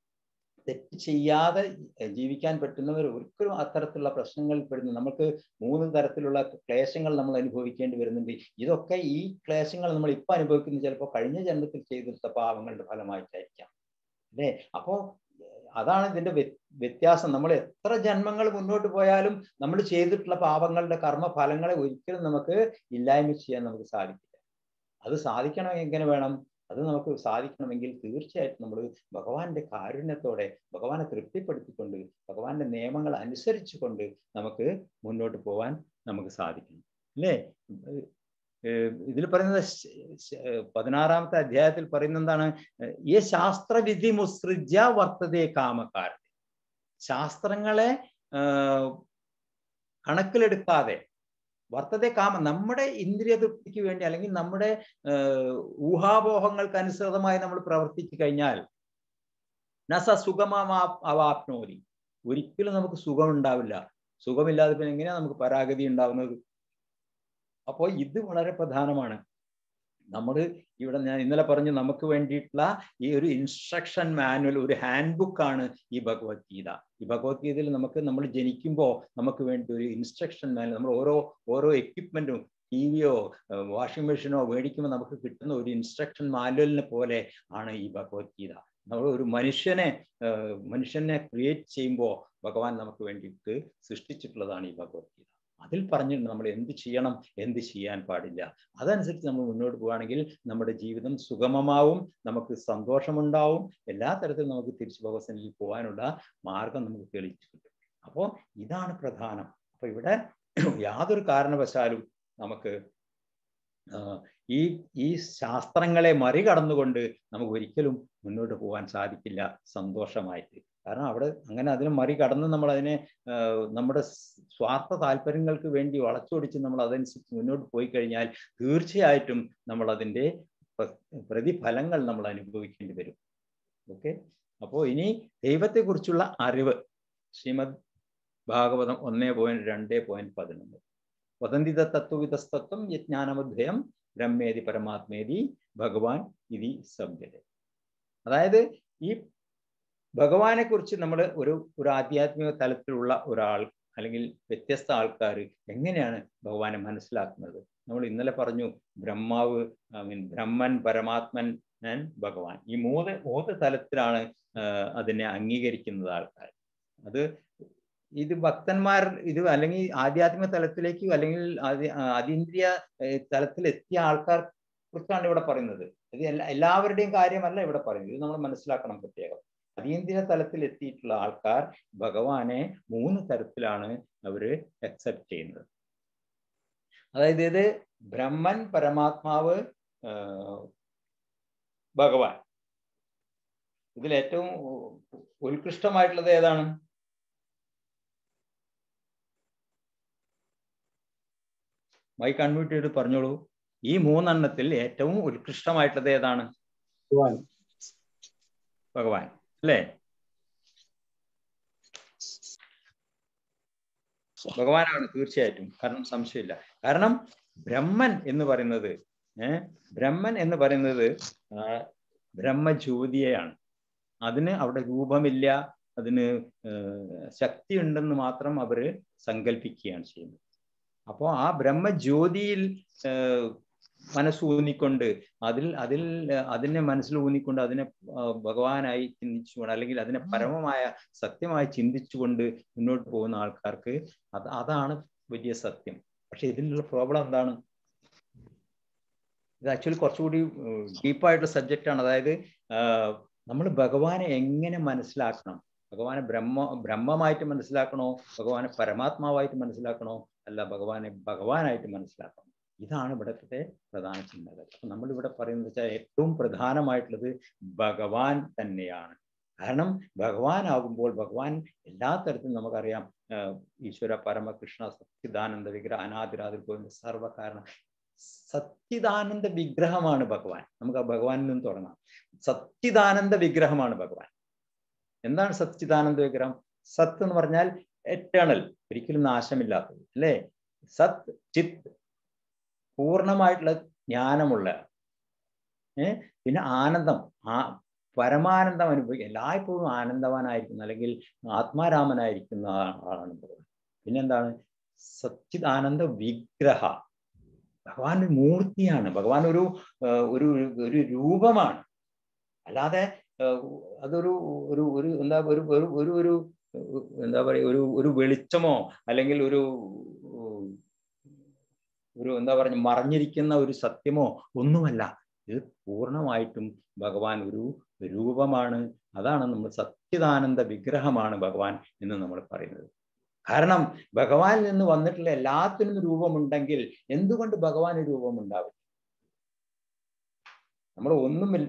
തെറ്റ് ചെയ്യാതെ ജീവിക്കാൻ പറ്റുന്നവർ ഒരിക്കലും അത്തരത്തിലുള്ള പ്രശ്നങ്ങളിൽ പെടുന്നു നമുക്ക് മൂന്ന് തരത്തിലുള്ള ക്ലേശങ്ങൾ നമ്മൾ അനുഭവിക്കേണ്ടി വരുന്നുണ്ട് ഇതൊക്കെ ഈ ക്ലേശങ്ങൾ നമ്മൾ ഇപ്പൊ അനുഭവിക്കുന്നത് ചിലപ്പോൾ കഴിഞ്ഞ ജന്മത്തിൽ ചെയ്തെടുത്ത പാവങ്ങളുടെ ഫലമായിട്ടായിരിക്കാം അല്ലേ അപ്പോ അതാണ് ഇതിന്റെ വ്യത്യാസം നമ്മൾ എത്ര ജന്മങ്ങൾ മുന്നോട്ട് പോയാലും നമ്മൾ ചെയ്തിട്ടുള്ള പാപങ്ങളുടെ കർമ്മഫലങ്ങളെ ഒരിക്കലും നമുക്ക് ഇല്ലായ്മ ചെയ്യാൻ നമുക്ക് സാധിക്കില്ല അത് സാധിക്കണം എങ്ങനെ വേണം അത് നമുക്ക് സാധിക്കണമെങ്കിൽ തീർച്ചയായിട്ടും നമ്മൾ ഭഗവാന്റെ കാരുണ്യത്തോടെ ഭഗവാനെ തൃപ്തിപ്പെടുത്തിക്കൊണ്ട് ഭഗവാന്റെ നിയമങ്ങൾ അനുസരിച്ചുകൊണ്ട് നമുക്ക് മുന്നോട്ട് പോകാൻ നമുക്ക് സാധിക്കണം അല്ലേ ഇതിൽ പറയുന്നത് പതിനാറാമത്തെ അധ്യായത്തിൽ പറയുന്ന എന്താണ് ഈ ശാസ്ത്രവിധി മുസൃജ്യ വർത്തതേ കാമക്കാരൻ ശാസ്ത്രങ്ങളെ കണക്കിലെടുക്കാതെ വർത്തതെ കാമം നമ്മുടെ ഇന്ദ്രിയ തൃപ്തിക്ക് വേണ്ടി അല്ലെങ്കിൽ നമ്മുടെ ഊഹാപോഹങ്ങൾക്ക് അനുസൃതമായി നമ്മൾ പ്രവർത്തിച്ചു കഴിഞ്ഞാൽ നസ സുഖമാ അവാപ്നോതി ഒരിക്കലും നമുക്ക് സുഖം ഉണ്ടാവില്ല സുഖമില്ലാതെ പിന്നെ എങ്ങനെയാ നമുക്ക് പരാഗതി ഉണ്ടാവുന്നത് അപ്പോൾ ഇത് വളരെ പ്രധാനമാണ് നമ്മൾ ഇവിടെ ഞാൻ ഇന്നലെ പറഞ്ഞു നമുക്ക് വേണ്ടിയിട്ടുള്ള ഈ ഒരു ഇൻസ്ട്രക്ഷൻ മാനുവൽ ഒരു ഹാൻഡ് ബുക്കാണ് ഈ ഭഗവത്ഗീത ഈ ഭഗവത്ഗീതയിൽ നമുക്ക് നമ്മൾ ജനിക്കുമ്പോൾ നമുക്ക് വേണ്ടി ഒരു ഇൻസ്ട്രക്ഷൻ മാനുവൽ നമ്മൾ ഓരോ ഓരോ എക്യുപ്മെന്റും ടി വിയോ വാഷിംഗ് മെഷീനോ മേടിക്കുമ്പോൾ നമുക്ക് കിട്ടുന്ന ഒരു ഇൻസ്ട്രക്ഷൻ മാനുവലിനെ പോലെ ആണ് ഈ ഭഗവത്ഗീത നമ്മൾ ഒരു മനുഷ്യനെ മനുഷ്യനെ ക്രിയേറ്റ് ചെയ്യുമ്പോൾ ഭഗവാൻ നമുക്ക് വേണ്ടിയിട്ട് സൃഷ്ടിച്ചിട്ടുള്ളതാണ് ഈ ഭഗവത്ഗീത അതിൽ പറഞ്ഞിട്ടുണ്ട് നമ്മൾ എന്ത് ചെയ്യണം എന്ത് ചെയ്യാൻ പാടില്ല അതനുസരിച്ച് നമ്മൾ മുന്നോട്ട് പോവുകയാണെങ്കിൽ നമ്മുടെ ജീവിതം സുഗമമാവും നമുക്ക് സന്തോഷമുണ്ടാവും എല്ലാ തരത്തിലും നമുക്ക് തിരിച്ചു ഭഗവസനിൽ പോകാനുള്ള മാർഗം നമുക്ക് തെളിയിച്ചു കിട്ടും അപ്പോൾ ഇതാണ് പ്രധാനം അപ്പൊ ഇവിടെ യാതൊരു കാരണവശാലും നമുക്ക് ഈ ഈ ശാസ്ത്രങ്ങളെ മറികടന്നുകൊണ്ട് നമുക്ക് ഒരിക്കലും മുന്നോട്ട് പോകാൻ സാധിക്കില്ല സന്തോഷമായിട്ട് കാരണം അവിടെ അങ്ങനെ അതിനെ മറികടന്ന് നമ്മൾ അതിനെ നമ്മുടെ സ്വാർത്ഥ താല്പര്യങ്ങൾക്ക് വേണ്ടി വളച്ചൊടിച്ച് നമ്മൾ അതനുസരിച്ച് മുന്നോട്ട് പോയി കഴിഞ്ഞാൽ തീർച്ചയായിട്ടും നമ്മൾ അതിൻ്റെ പ്രതിഫലങ്ങൾ നമ്മൾ അനുഭവിക്കേണ്ടി വരും ഓക്കെ അപ്പോൾ ഇനി ദൈവത്തെക്കുറിച്ചുള്ള അറിവ് ശ്രീമദ് ഭാഗവതം ഒന്നേ പോയിന്റ് രണ്ടേ പോയിന്റ് പതിനൊന്ന് വദന്തിത തത്വവിധസ്തത്വം യജ്ഞാനമദ്വയം ബ്രഹ്മേതി പരമാത്മേതി ഭഗവാൻ ഇതി സഭ്യത അതായത് ഈ ഭഗവാനെ കുറിച്ച് നമ്മൾ ഒരു ഒരു ആധ്യാത്മിക തലത്തിലുള്ള ഒരാൾ അല്ലെങ്കിൽ വ്യത്യസ്ത ആൾക്കാർ എങ്ങനെയാണ് ഭഗവാനെ മനസ്സിലാക്കുന്നത് നമ്മൾ ഇന്നലെ പറഞ്ഞു ബ്രഹ്മാവ് ഐ മീൻ ബ്രഹ്മൻ പരമാത്മൻ ഭഗവാൻ ഈ മൂന്ന് മൂന്ന് തലത്തിലാണ് അതിനെ അംഗീകരിക്കുന്നത് ആൾക്കാർ അത് ഇത് ഭക്തന്മാർ ഇത് അല്ലെങ്കിൽ ആധ്യാത്മിക തലത്തിലേക്ക് അല്ലെങ്കിൽ അതീന്ദ്രിയ തലത്തിൽ എത്തിയ ആൾക്കാർ കുറിച്ചാണ് ഇവിടെ പറയുന്നത് ഇത് എല്ലാ എല്ലാവരുടെയും കാര്യമല്ല ഇവിടെ പറയുന്നത് ഇത് നമ്മൾ മനസ്സിലാക്കണം പ്രത്യേകം അതീന്ദ്രിയ തലത്തിൽ എത്തിയിട്ടുള്ള ആൾക്കാർ ഭഗവാനെ മൂന്ന് തരത്തിലാണ് അവര് അക്സെപ്റ്റ് ചെയ്യുന്നത് അതായത് ഇത് ബ്രഹ്മൻ പരമാത്മാവ് ഭഗവാൻ ഇതിൽ ഏറ്റവും ഉത്കൃഷ്ടമായിട്ടുള്ളത് ഏതാണ് മൈക്ക് അൺമ്യൂട്ട് ചെയ്ത് പറഞ്ഞോളൂ ഈ മൂന്നെണ്ണത്തിൽ ഏറ്റവും ഉത്കൃഷ്ടമായിട്ടുള്ളത് ഏതാണ് ഭഗവാൻ അല്ലേ ഭഗവാനാണ് തീർച്ചയായിട്ടും കാരണം സംശയമില്ല കാരണം ബ്രഹ്മൻ എന്ന് പറയുന്നത് ഏഹ് ബ്രഹ്മൻ എന്ന് പറയുന്നത് ബ്രഹ്മജ്യോതിയെയാണ് അതിന് അവിടെ രൂപമില്ല അതിന് ശക്തി ഉണ്ടെന്ന് മാത്രം അവര് സങ്കല്പിക്കുകയാണ് ചെയ്യുന്നത് അപ്പോൾ ആ ബ്രഹ്മജ്യോതിയിൽ മനസ്സൂന്നിക്കൊണ്ട് അതിൽ അതിൽ അതിനെ മനസ്സിൽ ഊന്നിക്കൊണ്ട് അതിനെ ഭഗവാനായി ചിന്തിച്ചുകൊണ്ട് അല്ലെങ്കിൽ അതിനെ പരമമായ സത്യമായി ചിന്തിച്ചുകൊണ്ട് മുന്നോട്ട് പോകുന്ന ആൾക്കാർക്ക് അത് അതാണ് വലിയ സത്യം പക്ഷെ ഇതിനുള്ള പ്രോബ്ലം എന്താണ് ഇത് ആക്ച്വലി കുറച്ചുകൂടി ഡീപ്പായിട്ടുള്ള സബ്ജക്റ്റ് ആണ് അതായത് നമ്മൾ ഭഗവാനെ എങ്ങനെ മനസ്സിലാക്കണം ഭഗവാനെ ബ്രഹ്മ ബ്രഹ്മമായിട്ട് മനസ്സിലാക്കണോ ഭഗവാനെ പരമാത്മാവായിട്ട് മനസ്സിലാക്കണോ അല്ല ഭഗവാനെ ഭഗവാനായിട്ട് മനസ്സിലാക്കണം ഇതാണ് ഇവിടുത്തെ പ്രധാന ചിന്തകൾ അപ്പൊ നമ്മൾ ഇവിടെ പറയുന്നത് വെച്ചാൽ ഏറ്റവും പ്രധാനമായിട്ടുള്ളത് ഭഗവാൻ തന്നെയാണ് കാരണം ഭഗവാൻ ആകുമ്പോൾ ഭഗവാൻ എല്ലാ തരത്തിലും നമുക്കറിയാം ഈശ്വര പരമകൃഷ്ണ സച്ചിദാനന്ദ വിഗ്രഹ അനാദിരാതിർ ഗോവിന്ദ സർവകാരണം സച്ചിദാനന്ദ വിഗ്രഹമാണ് ഭഗവാൻ നമുക്ക് ആ ഭഗവാനിൽ നിന്ന് തുടങ്ങാം സച്ചിദാനന്ദ വിഗ്രഹമാണ് ഭഗവാൻ എന്താണ് സച്ചിദാനന്ദ വിഗ്രഹം സത്ത് എന്ന് പറഞ്ഞാൽ എറ്റേണൽ ഒരിക്കലും നാശമില്ലാത്തത് അല്ലേ സത് ചിത്ത് പൂർണ്ണമായിട്ടുള്ള ജ്ഞാനമുള്ള ഏഹ് പിന്നെ ആനന്ദം ആ പരമാനന്ദം അനുഭവിക്കുക എല്ലായ്പ്പോഴും ആനന്ദവാനായിരിക്കുന്ന അല്ലെങ്കിൽ ആത്മാരാമനായിരിക്കുന്ന ആളാണ് ഭഗവാൻ പിന്നെന്താണ് സച്ചിദാനന്ദ വിഗ്രഹ ഭഗവാൻ ഒരു മൂർത്തിയാണ് ഭഗവാൻ ഒരു ഒരു ഒരു രൂപമാണ് അല്ലാതെ അതൊരു ഒരു ഒരു എന്താ ഒരു ഒരു ഒരു ഒരു എന്താ പറയുക ഒരു ഒരു വെളിച്ചമോ അല്ലെങ്കിൽ ഒരു ഒരു എന്താ പറയുക മറഞ്ഞിരിക്കുന്ന ഒരു സത്യമോ ഒന്നുമല്ല ഇത് പൂർണ്ണമായിട്ടും ഭഗവാൻ ഒരു രൂപമാണ് അതാണ് നമ്മൾ സച്ചിദാനന്ദ വിഗ്രഹമാണ് ഭഗവാൻ എന്ന് നമ്മൾ പറയുന്നത് കാരണം ഭഗവാനിൽ നിന്ന് വന്നിട്ടുള്ള എല്ലാത്തിനും രൂപമുണ്ടെങ്കിൽ എന്തുകൊണ്ട് ഭഗവാന് രൂപമുണ്ടാവും നമ്മൾ ഒന്നുമില്ല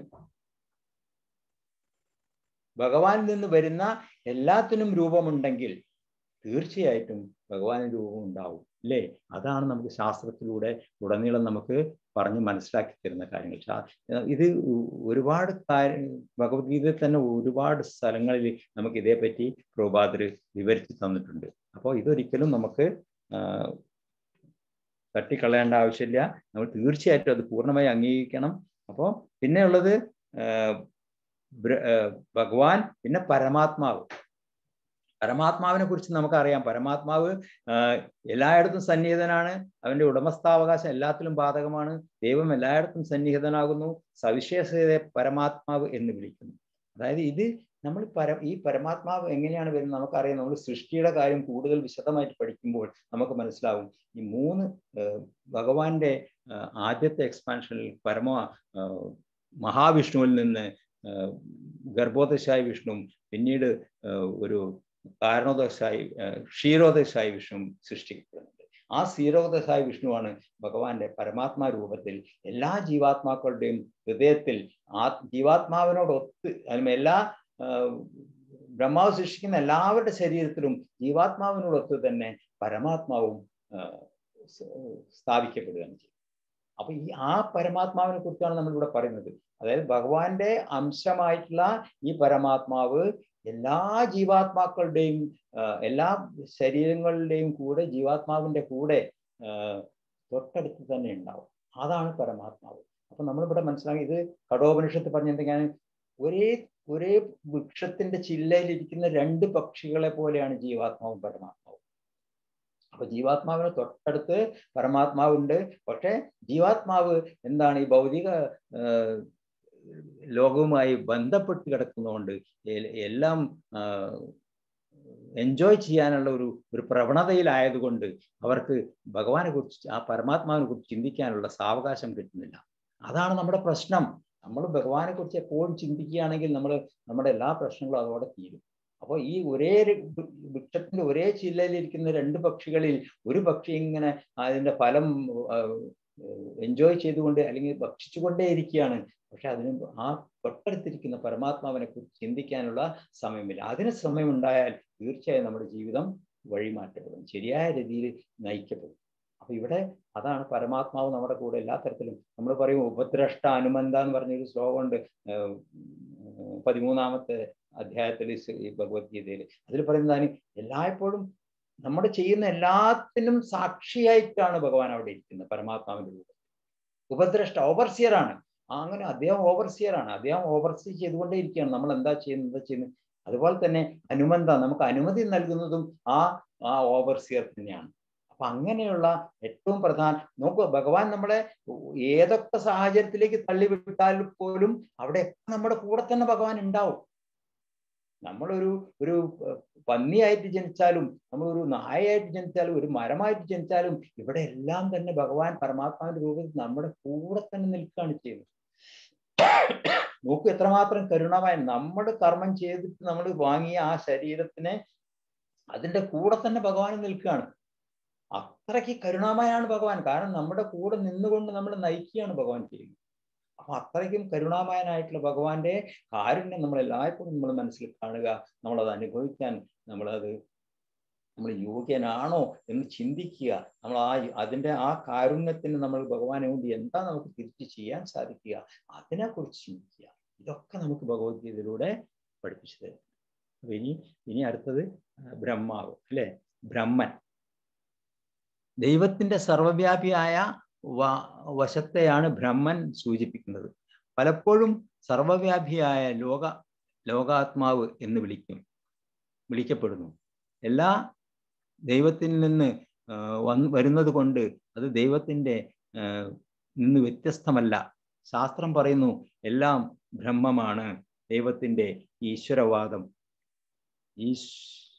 ഭഗവാനിൽ നിന്ന് വരുന്ന എല്ലാത്തിനും രൂപമുണ്ടെങ്കിൽ തീർച്ചയായിട്ടും ഭഗവാന് രൂപം ഉണ്ടാവും അല്ലേ അതാണ് നമുക്ക് ശാസ്ത്രത്തിലൂടെ ഉടനീളം നമുക്ക് പറഞ്ഞ് മനസ്സിലാക്കി തരുന്ന കാര്യങ്ങൾ ശാ- ഇത് ഒരുപാട് കാര്യ ഭഗവത്ഗീതയിൽ തന്നെ ഒരുപാട് സ്ഥലങ്ങളിൽ നമുക്ക് ഇതേപ്പറ്റി പ്രഭാതർ വിവരിച്ച് തന്നിട്ടുണ്ട് അപ്പോൾ ഇതൊരിക്കലും നമുക്ക് ആ, തട്ടിക്കളയേണ്ട ആവശ്യമില്ല നമ്മൾ തീർച്ചയായിട്ടും അത് പൂർണ്ണമായി അംഗീകരിക്കണം അപ്പോൾ പിന്നെയുള്ളത് ആ, ബ്ര- ആ, ഭഗവാൻ പിന്നെ പരമാത്മാവ് പരമാത്മാവിനെ കുറിച്ച് നമുക്കറിയാം പരമാത്മാവ് ആ, എല്ലായിടത്തും സന്നിഹിതനാണ് അവന്റെ ഉടമസ്ഥാവകാശം എല്ലാത്തിലും ബാധകമാണ് ദൈവം എല്ലായിടത്തും സന്നിഹിതനാകുന്നു സവിശേഷതയെ പരമാത്മാവ് എന്ന് വിളിക്കുന്നു അതായത് ഇത് നമ്മൾ പര ഈ പരമാത്മാവ് എങ്ങനെയാണ് വരുന്നത് നമുക്കറിയാം നമ്മൾ സൃഷ്ടിയുടെ കാര്യം കൂടുതൽ വിശദമായിട്ട് പഠിക്കുമ്പോൾ നമുക്ക് മനസ്സിലാവും ഈ മൂന്ന് ആ, ഭഗവാന്റെ ആ, ആദ്യത്തെ എക്സ്പാൻഷനിൽ പരമ ആ, മഹാവിഷ്ണുവിൽ നിന്ന് ആ, ഗർഭോദശായ വിഷ്ണു പിന്നീട് ആ, ഒരു കാരണോദശായി ക്ഷീരോദശായ വിഷ്ണു സൃഷ്ടിക്കപ്പെടുന്നുണ്ട് ആ ക്ഷീരോദശായ വിഷ്ണുവാണ് ഭഗവാന്റെ പരമാത്മാ രൂപത്തിൽ എല്ലാ ജീവാത്മാക്കളുടെയും ഹൃദയത്തിൽ ആ ജീവാത്മാവിനോടൊത്ത് അതിന് എല്ലാ ആ, ബ്രഹ്മാവ് സൃഷ്ടിക്കുന്ന എല്ലാവരുടെ ശരീരത്തിലും ജീവാത്മാവിനോടൊത്ത് തന്നെ പരമാത്മാവും ആ, സ്- സ്ഥാപിക്കപ്പെടുകയാണ് ചെയ്യുന്നത് അപ്പൊ ഈ ആ പരമാത്മാവിനെ കുറിച്ചാണ് നമ്മൾ ഇവിടെ പറയുന്നത് അതായത് ഭഗവാന്റെ അംശമായിട്ടുള്ള ഈ പരമാത്മാവ് എല്ലാ ജീവാത്മാക്കളുടെയും ആ, എല്ലാ ശരീരങ്ങളുടെയും കൂടെ ജീവാത്മാവിന്റെ കൂടെ ആ, തൊട്ടടുത്ത് തന്നെ ഉണ്ടാവും അതാണ് പരമാത്മാവ് അപ്പൊ നമ്മളിവിടെ മനസ്സിലാക്കി ഇത് കടോപനിഷത്ത് പറഞ്ഞ എന്തൊക്കെയാണ് ഒരേ ഒരേ വൃക്ഷത്തിന്റെ ചില്ലയിലിരിക്കുന്ന രണ്ട് പക്ഷികളെ പോലെയാണ് ജീവാത്മാവും പരമാത്മാവും അപ്പൊ ജീവാത്മാവിന് തൊട്ടടുത്ത് പരമാത്മാവുണ്ട് പക്ഷെ ജീവാത്മാവ് എന്താണ് ഈ ഭൗതിക ആ, ലോകവുമായി ബന്ധപ്പെട്ട് കിടക്കുന്നതുകൊണ്ട് എ- എല്ലാം എൻജോയ് ചെയ്യാനുള്ള ഒരു ഒരു പ്രവണതയിലായതുകൊണ്ട് അവർക്ക് ഭഗവാനെ കുറിച്ച് ആ പരമാത്മാവിനെ കുറിച്ച് ചിന്തിക്കാനുള്ള സാവകാശം കിട്ടുന്നില്ല അതാണ് നമ്മുടെ പ്രശ്നം നമ്മൾ ഭഗവാനെ കുറിച്ച് എപ്പോഴും ചിന്തിക്കുകയാണെങ്കിൽ നമ്മൾ നമ്മുടെ എല്ലാ പ്രശ്നങ്ങളും അതോടെ തീരും അപ്പോൾ ഈ ഒരേ ഒരു വൃ- വൃക്ഷത്തിന്റെ ഒരേ ചില്ലയിലിരിക്കുന്ന രണ്ട് പക്ഷികളിൽ ഒരു പക്ഷി ഇങ്ങനെ അതിന്റെ ഫലം എൻജോയ് ചെയ്തുകൊണ്ട് അല്ലെങ്കിൽ ഭക്ഷിച്ചുകൊണ്ടേ ഇരിക്കുകയാണ് പക്ഷെ അതിന് ആ തൊട്ടടുത്തിരിക്കുന്ന പരമാത്മാവിനെ കുറിച്ച് ചിന്തിക്കാനുള്ള സമയമില്ല അതിന് സമയമുണ്ടായാൽ തീർച്ചയായും നമ്മുടെ ജീവിതം വഴിമാറ്റപ്പെടും ശരിയായ രീതിയിൽ നയിക്കപ്പെടും അപ്പൊ ഇവിടെ അതാണ് പരമാത്മാവ് നമ്മുടെ കൂടെ എല്ലാ തരത്തിലും നമ്മൾ പറയും ഉപദ്രഷ്ട അനുമന്ത എന്ന് പറഞ്ഞൊരു ശ്ലോകമുണ്ട് ഏർ ഉം പതിമൂന്നാമത്തെ അധ്യായത്തിൽ ഈ ഭഗവത്ഗീതയിൽ അതിൽ പറയുന്നതാണ് എല്ലായ്പ്പോഴും നമ്മൾ ചെയ്യുന്ന എല്ലാത്തിനും സാക്ഷിയായിട്ടാണ് ഭഗവാൻ അവിടെ ഇരിക്കുന്നത് പരമാത്മാവിന്റെ രൂപത്തിൽ ഉപദ്രഷ്ട ഓവർസിയർ ആണ് ആ അങ്ങനെ അദ്ദേഹം ഓവർസിയർ ആണ് അദ്ദേഹം ഓവർസീ ചെയ്തുകൊണ്ടേ ഇരിക്കുകയാണ് നമ്മൾ എന്താ ചെയ്യുന്നത് എന്താ ചെയ്യുന്നത് അതുപോലെ തന്നെ അനുമന്ത നമുക്ക് അനുമതി നൽകുന്നതും ആ ആ ഓവർസിയർ തന്നെയാണ് അപ്പൊ അങ്ങനെയുള്ള ഏറ്റവും പ്രധാന നോക്കൂ ഭഗവാൻ നമ്മളെ ഏതൊക്കെ സാഹചര്യത്തിലേക്ക് തള്ളിവിട്ടാൽ പോലും അവിടെ നമ്മുടെ കൂടെ തന്നെ ഭഗവാൻ ഉണ്ടാവും നമ്മളൊരു ഒരു ഏർ, പന്നിയായിട്ട് ജനിച്ചാലും നമ്മളൊരു നായയായിട്ട് ജനിച്ചാലും ഒരു മരമായിട്ട് ജനിച്ചാലും ഇവിടെ എല്ലാം തന്നെ ഭഗവാൻ പരമാത്മാവിന്റെ രൂപത്തിൽ നമ്മുടെ കൂടെ തന്നെ നിൽക്കുകയാണ് ചെയ്യുന്നത് നോക്കൂ എത്രമാത്രം കരുണമായി നമ്മൾ കർമ്മം ചെയ്തിട്ട് നമ്മൾ വാങ്ങിയ ആ ശരീരത്തിനെ അതിന്റെ കൂടെ തന്നെ ഭഗവാൻ നിൽക്കുകയാണ് അത്രയ്ക്ക് കരുണാമയാണ് ഭഗവാൻ കാരണം നമ്മുടെ കൂടെ നിന്നുകൊണ്ട് നമ്മൾ നയിക്കുകയാണ് ഭഗവാൻ ചെയ്യുന്നത് അപ്പൊ അത്രയ്ക്കും കരുണാമയനായിട്ടുള്ള ഭഗവാന്റെ കാരുണ്യം നമ്മൾ എല്ലായ്പ്പോഴും നമ്മൾ മനസ്സിൽ കാണുക നമ്മളത് അനുഭവിക്കാൻ നമ്മളത് നമ്മൾ യോഗ്യനാണോ എന്ന് ചിന്തിക്കുക നമ്മൾ ആ അതിന്റെ ആ കാരുണ്യത്തിന് നമ്മൾ ഭഗവാനെ കൊണ്ട് എന്താ നമുക്ക് തിരിച്ചു ചെയ്യാൻ സാധിക്കുക അതിനെക്കുറിച്ച് ചിന്തിക്കുക ഇതൊക്കെ നമുക്ക് ഭഗവത്ഗീതയിലൂടെ പഠിപ്പിച്ചു തരും അപ്പൊ ഇനി ഇനി അടുത്തത് ബ്രഹ്മാവ് അല്ലെ ബ്രഹ്മൻ ദൈവത്തിന്റെ സർവവ്യാപിയായ വ വശത്തെയാണ് ബ്രഹ്മൻ സൂചിപ്പിക്കുന്നത് പലപ്പോഴും സർവവ്യാപിയായ ലോക ലോകാത്മാവ് എന്ന് വിളിക്കും വിളിക്കപ്പെടുന്നു എല്ലാ ദൈവത്തിൽ നിന്ന് വന്ന് വരുന്നത് കൊണ്ട് അത് ദൈവത്തിൻ്റെ നിന്ന് വ്യത്യസ്തമല്ല ശാസ്ത്രം പറയുന്നു എല്ലാം ബ്രഹ്മമാണ് ദൈവത്തിൻ്റെ ഈശ്വരവാദം ഈശ്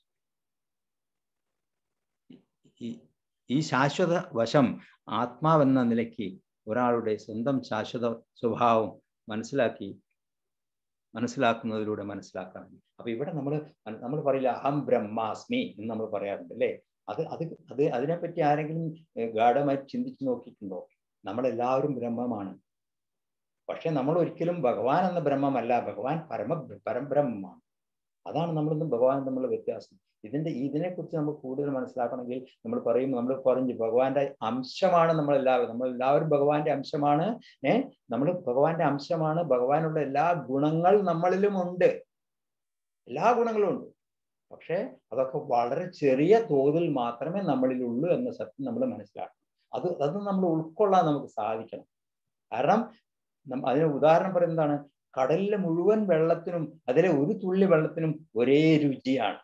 ഈ ശാശ്വത വശം ആത്മാവെന്ന നിലയ്ക്ക് ഒരാളുടെ സ്വന്തം ശാശ്വത സ്വഭാവം മനസ്സിലാക്കി മനസ്സിലാക്കുന്നതിലൂടെ മനസ്സിലാക്കാൻ കഴിയും അപ്പൊ ഇവിടെ നമ്മൾ നമ്മൾ പറയില്ല അഹം ബ്രഹ്മാസ്മി എന്ന് നമ്മൾ പറയാറുണ്ട് അല്ലേ അത് അത് അത് അതിനെപ്പറ്റി ആരെങ്കിലും ഏഹ്, ഗാഢമായി ചിന്തിച്ചു നോക്കിയിട്ടുണ്ടോ നമ്മളെല്ലാവരും ബ്രഹ്മമാണ് പക്ഷെ നമ്മൾ ഒരിക്കലും ഭഗവാൻ എന്ന ബ്രഹ്മമല്ല ഭഗവാൻ പരമ പരബ്രഹ്മമാണ് അതാണ് നമ്മളിന്ന് ഭഗവാൻ തമ്മിലുള്ള വ്യത്യാസം ഇതിന്റെ ഇതിനെക്കുറിച്ച് നമ്മൾ കൂടുതൽ മനസ്സിലാക്കണമെങ്കിൽ നമ്മൾ പറയും നമ്മൾ പറഞ്ഞു ഭഗവാന്റെ അംശമാണ് നമ്മളെല്ലാവരും നമ്മളെല്ലാവരും ഭഗവാന്റെ അംശമാണ് ഏഹ് നമ്മൾ ഭഗവാന്റെ അംശമാണ് ഭഗവാനുള്ള എല്ലാ ഗുണങ്ങൾ നമ്മളിലും ഉണ്ട് എല്ലാ ഗുണങ്ങളും ഉണ്ട് പക്ഷേ അതൊക്കെ വളരെ ചെറിയ തോതിൽ മാത്രമേ നമ്മളിലുള്ളൂ എന്ന സത്യം നമ്മൾ മനസ്സിലാക്കണം അത് അത് നമ്മൾ ഉൾക്കൊള്ളാൻ നമുക്ക് സാധിക്കണം കാരണം നം- അതിന് ഉദാഹരണം പറയുന്നതാണ് കടലിലെ മുഴുവൻ വെള്ളത്തിനും അതിലെ ഒരു തുള്ളി വെള്ളത്തിനും ഒരേ രുചിയാണ്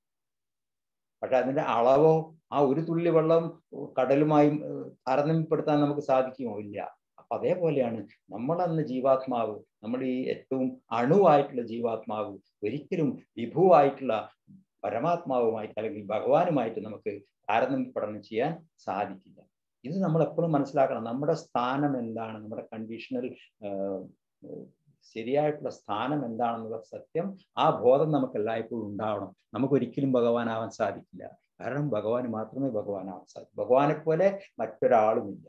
പക്ഷെ അതിന്റെ അളവോ ആ ഒരു തുള്ളി വെള്ളം കടലുമായും ഏഹ്, താരതമ്യപ്പെടുത്താൻ നമുക്ക് സാധിക്കുമോ ഇല്ല അപ്പൊ അതേപോലെയാണ് നമ്മളെന്ന ജീവാത്മാവ് നമ്മൾ ഈ ഏറ്റവും അണുവായിട്ടുള്ള ജീവാത്മാവ് ഒരിക്കലും വിഭുവായിട്ടുള്ള പരമാത്മാവുമായിട്ട് അല്ലെങ്കിൽ ഭഗവാനുമായിട്ട് നമുക്ക് താരതമ്യ പഠനം ചെയ്യാൻ സാധിക്കില്ല ഇത് നമ്മൾ എപ്പോഴും മനസ്സിലാക്കണം നമ്മുടെ സ്ഥാനം എന്താണ് നമ്മുടെ കണ്ടീഷണൽ ശരിയായിട്ടുള്ള സ്ഥാനം എന്താണെന്നുള്ള സത്യം ആ ബോധം നമുക്ക് എല്ലായ്പ്പോഴും ഉണ്ടാവണം നമുക്ക് ഒരിക്കലും ഭഗവാനാവാൻ സാധിക്കില്ല കാരണം ഭഗവാന് മാത്രമേ ഭഗവാനാവാൻ സാധിക്കൂ ഭഗവാനെ പോലെ മറ്റൊരാളുമില്ല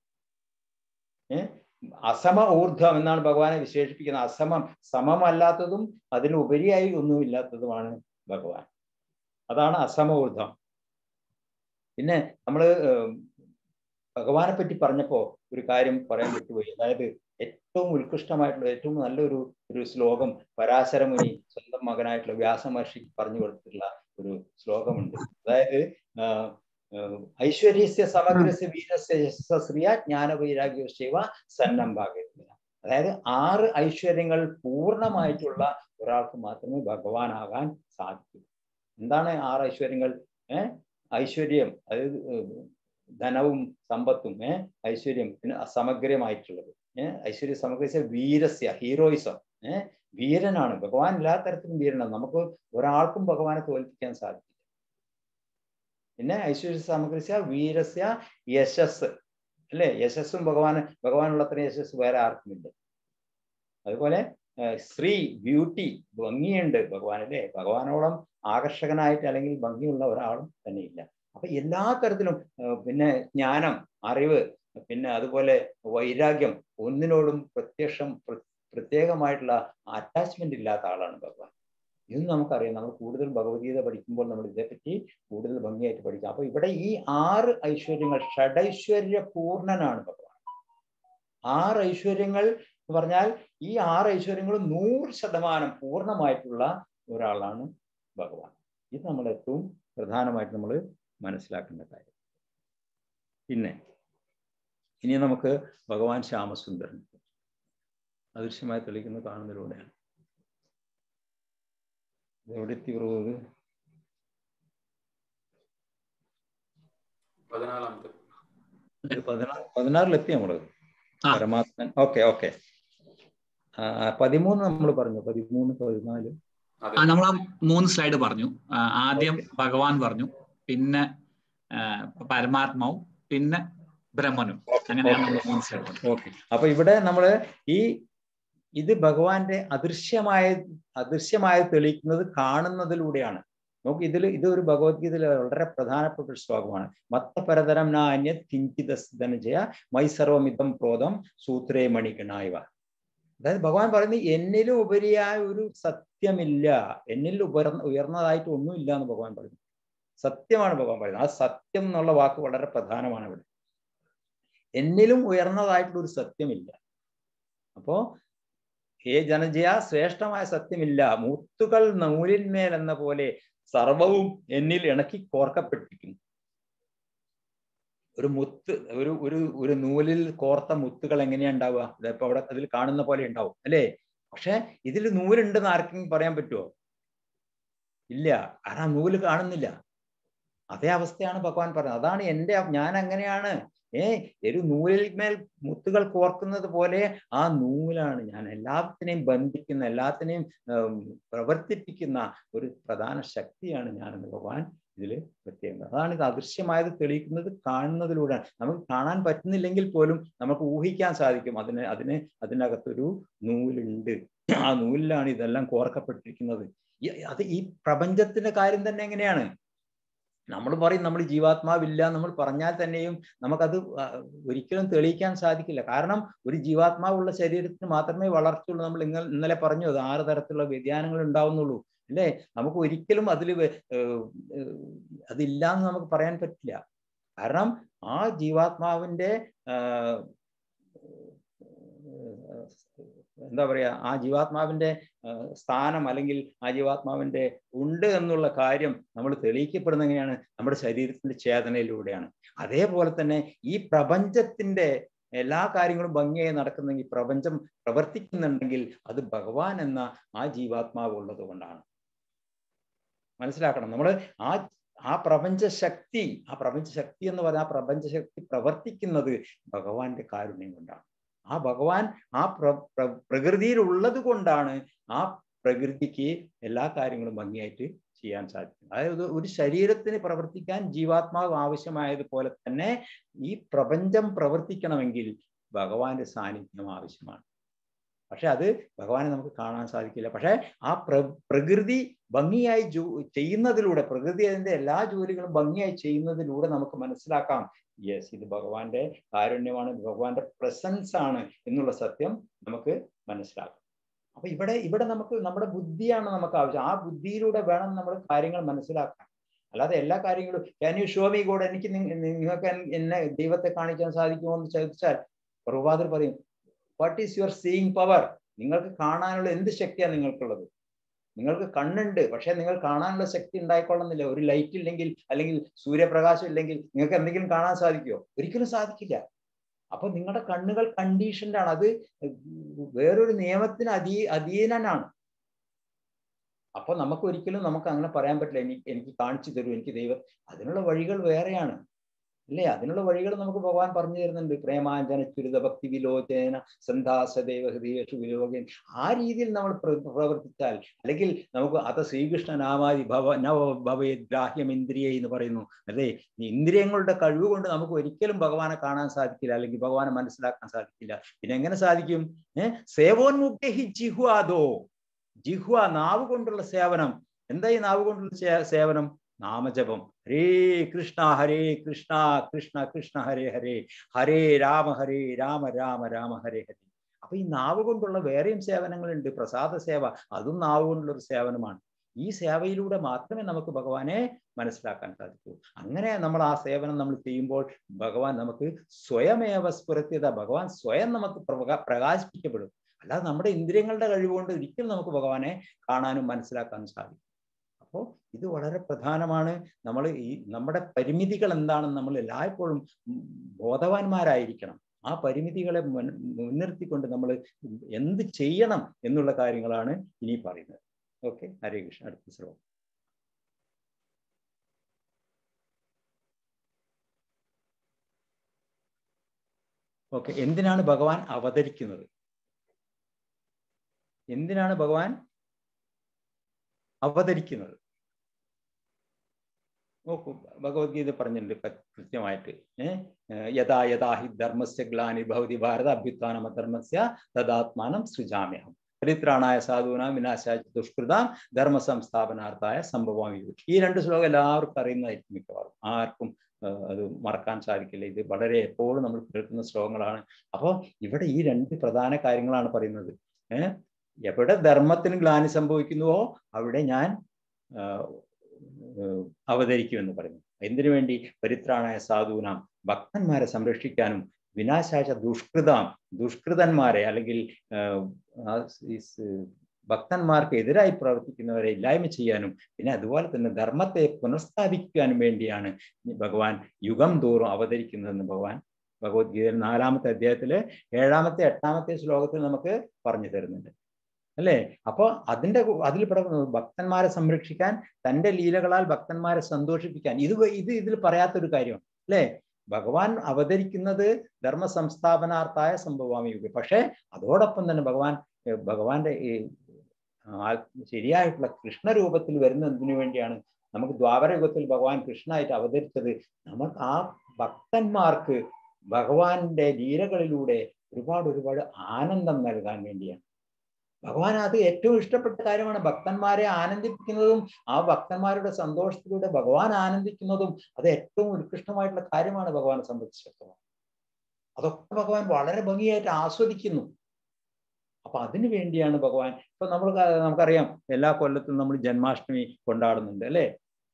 ഏ അസമ ഊർധ്വം എന്നാണ് ഭഗവാനെ വിശേഷിപ്പിക്കുന്നത് അസമം സമമല്ലാത്തതും അതിലുപരിയായി ഒന്നുമില്ലാത്തതുമാണ് ഭഗവാൻ അതാണ് അസമ ഊർധ്വം പിന്നെ നമ്മള് ഏർ, ഭഗവാനെ പറ്റി പറഞ്ഞപ്പോ ഒരു കാര്യം പറയാൻ വിട്ടുപോയി അതായത് ഏറ്റവും ഉത്കൃഷ്ടമായിട്ടുള്ള ഏറ്റവും നല്ലൊരു ഒരു ശ്ലോകം പരാശരമുനി സ്വന്തം മകനായിട്ടുള്ള വ്യാസമഹർഷിക്ക് പറഞ്ഞു കൊടുത്തിട്ടുള്ള ഒരു ശ്ലോകമുണ്ട് അതായത് ആഹ് ആഹ് ഐശ്വര്യസ്യ സമഗ്രസ്യ വീരസ്യ യശസ്ശ്രിയ ജ്ഞാനവൈരാഗ്യ ശിവ സന്നം ഭാഗത്തില്ല അതായത് ആറ് ഐശ്വര്യങ്ങൾ പൂർണ്ണമായിട്ടുള്ള ഒരാൾക്ക് മാത്രമേ ഭഗവാനാകാൻ സാധിക്കൂ എന്താണ് ആറ് ഐശ്വര്യങ്ങൾ ഏഹ് ഐശ്വര്യം അതായത് ഏഹ് ധനവും സമ്പത്തും ഏഹ് ഐശ്വര്യം പിന്നെ സമഗ്രമായിട്ടുള്ളത് ഏഹ് ഐശ്വര്യ സമഗ്രസ്യ വീരസ്യ ഹീറോയിസം ഏഹ് വീരനാണ് ഭഗവാൻ എല്ലാ തരത്തിലും വീരനാണ് നമുക്ക് ഒരാൾക്കും ഭഗവാനെ തോൽപ്പിക്കാൻ സാധിക്കില്ല പിന്നെ ഐശ്വര്യ സമഗ്രസ്യ വീരസ്യ യശസ് അല്ലേ യശസ്സും ഭഗവാൻ ഭഗവാനുള്ള അത്രയും യശസ് വേറെ ആർക്കുമില്ല അതുപോലെ ഏഹ് ശ്രീ ബ്യൂട്ടി ഭംഗിയുണ്ട് ഭഗവാൻ അല്ലേ ഭഗവാനോളം ആകർഷകനായിട്ട് അല്ലെങ്കിൽ ഭംഗിയുള്ള ഒരാളും തന്നെ ഇല്ല അപ്പൊ എല്ലാ തരത്തിലും ഏഹ് പിന്നെ ജ്ഞാനം അറിവ് പിന്നെ അതുപോലെ വൈരാഗ്യം ഒന്നിനോടും പ്രത്യക്ഷം പ്ര- പ്രത്യേകമായിട്ടുള്ള അറ്റാച്ച്മെന്റ് ഇല്ലാത്ത ആളാണ് ഭഗവാൻ ഇത് നമുക്കറിയാം നമ്മൾ കൂടുതൽ ഭഗവത്ഗീത പഠിക്കുമ്പോൾ നമ്മൾ ഇതേപ്പറ്റി കൂടുതൽ ഭംഗിയായിട്ട് പഠിക്കാം അപ്പൊ ഇവിടെ ഈ ആറ് ഐശ്വര്യങ്ങൾ ഷഡൈശ്വര്യ പൂർണ്ണനാണ് ഭഗവാൻ ആറ് ഐശ്വര്യങ്ങൾ എന്ന് പറഞ്ഞാൽ ഈ ആറ് ഐശ്വര്യങ്ങളും നൂറ് ശതമാനം പൂർണ്ണമായിട്ടുള്ള ഒരാളാണ് ഭഗവാൻ ഇത് നമ്മൾ ഏറ്റവും പ്രധാനമായിട്ട് നമ്മൾ മനസ്സിലാക്കേണ്ട കാര്യം പിന്നെ ഇനി നമുക്ക് ഭഗവാൻ ശ്യാമസുന്ദരൻ അദൃശ്യമായി തെളിയിക്കുന്ന കാണുന്നതിലൂടെയാണ് എവിടെ എത്തി പ്രഭു പതിനാലാമത്തെ ഇത് പതിനാറ് പതിനാറിലെത്തി നമ്മള് ആ. പരമാത്മൻ ഓക്കെ ഓക്കെ പതിമൂന്ന് നമ്മൾ പറഞ്ഞു പതിമൂന്ന് പതിനാല് അതെ ആ നമ്മൾ ആ മൂന്ന് സ്ലൈഡ് പറഞ്ഞു ആ, ആദ്യം ഭഗവാൻ പറഞ്ഞു പിന്നെ ആ, പരമാത്മാവും പിന്നെ ബ്രഹ്മനും അങ്ങനെയാണ് നമ്മൾ മൂന്ന് സ്ലൈഡ് പറഞ്ഞത് ഓക്കെ അപ്പൊ ഇവിടെ നമ്മള് ഈ ഇത് ഭഗവാന്റെ അദൃശ്യമായ അദൃശ്യമായ തെളിയിക്കുന്നത് കാണുന്നതിലൂടെയാണ് നോക്ക് ഇതിൽ ഇത് ഒരു ഭഗവത്ഗീതയിലെ വളരെ പ്രധാനപ്പെട്ട ഒരു ശ്ലോകമാണ് മത്തപരതരം നാന്യ കിഞ്ചിതജയ മൈ സർവമിതം പ്രോതം സൂത്രേ മണികണായവ അതായത് ഭഗവാൻ പറയുന്നത് എന്നിലും ഉപരിയായ ഒരു സത്യമില്ല എന്നിൽ ഉയർന്ന ഉയർന്നതായിട്ട് ഒന്നുമില്ല എന്ന് ഭഗവാൻ പറയുന്നു സത്യമാണ് ഭഗവാൻ പറയുന്നത് ആ സത്യം എന്നുള്ള വാക്ക് വളരെ പ്രധാനമാണ് ഇവിടെ എന്നിലും ഉയർന്നതായിട്ടുള്ള ഒരു സത്യമില്ല അപ്പോ ഹേ ജനജയ ശ്രേഷ്ഠമായ സത്യമില്ല മുത്തുകൾ നൂലിന്മേൽ എന്ന പോലെ സർവവും എന്നിൽ ഇണക്കി കോർക്കപ്പെട്ടിരിക്കുന്നു ഒരു മുത്ത് ഒരു ഒരു ഒരു നൂലിൽ കോർത്ത മുത്തുകൾ എങ്ങനെയാ ഉണ്ടാവുക ഇതിപ്പോ അവിടെ അതിൽ കാണുന്ന പോലെ ഉണ്ടാവും അല്ലേ പക്ഷെ ഇതിൽ നൂലുണ്ടെന്ന് ആർക്കെങ്കിലും പറയാൻ പറ്റുമോ ഇല്ല കാരണം ആ നൂല് കാണുന്നില്ല അതേ അവസ്ഥയാണ് ഭഗവാൻ പറയുന്നത് അതാണ് എൻ്റെ ഞാൻ അങ്ങനെയാണ് ഏ ഒരു നൂലിൽ മേൽ മുത്തുകൾ കോർക്കുന്നത് പോലെ ആ നൂലാണ് ഞാൻ എല്ലാത്തിനെയും ബന്ധിക്കുന്ന എല്ലാത്തിനെയും ഉം, പ്രവർത്തിപ്പിക്കുന്ന ഒരു പ്രധാന ശക്തിയാണ് ഞാനെന്ന് ഭഗവാൻ ഇതിൽ പ്രത്യേകം അതാണ് ഇത് അദൃശ്യമായത് തെളിയിക്കുന്നത് കാണുന്നതിലൂടെയാണ് നമുക്ക് കാണാൻ പറ്റുന്നില്ലെങ്കിൽ പോലും നമുക്ക് ഊഹിക്കാൻ സാധിക്കും അതിന് അതിന് അതിനകത്തൊരു നൂലുണ്ട് ആ നൂലിലാണ് ഇതെല്ലാം കോർക്കപ്പെട്ടിരിക്കുന്നത് ഈ- അത് ഈ പ്രപഞ്ചത്തിന്റെ കാര്യം തന്നെ എങ്ങനെയാണ് നമ്മൾ പറയും നമ്മൾ ജീവാത്മാവില്ല നമ്മൾ പറഞ്ഞാൽ തന്നെയും നമുക്കത് ആ, ഒരിക്കലും തെളിയിക്കാൻ സാധിക്കില്ല കാരണം ഒരു ജീവാത്മാവുള്ള ശരീരത്തിന് മാത്രമേ വളർച്ചയുള്ളൂ നമ്മൾ ഇന്നലെ ഇന്നലെ പറഞ്ഞു അത് ആറ് തരത്തിലുള്ള വ്യതിയാനങ്ങൾ ഉണ്ടാവുന്നുള്ളൂ അല്ലേ നമുക്ക് ഒരിക്കലും അതിൽ അതില്ല എന്ന് നമുക്ക് പറയാൻ പറ്റില്ല കാരണം ആ ജീവാത്മാവിന്റെ ആ, എന്താ പറയാ ആ ജീവാത്മാവിന്റെ ആ, സ്ഥാനം അല്ലെങ്കിൽ ആ ജീവാത്മാവിന്റെ ഉണ്ട് എന്നുള്ള കാര്യം നമ്മൾ തെളിയിക്കപ്പെടുന്ന എങ്ങനെയാണ് നമ്മുടെ ശരീരത്തിന്റെ ചേതനയിലൂടെയാണ് അതേപോലെ തന്നെ ഈ പ്രപഞ്ചത്തിന്റെ എല്ലാ കാര്യങ്ങളും ഭംഗിയായി നടക്കുന്നെങ്കിൽ പ്രപഞ്ചം പ്രവർത്തിക്കുന്നുണ്ടെങ്കിൽ അത് ഭഗവാൻ എന്ന ആ ജീവാത്മാവ് ഉള്ളത് കൊണ്ടാണ് മനസ്സിലാക്കണം നമ്മൾ ആ ആ പ്രപഞ്ച ശക്തി ആ പ്രപഞ്ച ശക്തി എന്ന് പറഞ്ഞാൽ ആ പ്രപഞ്ച ശക്തി പ്രവർത്തിക്കുന്നത് ഭഗവാന്റെ കാരുണ്യം കൊണ്ടാണ് ആ ഭഗവാൻ ആ പ്ര പ്ര- പ്രകൃതിയിൽ ഉള്ളത് കൊണ്ടാണ് ആ പ്രകൃതിക്ക് എല്ലാ കാര്യങ്ങളും ഭംഗിയായിട്ട് ചെയ്യാൻ സാധിക്കും അതായത് ഒരു ശരീരത്തിന് പ്രവർത്തിക്കാൻ ജീവാത്മാവ് ആവശ്യമായതുപോലെ തന്നെ ഈ പ്രപഞ്ചം പ്രവർത്തിക്കണമെങ്കിൽ ഭഗവാന്റെ സാന്നിധ്യം ആവശ്യമാണ് പക്ഷെ അത് ഭഗവാനെ നമുക്ക് കാണാൻ സാധിക്കില്ല പക്ഷെ ആ പ്ര പ്രകൃതി ഭംഗിയായി ജോ ചെയ്യുന്നതിലൂടെ പ്രകൃതി അതിന്റെ എല്ലാ ജോലികളും ഭംഗിയായി ചെയ്യുന്നതിലൂടെ നമുക്ക് മനസ്സിലാക്കാം യെസ് ഇത് ഭഗവാന്റെ കാരുണ്യമാണ് ഭഗവാന്റെ പ്രസൻസ് ആണ് എന്നുള്ള സത്യം നമുക്ക് മനസ്സിലാക്കാം അപ്പൊ ഇവിടെ ഇവിടെ നമുക്ക് നമ്മുടെ ബുദ്ധിയാണ് നമുക്ക് ആവശ്യം ആ ബുദ്ധിയിലൂടെ വേണം നമ്മൾ കാര്യങ്ങൾ മനസ്സിലാക്കാൻ അല്ലാതെ എല്ലാ കാര്യങ്ങളും can you show me God എനിക്ക് നിങ്ങ- നിങ്ങൾക്ക് എൻ- എന്നെ ദൈവത്തെ കാണിക്കാൻ സാധിക്കുമോ എന്ന് ചോദിച്ചാൽ പ്രഭാതർ പറയും what is your seeing power നിങ്ങൾക്ക് കാണാനുള്ള എന്ത് ശക്തിയാണ് നിങ്ങൾക്കുള്ളത് നിങ്ങൾക്ക് കണ്ണുണ്ട് പക്ഷെ നിങ്ങൾ കാണാനുള്ള ശക്തി ഉണ്ടായിക്കൊള്ളുന്നില്ല ഒരു ലൈറ്റ് ഇല്ലെങ്കിൽ അല്ലെങ്കിൽ സൂര്യപ്രകാശം ഇല്ലെങ്കിൽ നിങ്ങൾക്ക് എന്തെങ്കിലും കാണാൻ സാധിക്കുമോ ഒരിക്കലും സാധിക്കില്ല അപ്പൊ നിങ്ങളുടെ കണ്ണുകൾ കണ്ടീഷൻഡ് ആണ് അത് വേറൊരു നിയമത്തിന് അധീ അധീനനാണ് അപ്പൊ നമുക്ക് ഒരിക്കലും നമുക്ക് അങ്ങനെ പറയാൻ പറ്റില്ല എനിക്ക് എനിക്ക് കാണിച്ചു തരൂ എനിക്ക് ദൈവം അതിനുള്ള വഴികൾ വേറെയാണ് അല്ലേ അതിനുള്ള വഴികൾ നമുക്ക് ഭഗവാൻ പറഞ്ഞു തരുന്നുണ്ട് പ്രേമാഞ്ജന ചുരിത ഭക്തി വിലോചന സന്ധാസദേവ ഹൃദയേഷു വിലോകൻ ആ രീതിയിൽ നമ്മൾ പ്ര- പ്രവർത്തിച്ചാൽ അല്ലെങ്കിൽ നമുക്ക് അത ശ്രീകൃഷ്ണ നാമാതി ഭവ നവ ഭവേ ഗ്രാഹ്യം ഇന്ദ്രിയ എന്ന് പറയുന്നു അല്ലേ ഈ ഇന്ദ്രിയങ്ങളുടെ കഴിവ് കൊണ്ട് നമുക്ക് ഒരിക്കലും ഭഗവാനെ കാണാൻ സാധിക്കില്ല അല്ലെങ്കിൽ ഭഗവാനെ മനസ്സിലാക്കാൻ സാധിക്കില്ല പിന്നെ എങ്ങനെ സാധിക്കും ഏഹ് സേവോന്മുക്തി ഹി ജിഹ്വാദോ ജിഹ്വ നാവ് കൊണ്ടുള്ള സേവനം എന്താ ഈ നാവ് കൊണ്ടുള്ള സേ- സേവനം നാമജപം ഹരേ കൃഷ്ണ ഹരേ കൃഷ്ണ കൃഷ്ണ കൃഷ്ണ ഹരേ ഹരേ ഹരേ രാമ ഹരേ രാമ രാമ രാമ ഹരേ ഹരേ അപ്പൊ ഈ നാവ് കൊണ്ടുള്ള വേറെയും സേവനങ്ങളുണ്ട് പ്രസാദ സേവ അതും നാവ് കൊണ്ടുള്ള ഒരു സേവനമാണ് ഈ സേവയിലൂടെ മാത്രമേ നമുക്ക് ഭഗവാനെ മനസ്സിലാക്കാൻ സാധിക്കൂ അങ്ങനെ നമ്മൾ ആ സേവനം നമ്മൾ ചെയ്യുമ്പോൾ ഭഗവാൻ നമുക്ക് സ്വയമേവ സ്ഫുരത്യത ഭഗവാൻ സ്വയം നമുക്ക് പ്രക- പ്രകാശിപ്പിക്കപ്പെടും അല്ലാതെ നമ്മുടെ ഇന്ദ്രിയങ്ങളുടെ കഴിവുകൊണ്ട് ഒരിക്കലും നമുക്ക് ഭഗവാനെ കാണാനും മനസ്സിലാക്കാനും സാധിക്കും അപ്പോൾ ഇത് വളരെ പ്രധാനമാണ് നമ്മൾ ഈ നമ്മുടെ പരിമിതികൾ എന്താണെന്ന് നമ്മൾ എല്ലായ്പ്പോഴും ഉം ബോധവാന്മാരായിരിക്കണം ആ പരിമിതികളെ മുൻ മുൻനിർത്തിക്കൊണ്ട് നമ്മൾ എന്ത് ചെയ്യണം എന്നുള്ള കാര്യങ്ങളാണ് ഇനി പറയുന്നത് ഓക്കെ ഹരേ കൃഷ്ണ അടുത്ത ശ്ലോകം ഓക്കെ എന്തിനാണ് ഭഗവാൻ അവതരിക്കുന്നത് എന്തിനാണ് ഭഗവാൻ അവതരിക്കുന്നത് നോക്കൂ ഭഗവത്ഗീത പറഞ്ഞിട്ടുണ്ട് ക- കൃത്യമായിട്ട് ഏഹ് യഥാ യഥാ ഹി ധർമ്മസ്യ ഗ്ലാനി ഭവതി ഭാരത അഭ്യുത്ഥാനം അധർമ്മസ്യ തദാത്മാനം സൃജാമ്യഹം പരിത്രാണായ സാധൂനാം വിനാശായ ദുഷ്കൃതാം ധർമ്മ സംസ്ഥാപനാർത്ഥായ സംഭവം ഈ രണ്ട് ശ്ലോകം എല്ലാവർക്കും അറിയുന്നതായിരിക്കും മിക്കവാറും ആർക്കും ആ, അത് മറക്കാൻ സാധിക്കില്ല ഇത് വളരെ എപ്പോഴും നമ്മൾ കേൾക്കുന്ന ശ്ലോകങ്ങളാണ് അപ്പോൾ ഇവിടെ ഈ രണ്ട് പ്രധാന കാര്യങ്ങളാണ് പറയുന്നത് ഏഹ് എവിടെ ധർമ്മത്തിന് ഗ്ലാനി സംഭവിക്കുന്നുവോ അവിടെ ഞാൻ ആ, ഏഹ് അവതരിക്കുമെന്ന് പറയുന്നു എന്തിനു വേണ്ടി പരിത്രാണായ സാധൂനാം ഭക്തന്മാരെ സംരക്ഷിക്കാനും വിനാശാച ദുഷ്കൃതാം ദുഷ്കൃതന്മാരെ അല്ലെങ്കിൽ ആഹ് ആ ഈ സ് ഭക്തന്മാർക്ക് എതിരായി പ്രവർത്തിക്കുന്നവരെ ഇല്ലായ്മ ചെയ്യാനും പിന്നെ അതുപോലെ തന്നെ ധർമ്മത്തെ പുനഃസ്ഥാപിക്കാനും വേണ്ടിയാണ് ഭഗവാൻ യുഗം തോറും അവതരിക്കുന്നതെന്ന് ഭഗവാൻ ഭഗവത്ഗീതയിൽ നാലാമത്തെ അധ്യായത്തില് ഏഴാമത്തെ എട്ടാമത്തെ ശ്ലോകത്തിൽ നമുക്ക് പറഞ്ഞു തരുന്നുണ്ട് അല്ലേ അപ്പൊ അതിന്റെ കു- അതിൽ പറയുന്നത് ഭക്തന്മാരെ സംരക്ഷിക്കാൻ തന്റെ ലീലകളാൽ ഭക്തന്മാരെ സന്തോഷിപ്പിക്കാൻ ഇത് വ- ഇത് ഇതിൽ പറയാത്തൊരു കാര്യം അല്ലേ ഭഗവാൻ അവതരിക്കുന്നത് ധർമ്മ സംസ്ഥാപനാർത്ഥായ സംഭവമാമി യുഗം പക്ഷേ അതോടൊപ്പം തന്നെ ഭഗവാൻ ഏർ ഭഗവാന്റെ ഈ ആ ശരിയായിട്ടുള്ള കൃഷ്ണരൂപത്തിൽ വരുന്നതിനു വേണ്ടിയാണ് നമുക്ക് ദ്വാപര യുഗത്തിൽ ഭഗവാൻ കൃഷ്ണനായിട്ട് അവതരിച്ചത് നമുക്ക് ആ ഭക്തന്മാർക്ക് ഭഗവാന്റെ ലീലകളിലൂടെ ഒരുപാട് ഒരുപാട് ആനന്ദം നൽകാൻ വേണ്ടിയാണ് ഭഗവാൻ അത് ഏറ്റവും ഇഷ്ടപ്പെട്ട കാര്യമാണ് ഭക്തന്മാരെ ആനന്ദിപ്പിക്കുന്നതും ആ ഭക്തന്മാരുടെ സന്തോഷത്തിലൂടെ ഭഗവാൻ ആനന്ദിക്കുന്നതും അത് ഏറ്റവും ഉത്കൃഷ്ടമായിട്ടുള്ള കാര്യമാണ് ഭഗവാനെ സംബന്ധിച്ചിടത്തോളം അതൊക്കെ ഭഗവാൻ വളരെ ഭംഗിയായിട്ട് ആസ്വദിക്കുന്നു അപ്പൊ അതിനു വേണ്ടിയാണ് ഭഗവാൻ ഇപ്പൊ നമ്മൾ നമുക്കറിയാം എല്ലാ കൊല്ലത്തും നമ്മൾ ജന്മാഷ്ടമി കൊണ്ടാടുന്നുണ്ട് അല്ലെ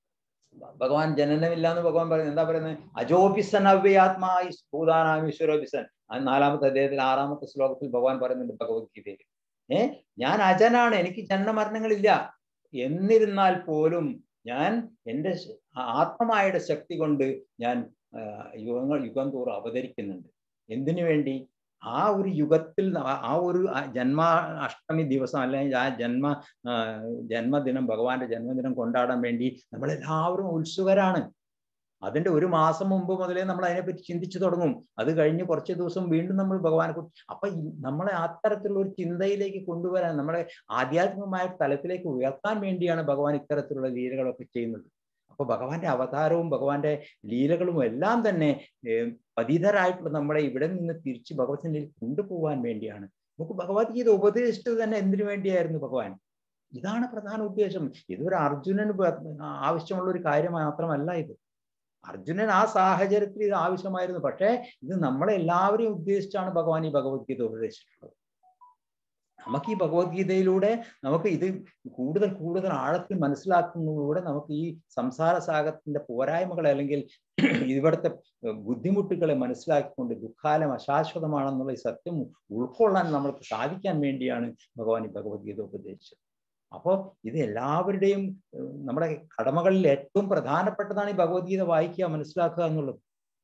ഭഗവാൻ ജനനമില്ല എന്ന് ഭഗവാൻ പറയുന്നത് എന്താ പറയുന്നത് അജോപിസൻ അവ്യാത്മായി ഭൂതാനാമീശ്വരോപിസൻ നാലാമത്തെ അദ്ദേഹത്തിൽ ആറാമത്തെ ശ്ലോകത്തിൽ ഭഗവാൻ പറയുന്നുണ്ട് ഭഗവത്ഗീതയിൽ ഏ ഞാൻ അജനാണ് എനിക്ക് ജനനമരണങ്ങളില്ല എന്നിരുന്നാൽ പോലും ഞാൻ എൻ്റെ ആത്മമായുടെ ശക്തി കൊണ്ട് ഞാൻ യുഗങ്ങൾ യുഗം തോറും അവതരിക്കുന്നുണ്ട് എന്തിനു വേണ്ടി ആ ഒരു യുഗത്തിൽ ആ ഒരു ജന്മ അഷ്ടമി ദിവസം അല്ലെങ്കിൽ ആ ജന്മ ജന്മദിനം ഭഗവാന്റെ ജന്മദിനം കൊണ്ടാടാൻ വേണ്ടി നമ്മളെല്ലാവരും ഉത്സുകരാണ് അതിന്റെ ഒരു മാസം മുമ്പ് മുതലേ നമ്മൾ അതിനെപ്പറ്റി ചിന്തിച്ചു തുടങ്ങും അത് കഴിഞ്ഞ് കുറച്ച് ദിവസം വീണ്ടും നമ്മൾ ഭഗവാനെ കുറിച്ച് അപ്പൊ നമ്മളെ അത്തരത്തിലുള്ള ഒരു ചിന്തയിലേക്ക് കൊണ്ടുവരാൻ നമ്മളെ ആധ്യാത്മികമായ തലത്തിലേക്ക് ഉയർത്താൻ വേണ്ടിയാണ് ഭഗവാൻ ഇത്തരത്തിലുള്ള ലീലകളൊക്കെ ചെയ്യുന്നത് അപ്പൊ ഭഗവാന്റെ അവതാരവും ഭഗവാന്റെ ലീലകളും എല്ലാം തന്നെ പതിതരായിട്ടുള്ള നമ്മളെ ഇവിടെ നിന്ന് തിരിച്ച് ഭഗവത്തിന്റെ കൊണ്ടുപോകാൻ വേണ്ടിയാണ് നമുക്ക് ഭഗവത്ഗീത ഉപദേശിച്ചത് തന്നെ എന്തിനു വേണ്ടിയായിരുന്നു ഭഗവാൻ ഇതാണ് പ്രധാന ഉദ്ദേശം ഇതൊരു അർജുനന് ആവശ്യമുള്ള ഒരു കാര്യം മാത്രമല്ല ഇത് അർജുനൻ ആ സാഹചര്യത്തിൽ ഇത് ആവശ്യമായിരുന്നു പക്ഷേ ഇത് നമ്മളെ എല്ലാവരെയും ഉദ്ദേശിച്ചാണ് ഭഗവാൻ ഈ ഭഗവത്ഗീത ഉപദേശിച്ചിട്ടുള്ളത് നമുക്ക് ഈ ഭഗവത്ഗീതയിലൂടെ നമുക്ക് ഇത് കൂടുതൽ കൂടുതൽ ആഴത്തിൽ മനസ്സിലാക്കുന്നതിലൂടെ നമുക്ക് ഈ സംസാര സാഗത്തിന്റെ പോരായ്മകളെ അല്ലെങ്കിൽ ഇവിടുത്തെ ബുദ്ധിമുട്ടുകളെ മനസ്സിലാക്കിക്കൊണ്ട് ദുഃഖാലം അശാശ്വതമാണെന്നുള്ള ഈ സത്യം ഉൾക്കൊള്ളാൻ നമ്മൾക്ക് സാധിക്കാൻ വേണ്ടിയാണ് ഭഗവാൻ ഈ ഭഗവത്ഗീത ഉപദേശിച്ചത് അപ്പോൾ ഇത് എല്ലാവരുടെയും നമ്മുടെ കടമകളിൽ ഏറ്റവും പ്രധാനപ്പെട്ടതാണ് ഈ ഭഗവത്ഗീത വായിക്കുക മനസ്സിലാക്കുക എന്നുള്ളത്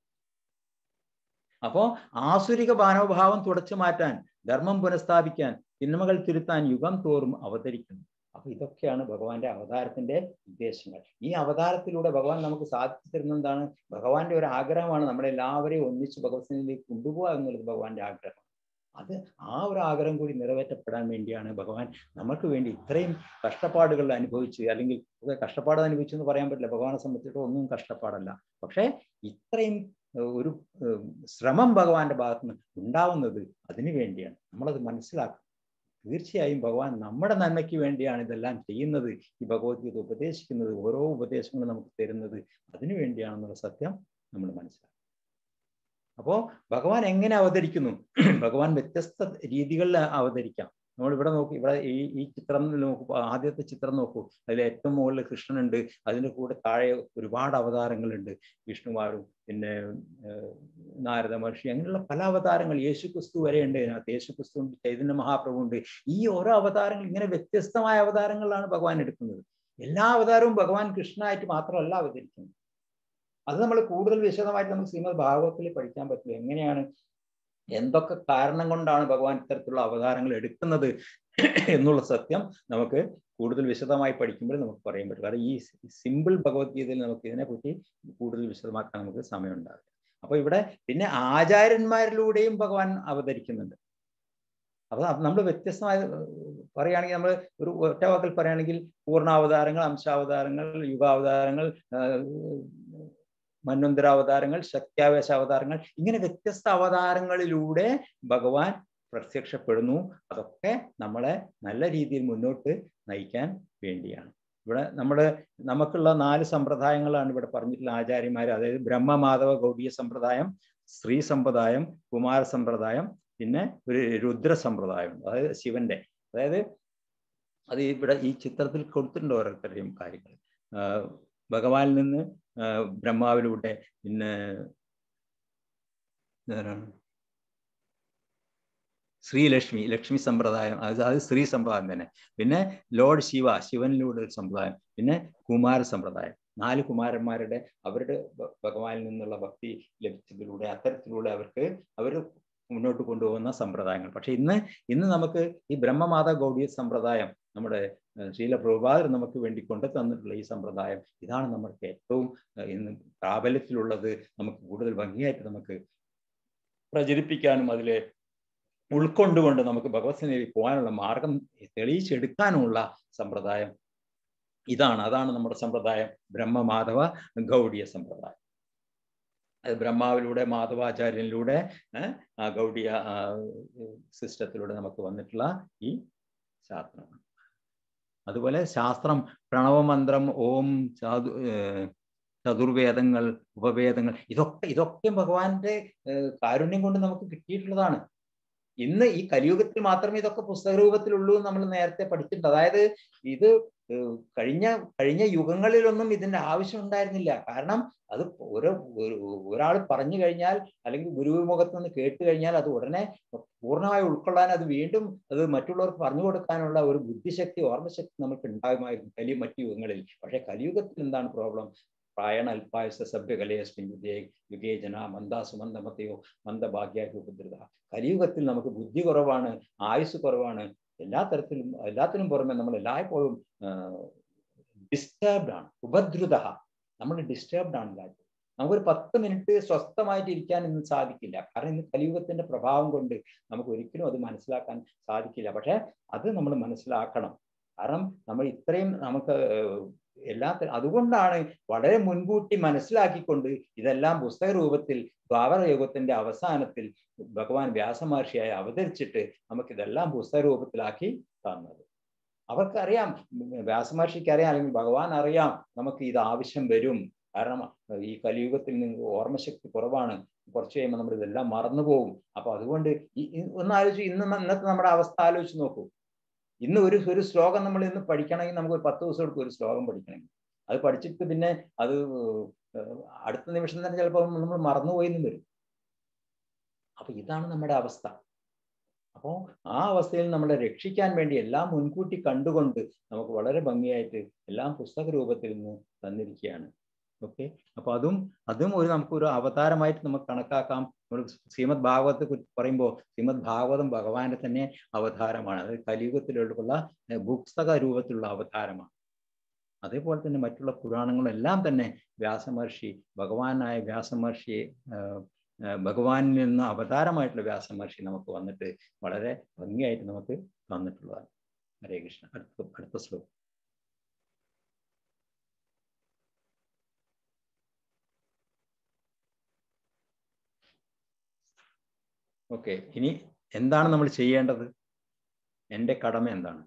അപ്പോ ആസുരിക മാനവഭാവം തുടച്ചു മാറ്റാൻ ധർമ്മം പുനഃസ്ഥാപിക്കാൻ തിന്മകൾ തിരുത്താൻ യുഗം തോറും അവതരിക്കുന്നു അപ്പൊ ഇതൊക്കെയാണ് ഭഗവാന്റെ അവതാരത്തിന്റെ ഉദ്ദേശങ്ങൾ ഈ അവതാരത്തിലൂടെ ഭഗവാൻ നമുക്ക് സാധിച്ചു തരുന്ന എന്താണ് ഭഗവാന്റെ ഒരു ആഗ്രഹമാണ് നമ്മളെല്ലാവരെയും ഒന്നിച്ച് ഭഗവത്സിലേക്ക് കൊണ്ടുപോകുക എന്നുള്ളത് ഭഗവാന്റെ ആഗ്രഹം അത് ആ ഒരു ആഗ്രഹം കൂടി നിറവേറ്റപ്പെടാൻ വേണ്ടിയാണ് ഭഗവാൻ നമുക്ക് വേണ്ടി ഇത്രയും കഷ്ടപ്പാടുകൾ അനുഭവിച്ച് അല്ലെങ്കിൽ കഷ്ടപ്പാട് അനുഭവിച്ചു എന്ന് പറയാൻ പറ്റില്ല ഭഗവാനെ സംബന്ധിച്ചിട്ട് ഒന്നും കഷ്ടപ്പാടല്ല പക്ഷേ ഇത്രയും ഒരു ശ്രമം ഭഗവാന്റെ ഭാഗത്ത് നിന്ന് ഉണ്ടാവുന്നത് അതിനു വേണ്ടിയാണ് നമ്മളത് മനസ്സിലാക്കും തീർച്ചയായും ഭഗവാൻ നമ്മുടെ നന്മയ്ക്ക് വേണ്ടിയാണ് ഇതെല്ലാം ചെയ്യുന്നത് ഈ ഭഗവത്ഗീത ഉപദേശിക്കുന്നത് ഓരോ ഉപദേശങ്ങളും നമുക്ക് തരുന്നത് അതിനു വേണ്ടിയാണെന്നുള്ള സത്യം നമ്മൾ മനസ്സിലാക്കും അപ്പോ ഭഗവാൻ എങ്ങനെ അവതരിക്കുന്നു ഭഗവാൻ വ്യത്യസ്ത രീതികളിൽ അവതരിക്കാം നമ്മൾ ഇവിടെ നോക്കി ഇവിടെ ഈ ഈ ചിത്രം നോക്കൂ ആദ്യത്തെ ചിത്രം നോക്കൂ അതിൽ ഏറ്റവും മുകളിൽ കൃഷ്ണനുണ്ട് അതിൻ്റെ കൂടെ താഴെ ഒരുപാട് അവതാരങ്ങളുണ്ട് വിഷ്ണുമാരും പിന്നെ നാരദ മഹർഷി അങ്ങനെയുള്ള പല അവതാരങ്ങൾ യേശു ക്രിസ്തു വരെ ഉണ്ട് അതിനകത്ത് യേശു ക്രിസ്തു ഉണ്ട് ചൈതന്യ മഹാപ്രഭു ഉണ്ട് ഈ ഓരോ അവതാരങ്ങൾ ഇങ്ങനെ വ്യത്യസ്തമായ അവതാരങ്ങളാണ് ഭഗവാൻ എടുക്കുന്നത് എല്ലാ അവതാരവും ഭഗവാൻ കൃഷ്ണനായിട്ട് മാത്രമല്ല അവതരിക്കുന്നത് അത് നമ്മൾ കൂടുതൽ വിശദമായിട്ട് നമുക്ക് ശ്രീമദ് ഭാഗവത്തിൽ പഠിക്കാൻ പറ്റില്ല എങ്ങനെയാണ് എന്തൊക്കെ കാരണം കൊണ്ടാണ് ഭഗവാൻ ഇത്തരത്തിലുള്ള അവതാരങ്ങൾ എടുക്കുന്നത് എന്നുള്ള സത്യം നമുക്ക് കൂടുതൽ വിശദമായി പഠിക്കുമ്പോൾ നമുക്ക് പറയാൻ പറ്റും കാരണം ഈ സിമ്പിൾ ഭഗവത്ഗീതയിൽ നമുക്ക് ഇതിനെപ്പറ്റി കൂടുതൽ വിശദമാക്കാൻ നമുക്ക് സമയമുണ്ടാവില്ല അപ്പൊ ഇവിടെ പിന്നെ ആചാര്യന്മാരിലൂടെയും ഭഗവാൻ അവതരിക്കുന്നുണ്ട് അപ്പൊ നമ്മൾ വ്യത്യസ്തമായ പറയുകയാണെങ്കിൽ നമ്മൾ ഒരു ഒറ്റ വാക്കിൽ പറയുകയാണെങ്കിൽ പൂർണ്ണാവതാരങ്ങൾ അംശാവതാരങ്ങൾ യുഗാവതാരങ്ങൾ മന്വന്തരാവതാരങ്ങൾ ശക്തിയാവേശ അവതാരങ്ങൾ ഇങ്ങനെ വ്യത്യസ്ത അവതാരങ്ങളിലൂടെ ഭഗവാൻ പ്രത്യക്ഷപ്പെടുന്നു അതൊക്കെ നമ്മളെ നല്ല രീതിയിൽ മുന്നോട്ട് നയിക്കാൻ വേണ്ടിയാണ് ഇവിടെ നമ്മൾ നമുക്കുള്ള നാല് സമ്പ്രദായങ്ങളാണ് ഇവിടെ പറഞ്ഞിട്ടുള്ള ആചാര്യന്മാർ അതായത് ബ്രഹ്മമാധവ ഗൗഡീയ സമ്പ്രദായം സ്ത്രീ സമ്പ്രദായം കുമാര സമ്പ്രദായം പിന്നെ ഒരു രുദ്ര സമ്പ്രദായം അതായത് ശിവന്റെ അതായത് അത് ഇവിടെ ഈ ചിത്രത്തിൽ കൊടുത്തിട്ടുണ്ട് ഓരോരുത്തരുടെയും കാര്യങ്ങൾ ഭഗവാനിൽ നിന്ന് ബ്രഹ്മാവിലൂടെ പിന്നെ ശ്രീലക്ഷ്മി ലക്ഷ്മി സമ്പ്രദായം അത് അത് സ്ത്രീ സമ്പ്രദായം തന്നെ പിന്നെ ലോർഡ് ശിവ ശിവനിലൂടെ ഒരു സമ്പ്രദായം പിന്നെ കുമാര സമ്പ്രദായം നാല് കുമാരന്മാരുടെ അവരുടെ ഭഗവാനിൽ നിന്നുള്ള ഭക്തി ലഭിച്ചതിലൂടെ അത്തരത്തിലൂടെ അവർക്ക് അവർ മുന്നോട്ട് കൊണ്ടുപോകുന്ന സമ്പ്രദായങ്ങൾ പക്ഷെ ഇന്ന് ഇന്ന് നമുക്ക് ഈ ബ്രഹ്മമാത ഗൗഡീയ സമ്പ്രദായം നമ്മുടെ ശീല പ്രഭുപാദർ നമുക്ക് വേണ്ടി കൊണ്ടു തന്നിട്ടുള്ള ഈ സമ്പ്രദായം ഇതാണ് നമുക്ക് ഏറ്റവും ഇന്ന് പ്രാബല്യത്തിലുള്ളത് നമുക്ക് കൂടുതൽ ഭംഗിയായിട്ട് നമുക്ക് പ്രചരിപ്പിക്കാനും അതിലെ ഉൾക്കൊണ്ടുകൊണ്ട് നമുക്ക് ഭഗവത്സനയിൽ പോകാനുള്ള മാർഗം തെളിയിച്ചെടുക്കാനുമുള്ള സമ്പ്രദായം ഇതാണ് അതാണ് നമ്മുടെ സമ്പ്രദായം ബ്രഹ്മമാധവ ഗൗഡിയ സമ്പ്രദായം അത് ബ്രഹ്മാവിലൂടെ മാധവാചാര്യനിലൂടെ ഏഹ്, ആ ഗൗഡിയ സിസ്റ്റത്തിലൂടെ നമുക്ക് വന്നിട്ടുള്ള ഈ ശാസ്ത്രമാണ് അതുപോലെ ശാസ്ത്രം പ്രണവമന്ത്രം ഓം ചാതു ഏഹ്, ചതുർവേദങ്ങൾ ഉപവേദങ്ങൾ ഇതൊക്കെ ഇതൊക്കെ ഭഗവാന്റെ ഏഹ്, കാരുണ്യം കൊണ്ട് നമുക്ക് കിട്ടിയിട്ടുള്ളതാണ് ഇന്ന് ഈ കലിയുഗത്തിൽ മാത്രമേ ഇതൊക്കെ പുസ്തക രൂപത്തിലുള്ളൂ എന്ന് നമ്മൾ നേരത്തെ പഠിച്ചിട്ടുണ്ട് അതായത് ഇത് ഏഹ്, കഴിഞ്ഞ കഴിഞ്ഞ യുഗങ്ങളിലൊന്നും ഇതിന്റെ ആവശ്യം ഉണ്ടായിരുന്നില്ല കാരണം അത് ഓരോ ഒരാൾ പറഞ്ഞു കഴിഞ്ഞാൽ അല്ലെങ്കിൽ ഗുരുവിമുഖത്ത് നിന്ന് കേട്ട് കഴിഞ്ഞാൽ അത് ഉടനെ പൂർണ്ണമായി ഉൾക്കൊള്ളാൻ അത് വീണ്ടും അത് മറ്റുള്ളവർക്ക് പറഞ്ഞു കൊടുക്കാനുള്ള ഒരു ബുദ്ധിശക്തി ഓർമ്മശക്തി നമുക്ക് ഉണ്ടാകുമായിരുന്നു കലി മറ്റു യുഗങ്ങളിൽ പക്ഷേ കലിയുഗത്തിൽ എന്താണ് പ്രോബ്ലം പ്രായണ അല്പായുസ സഭ്യകലയസ്മിൻ യുഗേ യുഗേ ജന മന്ദാസു മന്ദമതയോ മന്ദഭാഗ്യായ ഉപദ്രുത കലിയുഗത്തിൽ നമുക്ക് ബുദ്ധി കുറവാണ് ആയുസ് കുറവാണ് എല്ലാ തരത്തിലും എല്ലാത്തിനും പുറമെ നമ്മൾ എല്ലായ്പ്പോഴും ഡിസ്റ്റർബ്ഡ് ആണ് ഉപദ്രുത നമ്മൾ ഡിസ്റ്റർബ്ഡ് ആണ് എല്ലായ്പ്പോഴും നമുക്കൊരു പത്ത് മിനിറ്റ് സ്വസ്ഥമായിട്ട് ഇരിക്കാൻ ഇന്ന് സാധിക്കില്ല കാരണം ഇന്ന് കലിയുഗത്തിന്റെ പ്രഭാവം കൊണ്ട് നമുക്ക് ഒരിക്കലും അത് മനസ്സിലാക്കാൻ സാധിക്കില്ല പക്ഷെ അത് നമ്മൾ മനസ്സിലാക്കണം കാരണം നമ്മൾ ഇത്രയും നമുക്ക് എല്ലാ അതുകൊണ്ടാണ് വളരെ മുൻകൂട്ടി മനസ്സിലാക്കിക്കൊണ്ട് ഇതെല്ലാം പുസ്തക രൂപത്തിൽ ദ്വാപര യുഗത്തിന്റെ അവസാനത്തിൽ ഭഗവാൻ വ്യാസമഹർഷിയായി അവതരിച്ചിട്ട് നമുക്കിതെല്ലാം പുസ്തക രൂപത്തിലാക്കി തന്നത് അവർക്കറിയാം വ്യാസമഹർഷിക്ക് അറിയാം അല്ലെങ്കിൽ ഭഗവാൻ അറിയാം നമുക്ക് ഇത് ആവശ്യം വരും കാരണം ഈ കലിയുഗത്തിൽ നിന്ന് ഓർമ്മശക്തി കുറവാണ് കുറച്ച് കഴിയുമ്പോൾ നമ്മൾ ഇതെല്ലാം മറന്നു പോകും അപ്പൊ അതുകൊണ്ട് ഒന്ന് ആലോചിച്ച് ഇന്ന് ഇന്നത്തെ നമ്മുടെ അവസ്ഥ ആലോചിച്ച് നോക്കൂ ഇന്ന് ഒരു ഒരു ശ്ലോകം നമ്മൾ ഇന്ന് പഠിക്കണമെങ്കിൽ നമുക്ക് ഒരു പത്ത് ദിവസം എടുക്കും ഒരു ശ്ലോകം പഠിക്കണമെങ്കിൽ അത് പഠിച്ചിട്ട് പിന്നെ അത് അടുത്ത നിമിഷം തന്നെ ചിലപ്പോൾ നമ്മൾ മറന്നുപോയി എന്നും വരും അപ്പൊ ഇതാണ് നമ്മുടെ അവസ്ഥ അപ്പോൾ ആ അവസ്ഥയിൽ നമ്മളെ രക്ഷിക്കാൻ വേണ്ടി എല്ലാം മുൻകൂട്ടി കണ്ടുകൊണ്ട് നമുക്ക് വളരെ ഭംഗിയായിട്ട് എല്ലാം പുസ്തക രൂപത്തിൽ നിന്ന് തന്നിരിക്കുകയാണ് ഓക്കെ അപ്പൊ അതും അതും ഒരു നമുക്കൊരു അവതാരമായിട്ട് നമുക്ക് കണക്കാക്കാം നമ്മൾ ശ്രീമദ് ഭാഗവത്തെ കുറിച്ച് പറയുമ്പോൾ ശ്രീമദ് ഭാഗവതം ഭഗവാന്റെ തന്നെ അവതാരമാണ് അത് കലിയുഗത്തിലുള്ള പുസ്തക രൂപത്തിലുള്ള അവതാരമാണ് അതേപോലെ തന്നെ മറ്റുള്ള പുരാണങ്ങളെല്ലാം തന്നെ വ്യാസമഹർഷി ഭഗവാനായ വ്യാസമഹർഷിയെ ഭഗവാനിൽ നിന്ന് അവതാരമായിട്ടുള്ള വ്യാസമഹർഷി നമുക്ക് വന്നിട്ട് വളരെ ഭംഗിയായിട്ട് നമുക്ക് തന്നിട്ടുള്ളതാണ് ഹരേ കൃഷ്ണ അടുത്ത അടുത്ത ശ്ലോകം ഓക്കെ ഇനി എന്താണ് നമ്മൾ ചെയ്യേണ്ടത് എൻ്റെ കടമ എന്താണ്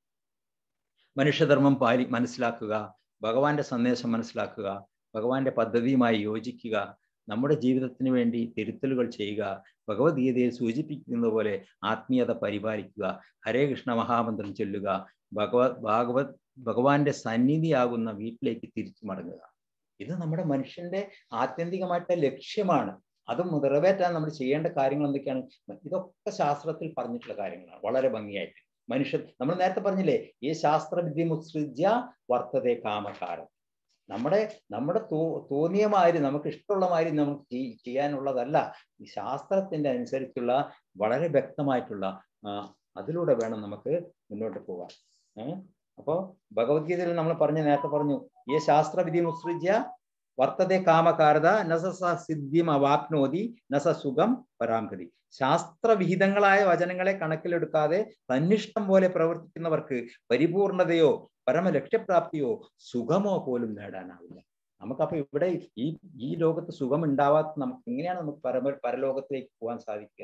മനുഷ്യധർമ്മം പാലി മനസ്സിലാക്കുക ഭഗവാന്റെ സന്ദേശം മനസ്സിലാക്കുക ഭഗവാന്റെ പദ്ധതിയുമായി യോജിക്കുക നമ്മുടെ ജീവിതത്തിന് വേണ്ടി തിരുത്തലുകൾ ചെയ്യുക ഭഗവത്ഗീതയിൽ സൂചിപ്പിക്കുന്നത് പോലെ ആത്മീയത പരിപാലിക്കുക ഹരേ കൃഷ്ണ മഹാമന്ത്രം ചൊല്ലുക ഭഗവത് ഭാഗവത് ഭഗവാന്റെ സന്നിധിയാകുന്ന വീട്ടിലേക്ക് തിരിച്ചു മടങ്ങുക ഇത് നമ്മുടെ മനുഷ്യന്റെ ആത്യന്തികമായിട്ട് ലക്ഷ്യമാണ് അത് നിറവേറ്റാൻ നമ്മൾ ചെയ്യേണ്ട കാര്യങ്ങൾ എന്തൊക്കെയാണ് ഇതൊക്കെ ശാസ്ത്രത്തിൽ പറഞ്ഞിട്ടുള്ള കാര്യങ്ങളാണ് വളരെ ഭംഗിയായിട്ട് മനുഷ്യൻ നമ്മൾ നേരത്തെ പറഞ്ഞില്ലേ ഈ ശാസ്ത്രവിദ്യ മുത്സൃജ്യ വർത്തതേ കാമകാരം നമ്മുടെ നമ്മുടെ തോ തോന്നിയ മാതിരി നമുക്ക് ഇഷ്ടമുള്ള മാതിരി നമുക്ക് ചെയ്യാനുള്ളതല്ല ഈ ശാസ്ത്രത്തിന്റെ അനുസരിച്ചുള്ള വളരെ വ്യക്തമായിട്ടുള്ള അതിലൂടെ വേണം നമുക്ക് മുന്നോട്ട് പോകാൻ ഏഹ് അപ്പോ ഭഗവത്ഗീതയിൽ നമ്മൾ പറഞ്ഞു നേരത്തെ പറഞ്ഞു ഈ ശാസ്ത്രവിധി മുത്സൃജ്യ വർത്തതെ കാമകാരത നസ സിദ്ധിം അവാപ്നോതി നസ സുഖം പരാംഗതി ശാസ്ത്രവിഹിതങ്ങളായ വചനങ്ങളെ കണക്കിലെടുക്കാതെ തന്നിഷ്ടം പോലെ പ്രവർത്തിക്കുന്നവർക്ക് പരിപൂർണതയോ പരമലക്ഷ്യപ്രാപ്തിയോ സുഖമോ പോലും നേടാനാവില്ല നമുക്കപ്പോ ഇവിടെ ഈ ഈ ലോകത്ത് സുഖം ഉണ്ടാവാത്ത നമുക്ക് എങ്ങനെയാണ് നമുക്ക് പരമ പരലോകത്തിലേക്ക് പോകാൻ സാധിക്കുക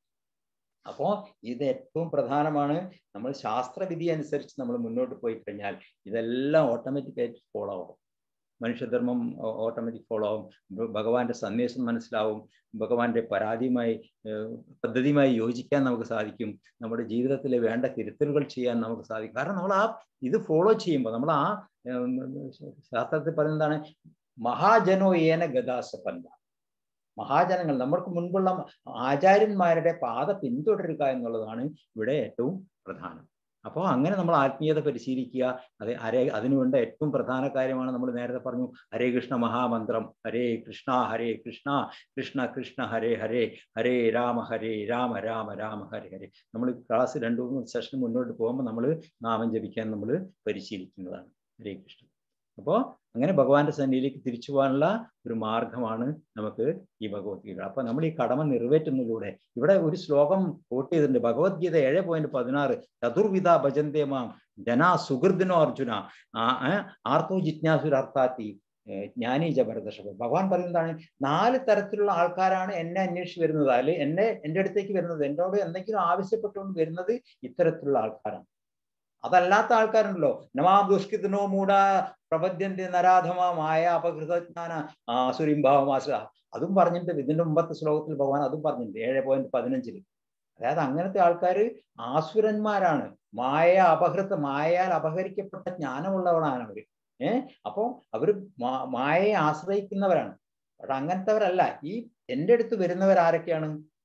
അപ്പോ ഇത് ഏറ്റവും പ്രധാനമാണ് നമ്മൾ ശാസ്ത്രവിധി അനുസരിച്ച് നമ്മൾ മുന്നോട്ട് പോയി കഴിഞ്ഞാൽ ഇതെല്ലാം ഓട്ടോമാറ്റിക് ആയിട്ട് ഫോളോ ആവും മനുഷ്യധർമ്മം ഓട്ടോമാറ്റിക് ഫോളോ ആവും ഭഗവാന്റെ സന്ദേശം മനസ്സിലാവും ഭഗവാന്റെ പരാതിയുമായി പദ്ധതിയുമായി യോജിക്കാൻ നമുക്ക് സാധിക്കും നമ്മുടെ ജീവിതത്തിലെ വേണ്ട തിരുത്തലുകൾ ചെയ്യാൻ നമുക്ക് സാധിക്കും കാരണം നമ്മൾ ആ ഇത് ഫോളോ ചെയ്യുമ്പോൾ നമ്മൾ ആ ശാസ്ത്രത്തിൽ പറയുന്നതാണ് മഹാജനോ ഏന ഗതാസപന്ത മഹാജനങ്ങൾ നമ്മൾക്ക് മുൻപുള്ള ആചാര്യന്മാരുടെ പാത പിന്തുടരുക എന്നുള്ളതാണ് ഇവിടെ ഏറ്റവും പ്രധാനം അപ്പോൾ അങ്ങനെ നമ്മൾ ആത്മീയത പരിശീലിക്കുക അതെ ഹരേ അതിനുവേണ്ട ഏറ്റവും പ്രധാന കാര്യമാണ് നമ്മൾ നേരത്തെ പറഞ്ഞു ഹരേ കൃഷ്ണ മഹാമന്ത്രം ഹരേ കൃഷ്ണ ഹരേ കൃഷ്ണ കൃഷ്ണ കൃഷ്ണ ഹരേ ഹരേ ഹരേ രാമ ഹരേ രാമ രാമ രാമ ഹരേ ഹരേ നമ്മൾ ക്ലാസ് രണ്ടു മൂന്ന് സെഷൻ മുന്നോട്ട് പോകുമ്പോൾ നമ്മൾ നാമം ജപിക്കാൻ നമ്മൾ പരിശീലിക്കുന്നതാണ് ഹരേ കൃഷ്ണ അപ്പോൾ അങ്ങനെ ഭഗവാന്റെ സന്നിധിയിലേക്ക് തിരിച്ചു പോകാനുള്ള ഒരു മാർഗമാണ് നമുക്ക് ഈ ഭഗവത്ഗീത അപ്പൊ നമ്മൾ ഈ കടമ നിറവേറ്റുന്നതിലൂടെ ഇവിടെ ഒരു ശ്ലോകം കോട്ട് ചെയ്തിട്ടുണ്ട് ഭഗവത്ഗീത ഏഴ് പോയിന്റ് പതിനാറ് ചതുർവിധ ഭജന്തേമാം ജനാ സുഹൃദിനോ അർജുന ആർത്തോ ജിജ്ഞാസുരർത്ഥാത്തി ജ്ഞാനി ജബർദർശക ഭഗവാൻ പറയുന്നതാണ് നാല് തരത്തിലുള്ള ആൾക്കാരാണ് എന്നെ അന്വേഷിച്ച് വരുന്നത് അതിൽ എന്നെ എൻ്റെ അടുത്തേക്ക് വരുന്നത് എന്നോട് എന്തെങ്കിലും ആവശ്യപ്പെട്ടുകൊണ്ട് വരുന്നത് ഇത്തരത്തിലുള്ള ആൾക്കാരാണ് അതല്ലാത്ത ആൾക്കാരുണ്ടല്ലോ നമാ ദുഷ്കൃതനോ മൂട പ്രപദ്യന്റെ നരാധമായ അപകൃതജ്ഞാന ആസുരിംഭാവമാസ അതും പറഞ്ഞിട്ടുണ്ട് ഇതിന്റെ മുമ്പത്തെ ശ്ലോകത്തിൽ ഭഗവാൻ അതും പറഞ്ഞിട്ടുണ്ട് ഏഴ് പോയിന്റ് പതിനഞ്ചില് അതായത് അങ്ങനത്തെ ആൾക്കാർ ആസുരന്മാരാണ് മായ അപഹൃത മായയാൽ അപഹരിക്കപ്പെട്ട ജ്ഞാനമുള്ളവരാണ് അവര് ഏഹ് അപ്പോ അവര് മായയെ ആശ്രയിക്കുന്നവരാണ് പക്ഷെ അങ്ങനത്തെവരല്ല ഈ എൻ്റെ അടുത്ത് വരുന്നവർ ആരൊക്കെയാണ്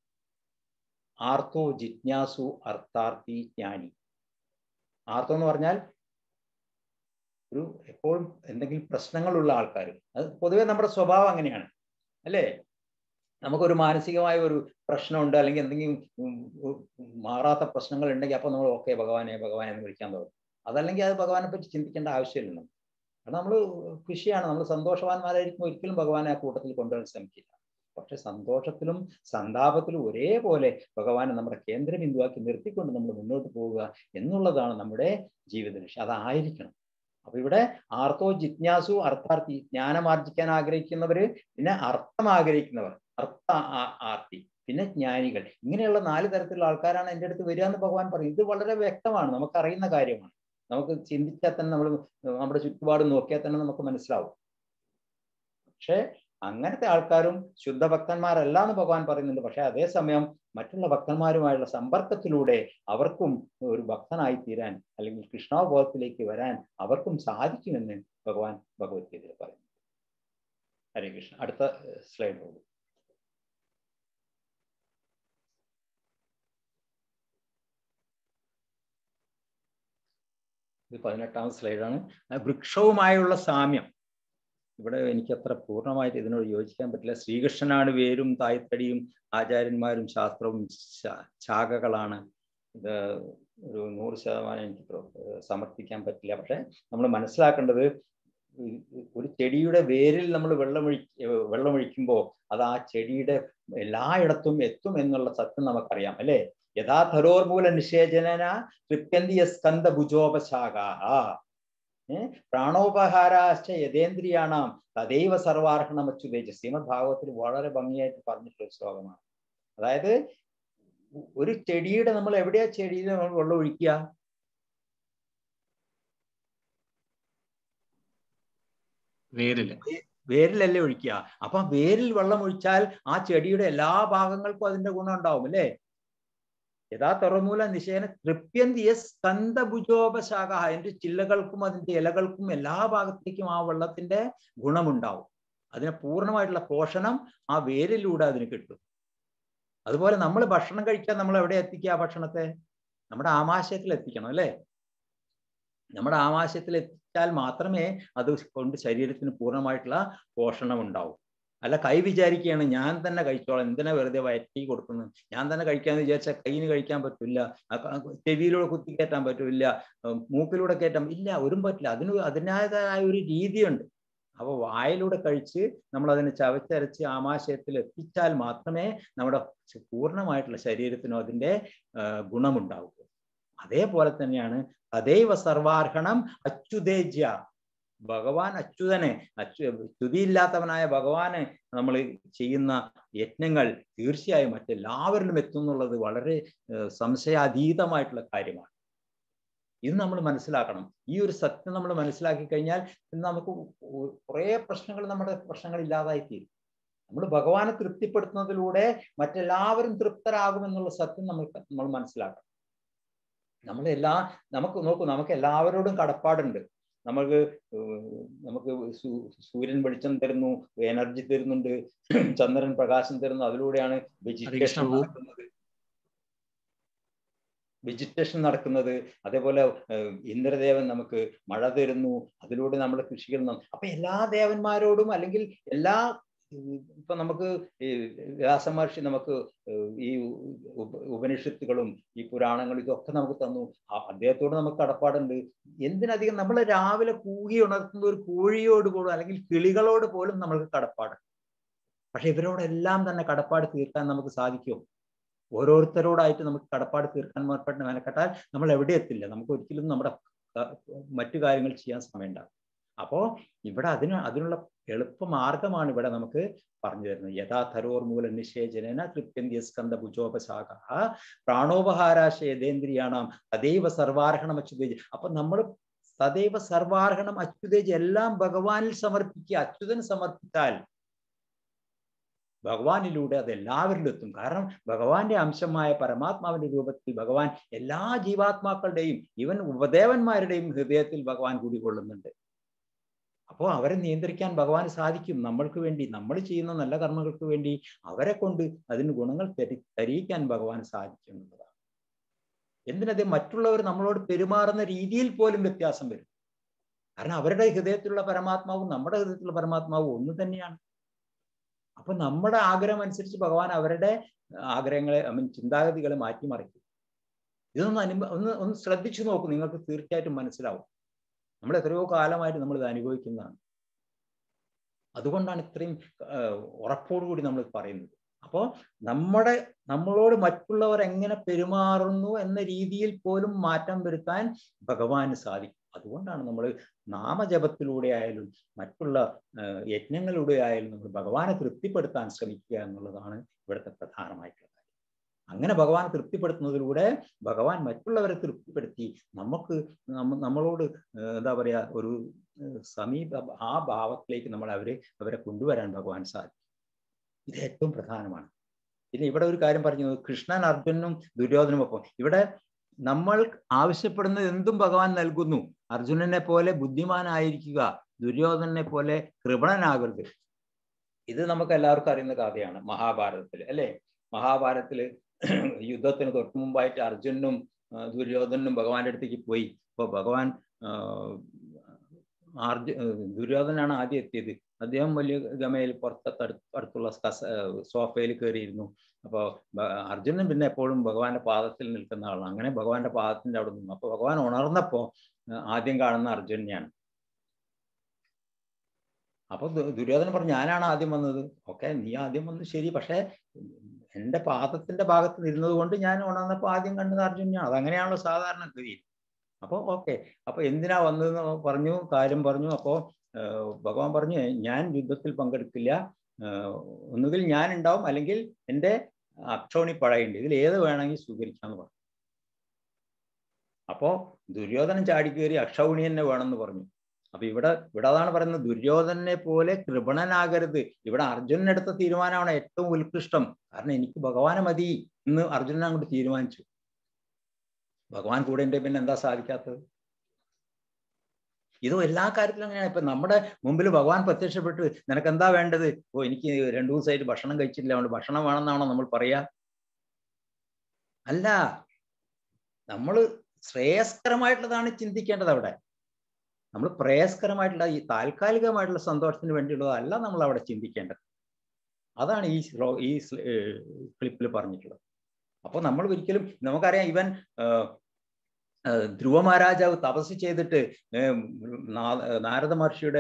ആർത്തോ ജിജ്ഞാസു അർത്ഥാർത്ഥി ജ്ഞാനി ആർത്തോ എന്ന് പറഞ്ഞാൽ ഒരു എപ്പോഴും എന്തെങ്കിലും പ്രശ്നങ്ങളുള്ള ആൾക്കാർ അത് പൊതുവെ നമ്മുടെ സ്വഭാവം അങ്ങനെയാണ് അല്ലേ നമുക്കൊരു മാനസികമായ ഒരു പ്രശ്നമുണ്ട് അല്ലെങ്കിൽ എന്തെങ്കിലും മാറാത്ത പ്രശ്നങ്ങൾ ഉണ്ടെങ്കിൽ അപ്പോൾ നമ്മൾ ഓക്കെ ഭഗവാനെ ഭഗവാനെ എന്ന് വിളിക്കാൻ തുടങ്ങും അതല്ലെങ്കിൽ അത് ഭഗവാനെ പറ്റി ചിന്തിക്കേണ്ട ആവശ്യമില്ല നമുക്ക് കാരണം നമ്മൾ കൃഷിയാണ് നമ്മൾ സന്തോഷവാന്മാരായിരിക്കും ഒരിക്കലും ഭഗവാനെ ആ കൂട്ടത്തിൽ കൊണ്ടുവരാൻ ശ്രമിക്കില്ല പക്ഷെ സന്തോഷത്തിലും സന്താപത്തിലും ഒരേപോലെ ഭഗവാനെ നമ്മുടെ കേന്ദ്രബിന്ദുവാക്കി നിർത്തിക്കൊണ്ട് നമ്മൾ മുന്നോട്ട് പോവുക എന്നുള്ളതാണ് നമ്മുടെ ജീവിത ലക്ഷ്യം അതായിരിക്കണം അപ്പൊ ഇവിടെ ആർത്തോ ജിജ്ഞാസു അർത്ഥാർത്ഥി ജ്ഞാനം ആർജിക്കാൻ ആഗ്രഹിക്കുന്നവര് പിന്നെ അർത്ഥം ആഗ്രഹിക്കുന്നവർ അർത്ഥ ആർത്തി പിന്നെ ജ്ഞാനികൾ ഇങ്ങനെയുള്ള നാല് തരത്തിലുള്ള ആൾക്കാരാണ് എൻ്റെ അടുത്ത് വരിക എന്ന് ഭഗവാൻ പറയും ഇത് വളരെ വ്യക്തമാണ് നമുക്കറിയുന്ന കാര്യമാണ് നമുക്ക് ചിന്തിച്ചാൽ തന്നെ നമ്മൾ നമ്മുടെ ചുറ്റുപാട് നോക്കിയാൽ തന്നെ നമുക്ക് മനസ്സിലാവും പക്ഷേ അങ്ങനത്തെ ആൾക്കാരും ശുദ്ധഭക്തന്മാരല്ല എന്ന് ഭഗവാൻ പറയുന്നുണ്ട് പക്ഷെ അതേസമയം മറ്റുള്ള ഭക്തന്മാരുമായുള്ള സമ്പർക്കത്തിലൂടെ അവർക്കും ഒരു ഭക്തനായി തീരാൻ അല്ലെങ്കിൽ കൃഷ്ണാവബോധത്തിലേക്ക് വരാൻ അവർക്കും സാധിക്കുമെന്ന് ഭഗവാൻ ഭഗവത്ഗീതയിൽ പറയുന്നു ഹരേ കൃഷ്ണ അടുത്ത സ്ലൈഡ് പോകും ഇത് പതിനെട്ടാമത് സ്ലൈഡാണ് വൃക്ഷവുമായുള്ള സാമ്യം ഇവിടെ എനിക്ക് അത്ര പൂർണ്ണമായിട്ട് ഇതിനോട് യോജിക്കാൻ പറ്റില്ല ശ്രീകൃഷ്ണനാണ് വേരും തായ്തടിയും ആചാര്യന്മാരും ശാസ്ത്രവും ശാഖകളാണ് ഇത് ഒരു നൂറ് ശതമാനം എനിക്ക് സമർപ്പിക്കാൻ പറ്റില്ല പക്ഷെ നമ്മൾ മനസ്സിലാക്കേണ്ടത് ഒരു ചെടിയുടെ വേരിൽ നമ്മൾ വെള്ളമൊഴി വെള്ളമൊഴിക്കുമ്പോൾ അത് ആ ചെടിയുടെ എല്ലായിടത്തും എത്തും എന്നുള്ള സത്യം നമുക്കറിയാം അല്ലേ യഥാ ധരോർമൂല നിഷേചന തൃപ്യന്തിയ സ്കന്ധ ഭുജോപശാഖാഹ പ്രാണോപഹാരാശ്ച യഥേന്ദ്രിയാണാം തദൈവ സർവാർഹണമച്ചുതേജ ശ്രീമദ് ഭാഗവത്തിൽ വളരെ ഭംഗിയായിട്ട് പറഞ്ഞിട്ടുള്ള ശ്ലോകമാണ് അതായത് ഒരു ചെടിയുടെ നമ്മൾ എവിടെയാ ചെടിയിൽ നമ്മൾ വെള്ളം ഒഴിക്കുക വേരില് വേരിലല്ലേ ഒഴിക്കുക അപ്പൊ വേരിൽ വെള്ളം ഒഴിച്ചാൽ ആ ചെടിയുടെ എല്ലാ ഭാഗങ്ങൾക്കും അതിന്റെ ഗുണം ഉണ്ടാവും അല്ലേ യഥാ തുറമൂല നിശേന തൃപ്യന്തിയ സ്കന്ധഭുജോപശാഖ അതിന്റെ ചില്ലകൾക്കും അതിന്റെ ഇലകൾക്കും എല്ലാ ഭാഗത്തേക്കും ആ വെള്ളത്തിന്റെ ഗുണമുണ്ടാവും അതിന് പൂർണ്ണമായിട്ടുള്ള പോഷണം ആ വേരിലൂടെ അതിന് കിട്ടും അതുപോലെ നമ്മൾ ഭക്ഷണം കഴിക്കാൻ നമ്മൾ എവിടെ എത്തിക്കുക ആ ഭക്ഷണത്തെ നമ്മുടെ ആമാശയത്തിൽ എത്തിക്കണം അല്ലേ നമ്മുടെ ആമാശയത്തിൽ എത്തിച്ചാൽ മാത്രമേ അത് കൊണ്ട് ശരീരത്തിന് പൂർണ്ണമായിട്ടുള്ള പോഷണം ഉണ്ടാവും അല്ല കൈ വിചാരിക്കുകയാണ് ഞാൻ തന്നെ കഴിച്ചോളാം എന്തിനാ വെറുതെ വയറ്റി കൊടുക്കുന്നത് ഞാൻ തന്നെ കഴിക്കാന്ന് വിചാരിച്ചാൽ കൈയിന് കഴിക്കാൻ പറ്റില്ല ചെവിയിലൂടെ കുത്തി കയറ്റാൻ പറ്റില്ല മൂക്കിലൂടെ കയറ്റാൻ ഇല്ല ഒരു പറ്റില്ല അതിന് അതിൻ്റെതായ ഒരു രീതിയുണ്ട് അപ്പോൾ വായിലൂടെ കഴിച്ച് നമ്മൾ അതിനെ ചവച്ചരച്ച് ആമാശയത്തിൽ എത്തിച്ചാൽ മാത്രമേ നമ്മുടെ പൂർണ്ണമായിട്ടുള്ള ശരീരത്തിനും അതിൻ്റെ ഗുണമുണ്ടാവൂ അതേപോലെ തന്നെയാണ് തദൈവ സർവാർഹണം അച്യുതേജ്യ ഭഗവാൻ അച്യുതനെ അച്യു സ്തുതിയില്ലാത്തവനായ ഭഗവാനെ നമ്മൾ ചെയ്യുന്ന യജ്ഞങ്ങൾ തീർച്ചയായും മറ്റെല്ലാവരിലും എത്തുന്നുള്ളത് വളരെ സംശയാതീതമായിട്ടുള്ള കാര്യമാണ് ഇത് നമ്മൾ മനസ്സിലാക്കണം ഈ ഒരു സത്യം നമ്മൾ മനസ്സിലാക്കി കഴിഞ്ഞാൽ നമുക്ക് കുറേ പ്രശ്നങ്ങൾ നമ്മുടെ പ്രശ്നങ്ങൾ ഇല്ലാതായി തീരും നമ്മൾ ഭഗവാനെ തൃപ്തിപ്പെടുത്തുന്നതിലൂടെ മറ്റെല്ലാവരും തൃപ്തരാകുമെന്നുള്ള സത്യം നമ്മൾ നമ്മൾ മനസ്സിലാക്കണം നമ്മൾ എല്ലാ നമുക്ക് നോക്കൂ നമുക്ക് എല്ലാവരോടും കടപ്പാടുണ്ട് നമുക്ക് നമുക്ക് സൂര്യൻ വെളിച്ചം തരുന്നു എനർജി തരുന്നുണ്ട് ചന്ദ്രൻ പ്രകാശം തരുന്നു അതിലൂടെയാണ് വെജിറ്റേഷൻ നടക്കുന്നത് വെജിറ്റേഷൻ നടക്കുന്നത് അതേപോലെ ഇന്ദ്രദേവൻ നമുക്ക് മഴ തരുന്നു അതിലൂടെ നമ്മുടെ കൃഷികൾ അപ്പൊ എല്ലാ ദേവന്മാരോടും അല്ലെങ്കിൽ എല്ലാ ഇപ്പൊ നമുക്ക് ഈ വ്യാസമഹർഷി നമുക്ക് ഈ ഉപ- ഉപനിഷത്തുകളും ഈ പുരാണങ്ങളും ഇതൊക്കെ നമുക്ക് തന്നു ആ അദ്ദേഹത്തോട് നമുക്ക് കടപ്പാടുണ്ട് എന്തിനധികം നമ്മൾ രാവിലെ കൂകി ഉണർത്തുന്ന ഒരു കോഴിയോട് പോലും അല്ലെങ്കിൽ കിളികളോട് പോലും നമ്മൾക്ക് കടപ്പാട് പക്ഷെ ഇവരോടെല്ലാം തന്നെ കടപ്പാട് തീർക്കാൻ നമുക്ക് സാധിക്കുമോ ഓരോരുത്തരോടായിട്ട് നമുക്ക് കടപ്പാട് തീർക്കാൻ മേൽപ്പെട്ട മെനക്കെട്ടാൽ നമ്മൾ എവിടെ എത്തില്ല നമുക്ക് ഒരിക്കലും നമ്മുടെ ക- മറ്റു കാര്യങ്ങൾ ചെയ്യാൻ സമയമുണ്ടാകും അപ്പോ ഇവിടെ അതിന് അതിനുള്ള എളുപ്പ മാർഗമാണ് ഇവിടെ നമുക്ക് പറഞ്ഞു തരുന്നത് യഥാ ധരോർ മൂല നിഷേചന തൃപ്യന്ത്യ സ്കന്ധ ഭുജോപശാഖ പ്രാണോപഹാരാശയതേന്ദ്രിയാണാം തദൈവ സർവാർഹണം അച്യുതേജ് അപ്പൊ നമ്മൾ തദൈവ സർവാർഹണം അച്യുതേജ് എല്ലാം ഭഗവാനിൽ സമർപ്പിക്കുക അച്യുതന് സമർപ്പിച്ചാൽ ഭഗവാനിലൂടെ അത് എല്ലാവരിലും എത്തും കാരണം ഭഗവാന്റെ അംശമായ പരമാത്മാവിന്റെ രൂപത്തിൽ ഭഗവാൻ എല്ലാ ജീവാത്മാക്കളുടെയും ഇവൻ ഉപദേവന്മാരുടെയും ഹൃദയത്തിൽ ഭഗവാൻ കുടികൊള്ളുന്നുണ്ട് അപ്പോൾ അവരെ നിയന്ത്രിക്കാൻ ഭഗവാന് സാധിക്കും നമ്മൾക്ക് വേണ്ടി നമ്മൾ ചെയ്യുന്ന നല്ല കർമ്മങ്ങൾക്ക് വേണ്ടി അവരെ കൊണ്ട് അതിന് ഗുണങ്ങൾ തരി തരിയിക്കാൻ ഭഗവാൻ സാധിക്കും എന്നുള്ളതാണ് എന്തിനത് മറ്റുള്ളവർ നമ്മളോട് പെരുമാറുന്ന രീതിയിൽ പോലും വ്യത്യാസം വരും കാരണം അവരുടെ ഹൃദയത്തിലുള്ള പരമാത്മാവും നമ്മുടെ ഹൃദയത്തിലുള്ള പരമാത്മാവും ഒന്ന് തന്നെയാണ് അപ്പൊ നമ്മുടെ ആഗ്രഹം അനുസരിച്ച് ഭഗവാൻ അവരുടെ ആഗ്രഹങ്ങളെ ഐ മീൻ ചിന്താഗതികളെ മാറ്റിമറിക്കും ഇതൊന്ന് അനുഭവ ഒന്ന് ഒന്ന് ശ്രദ്ധിച്ചു നോക്കും നിങ്ങൾക്ക് തീർച്ചയായിട്ടും മനസ്സിലാവും നമ്മൾ എത്രയോ കാലമായിട്ട് നമ്മൾ ഇത് അനുഭവിക്കുന്നതാണ് അതുകൊണ്ടാണ് ഇത്രയും ഉറപ്പോടുകൂടി നമ്മൾ പറയുന്നത് അപ്പോൾ നമ്മുടെ നമ്മളോട് മറ്റുള്ളവർ എങ്ങനെ പെരുമാറുന്നു എന്ന രീതിയിൽ പോലും മാറ്റം വരുത്താൻ ഭഗവാന് സാധിക്കും അതുകൊണ്ടാണ് നമ്മൾ നാമജപത്തിലൂടെ ആയാലും മറ്റുള്ള യജ്ഞങ്ങളിലൂടെ ആയാലും നമ്മൾ ഭഗവാനെ തൃപ്തിപ്പെടുത്താൻ ശ്രമിക്കുക എന്നുള്ളതാണ് ഇവിടുത്തെ പ്രധാനമായിട്ടുള്ള കാര്യം അങ്ങനെ ഭഗവാൻ തൃപ്തിപ്പെടുത്തുന്നതിലൂടെ ഭഗവാൻ മറ്റുള്ളവരെ തൃപ്തിപ്പെടുത്തി നമുക്ക് നമ്മളോട് എന്താ പറയാ ഒരു സമീപ ആ ഭാവത്തിലേക്ക് നമ്മൾ അവരെ അവരെ കൊണ്ടുവരാൻ ഭഗവാൻ സാധിക്കും ഇത് ഏറ്റവും പ്രധാനമാണ് പിന്നെ ഇവിടെ ഒരു കാര്യം പറഞ്ഞു കൃഷ്ണൻ അർജുനും ദുര്യോധനും ഒപ്പം ഇവിടെ നമ്മൾ ആവശ്യപ്പെടുന്നത് എന്തും ഭഗവാൻ നൽകുന്നു അർജുനനെ പോലെ ബുദ്ധിമാനായിരിക്കുക ദുര്യോധനെ പോലെ കൃപണനാകരുത് ഇത് നമുക്ക് എല്ലാവർക്കും അറിയുന്ന കഥയാണ് മഹാഭാരതത്തിൽ അല്ലെ മഹാഭാരതത്തില് യുദ്ധത്തിന് തൊട്ടു മുമ്പായിട്ട് അർജുനും ദുര്യോധനും ഭഗവാന്റെ അടുത്തേക്ക് പോയി അപ്പോൾ ഭഗവാൻ അർജു ദുര്യോധനാണ് ആദ്യം എത്തിയത് അദ്ദേഹം വലിയ ഗമയിൽ പുറത്ത് അടുത്തുള്ള സോഫയിൽ കയറിയിരുന്നു അപ്പോൾ അർജുനൻ പിന്നെ എപ്പോഴും ഭഗവാന്റെ പാദത്തിൽ നിൽക്കുന്ന ആളാണ് അങ്ങനെ ഭഗവാന്റെ പാദത്തിന്റെ അവിടെ നിന്നു അപ്പൊ ഭഗവാൻ ഉണർന്നപ്പോ ആദ്യം കാണുന്ന അർജുനെയാണ് അപ്പൊ ദുര്യോധനൻ പറഞ്ഞു ഞാനാണ് ആദ്യം വന്നത് ഓക്കെ നീ ആദ്യം വന്നത് ശരി പക്ഷെ എന്റെ പാദത്തിന്റെ ഭാഗത്ത് നിന്നത് കൊണ്ട് ഞാൻ ഉണർന്നപ്പോ ആദ്യം കണ്ടത് അർജുനെയാണ് അതങ്ങനെയാണല്ലോ സാധാരണ ഗതി അപ്പോൾ ഓക്കെ അപ്പൊ എന്തിനാ വന്നതെന്ന് പറഞ്ഞു കാര്യം പറഞ്ഞു അപ്പോ ഭഗവാൻ പറഞ്ഞു ഞാൻ യുദ്ധത്തിൽ പങ്കെടുക്കില്ല ഒന്നുകിൽ ഞാൻ ഉണ്ടാവും അല്ലെങ്കിൽ എൻ്റെ അക്ഷോണി പഴയുണ്ട് ഇതിൽ ഏത് വേണമെങ്കിൽ സ്വീകരിക്കാന്ന് പറഞ്ഞു അപ്പോ ദുര്യോധനൻ ചാടിക്കേറി അക്ഷൗണി തന്നെ വേണമെന്ന് പറഞ്ഞു അപ്പൊ ഇവിടെ ഇവിടെ അതാണ് പറയുന്നത് ദുര്യോധനെ പോലെ കൃപണനാകരുത് ഇവിടെ അർജുനൻ എടുത്ത തീരുമാനമാണ് ഏറ്റവും ഉത്കൃഷ്ടം കാരണം എനിക്ക് ഭഗവാനെ മതി എന്ന് അർജുനൻ അങ്ങോട്ട് തീരുമാനിച്ചു ഭഗവാൻ കൂടെ ഉണ്ട് പിന്നെ എന്താ സാധിക്കാത്തത് ഇത് എല്ലാ കാര്യത്തിലും അങ്ങനെയാണ് ഇപ്പൊ നമ്മുടെ മുമ്പിൽ ഭഗവാൻ പ്രത്യക്ഷപ്പെട്ട് നിനക്ക് എന്താ വേണ്ടത് ഓ എനിക്ക് രണ്ടു ദിവസമായിട്ട് ഭക്ഷണം കഴിച്ചിട്ടില്ല അതുകൊണ്ട് ഭക്ഷണം വേണമെന്നാണോ നമ്മൾ പറയാ അല്ല നമ്മൾ ശ്രേയസ്കരമായിട്ടുള്ളതാണ് ചിന്തിക്കേണ്ടത് അവിടെ നമ്മൾ പ്രേയസ്കരമായിട്ടുള്ള ഈ താൽക്കാലികമായിട്ടുള്ള സന്തോഷത്തിന് വേണ്ടിയുള്ളതല്ല നമ്മൾ അവിടെ ചിന്തിക്കേണ്ടത് അതാണ് ഈ ഈ ക്ലിപ്പിൽ പറഞ്ഞിട്ടുള്ളത് അപ്പോൾ നമ്മൾ ഒരിക്കലും നമുക്കറിയാം ഇവൻ ധ്രുവ മഹാരാജാവ് തപസ് ചെയ്തിട്ട് നാരദ മഹർഷിയുടെ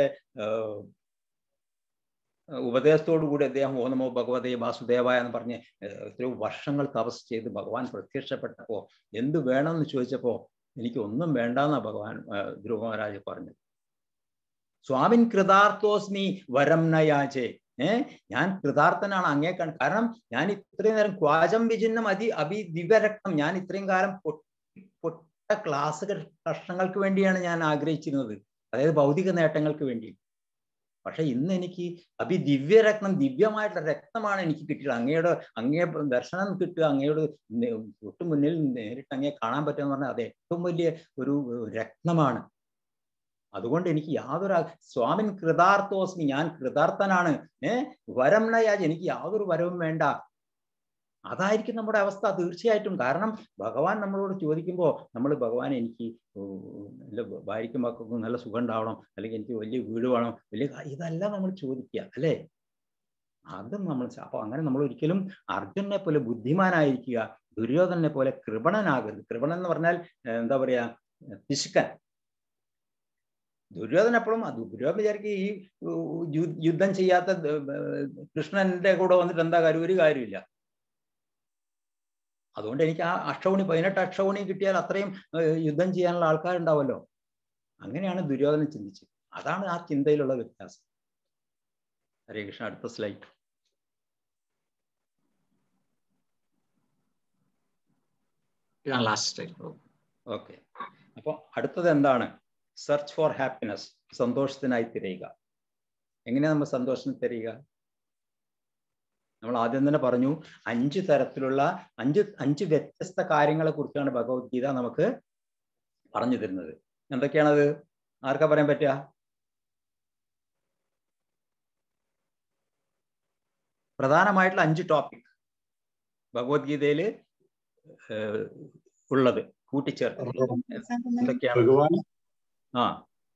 ഉപദേശത്തോടു കൂടി അദ്ദേഹം ഓ നമോ ഭഗവതേ വാസുദേവായ എന്ന് പറഞ്ഞ് എത്രയോ വർഷങ്ങൾ തപസ് ചെയ്ത് ഭഗവാൻ പ്രത്യക്ഷപ്പെട്ടപ്പോ എന്ത് വേണമെന്ന് ചോദിച്ചപ്പോ എനിക്ക് ഒന്നും വേണ്ടെന്നാ ഭഗവാൻ ധ്രുവ മഹാരാജ് പറഞ്ഞത് സ്വാമിൻ കൃതാർത്ഥോസ്മി വരം നയാചേ ഏർ ഞാൻ കൃതാർത്ഥനാണ് അങ്ങേ കാരണം ഞാൻ ഇത്രയും നേരം ക്വാചം വിചിന്നം അതി അഭി ദിവരക്തം ഞാൻ ഇത്രയും കാലം പൊട്ട ക്ലാസ് കഷ്ണങ്ങൾക്ക് വേണ്ടിയാണ് ഞാൻ ആഗ്രഹിച്ചിരുന്നത് അതായത് ഭൗതിക നേട്ടങ്ങൾക്ക് വേണ്ടി പക്ഷെ ഇന്ന് എനിക്ക് അഭി ദിവ്യരത്നം ദിവ്യമായിട്ടുള്ള രക്തമാണ് എനിക്ക് കിട്ടിയത് അങ്ങയുടെ അങ്ങേ ദർശനം കിട്ടുക അങ്ങയോട് തൊട്ടു മുന്നിൽ നേരിട്ട് അങ്ങേ കാണാൻ പറ്റുക എന്ന് പറഞ്ഞാൽ അത് ഏറ്റവും വലിയ ഒരു രത്നമാണ് അതുകൊണ്ട് എനിക്ക് യാതൊരു സ്വാമിൻ കൃതാർത്ഥോസ്മി ഞാൻ കൃതാർത്ഥനാണ് ഏർ വരം നയാജ് എനിക്ക് യാതൊരു വരവും വേണ്ട അതായിരിക്കും നമ്മുടെ അവസ്ഥ തീർച്ചയായിട്ടും കാരണം ഭഗവാൻ നമ്മളോട് ചോദിക്കുമ്പോൾ നമ്മൾ ഭഗവാൻ എനിക്ക് നല്ല ഭാര്യയ്ക്കും മക്കൾക്കും നല്ല സുഖം ഉണ്ടാവണം അല്ലെങ്കിൽ എനിക്ക് വലിയ വീട് വേണം വലിയ ഇതല്ല നമ്മൾ ചോദിക്കുക അല്ലേ അതും നമ്മൾ അപ്പൊ അങ്ങനെ നമ്മൾ ഒരിക്കലും അർജുനെ പോലെ ബുദ്ധിമാനായിരിക്കുക ദുര്യോധനെ പോലെ കൃപണനാകരുത് കൃപണൻ എന്ന് പറഞ്ഞാൽ ഏർ എന്താ പറയാ പിശുക്കൻ ദുര്യോധന എപ്പോഴും അത് ദുര്യോധന വിചാരിക്കും ഈ ഉ- യു- യുദ്ധം ചെയ്യാത്ത ദ- ഏർ കൃഷ്ണന്റെ കൂടെ വന്നിട്ട് എന്താ കാര്യം ഒരു കാര്യമില്ല അതുകൊണ്ട് എനിക്ക് ആ അക്ഷൗണി പതിനെട്ട് അക്ഷൗണി കിട്ടിയാൽ അത്രയും ഏർ യുദ്ധം ചെയ്യാനുള്ള ആൾക്കാരുണ്ടാവല്ലോ അങ്ങനെയാണ് ദുര്യോധനൻ ചിന്തിച്ചത് അതാണ് ആ ചിന്തയിലുള്ള വ്യത്യാസം ഹരേ കൃഷ്ണ അടുത്ത സ്ലൈഡ് ഇതാണ് ലാസ്റ്റ് സ്റ്റേജ് ഓക്കെ അപ്പോൾ അടുത്തത് എന്താണ് സെർച്ച് ഫോർ ഹാപ്പിനെസ് സന്തോഷത്തിനായി തിരയുക എങ്ങനെയാണ് നമ്മൾ സന്തോഷം തിരയുക നമ്മൾ ആദ്യം തന്നെ പറഞ്ഞു അഞ്ച് തരത്തിലുള്ള അഞ്ച് അഞ്ച് വ്യത്യസ്ത കാര്യങ്ങളെ കുറിച്ചാണ് ഭഗവത്ഗീത നമുക്ക് പറഞ്ഞു തരുന്നത് എന്തൊക്കെയാണത് ആർക്കാ പറയാൻ പറ്റുക പ്രധാനമായിട്ടുള്ള അഞ്ച് ടോപ്പിക് ഭഗവത്ഗീതയിൽ ഉള്ളത് കൂട്ടിച്ചേർത്ത് എന്തൊക്കെയാണ് ഭഗവാൻ ആ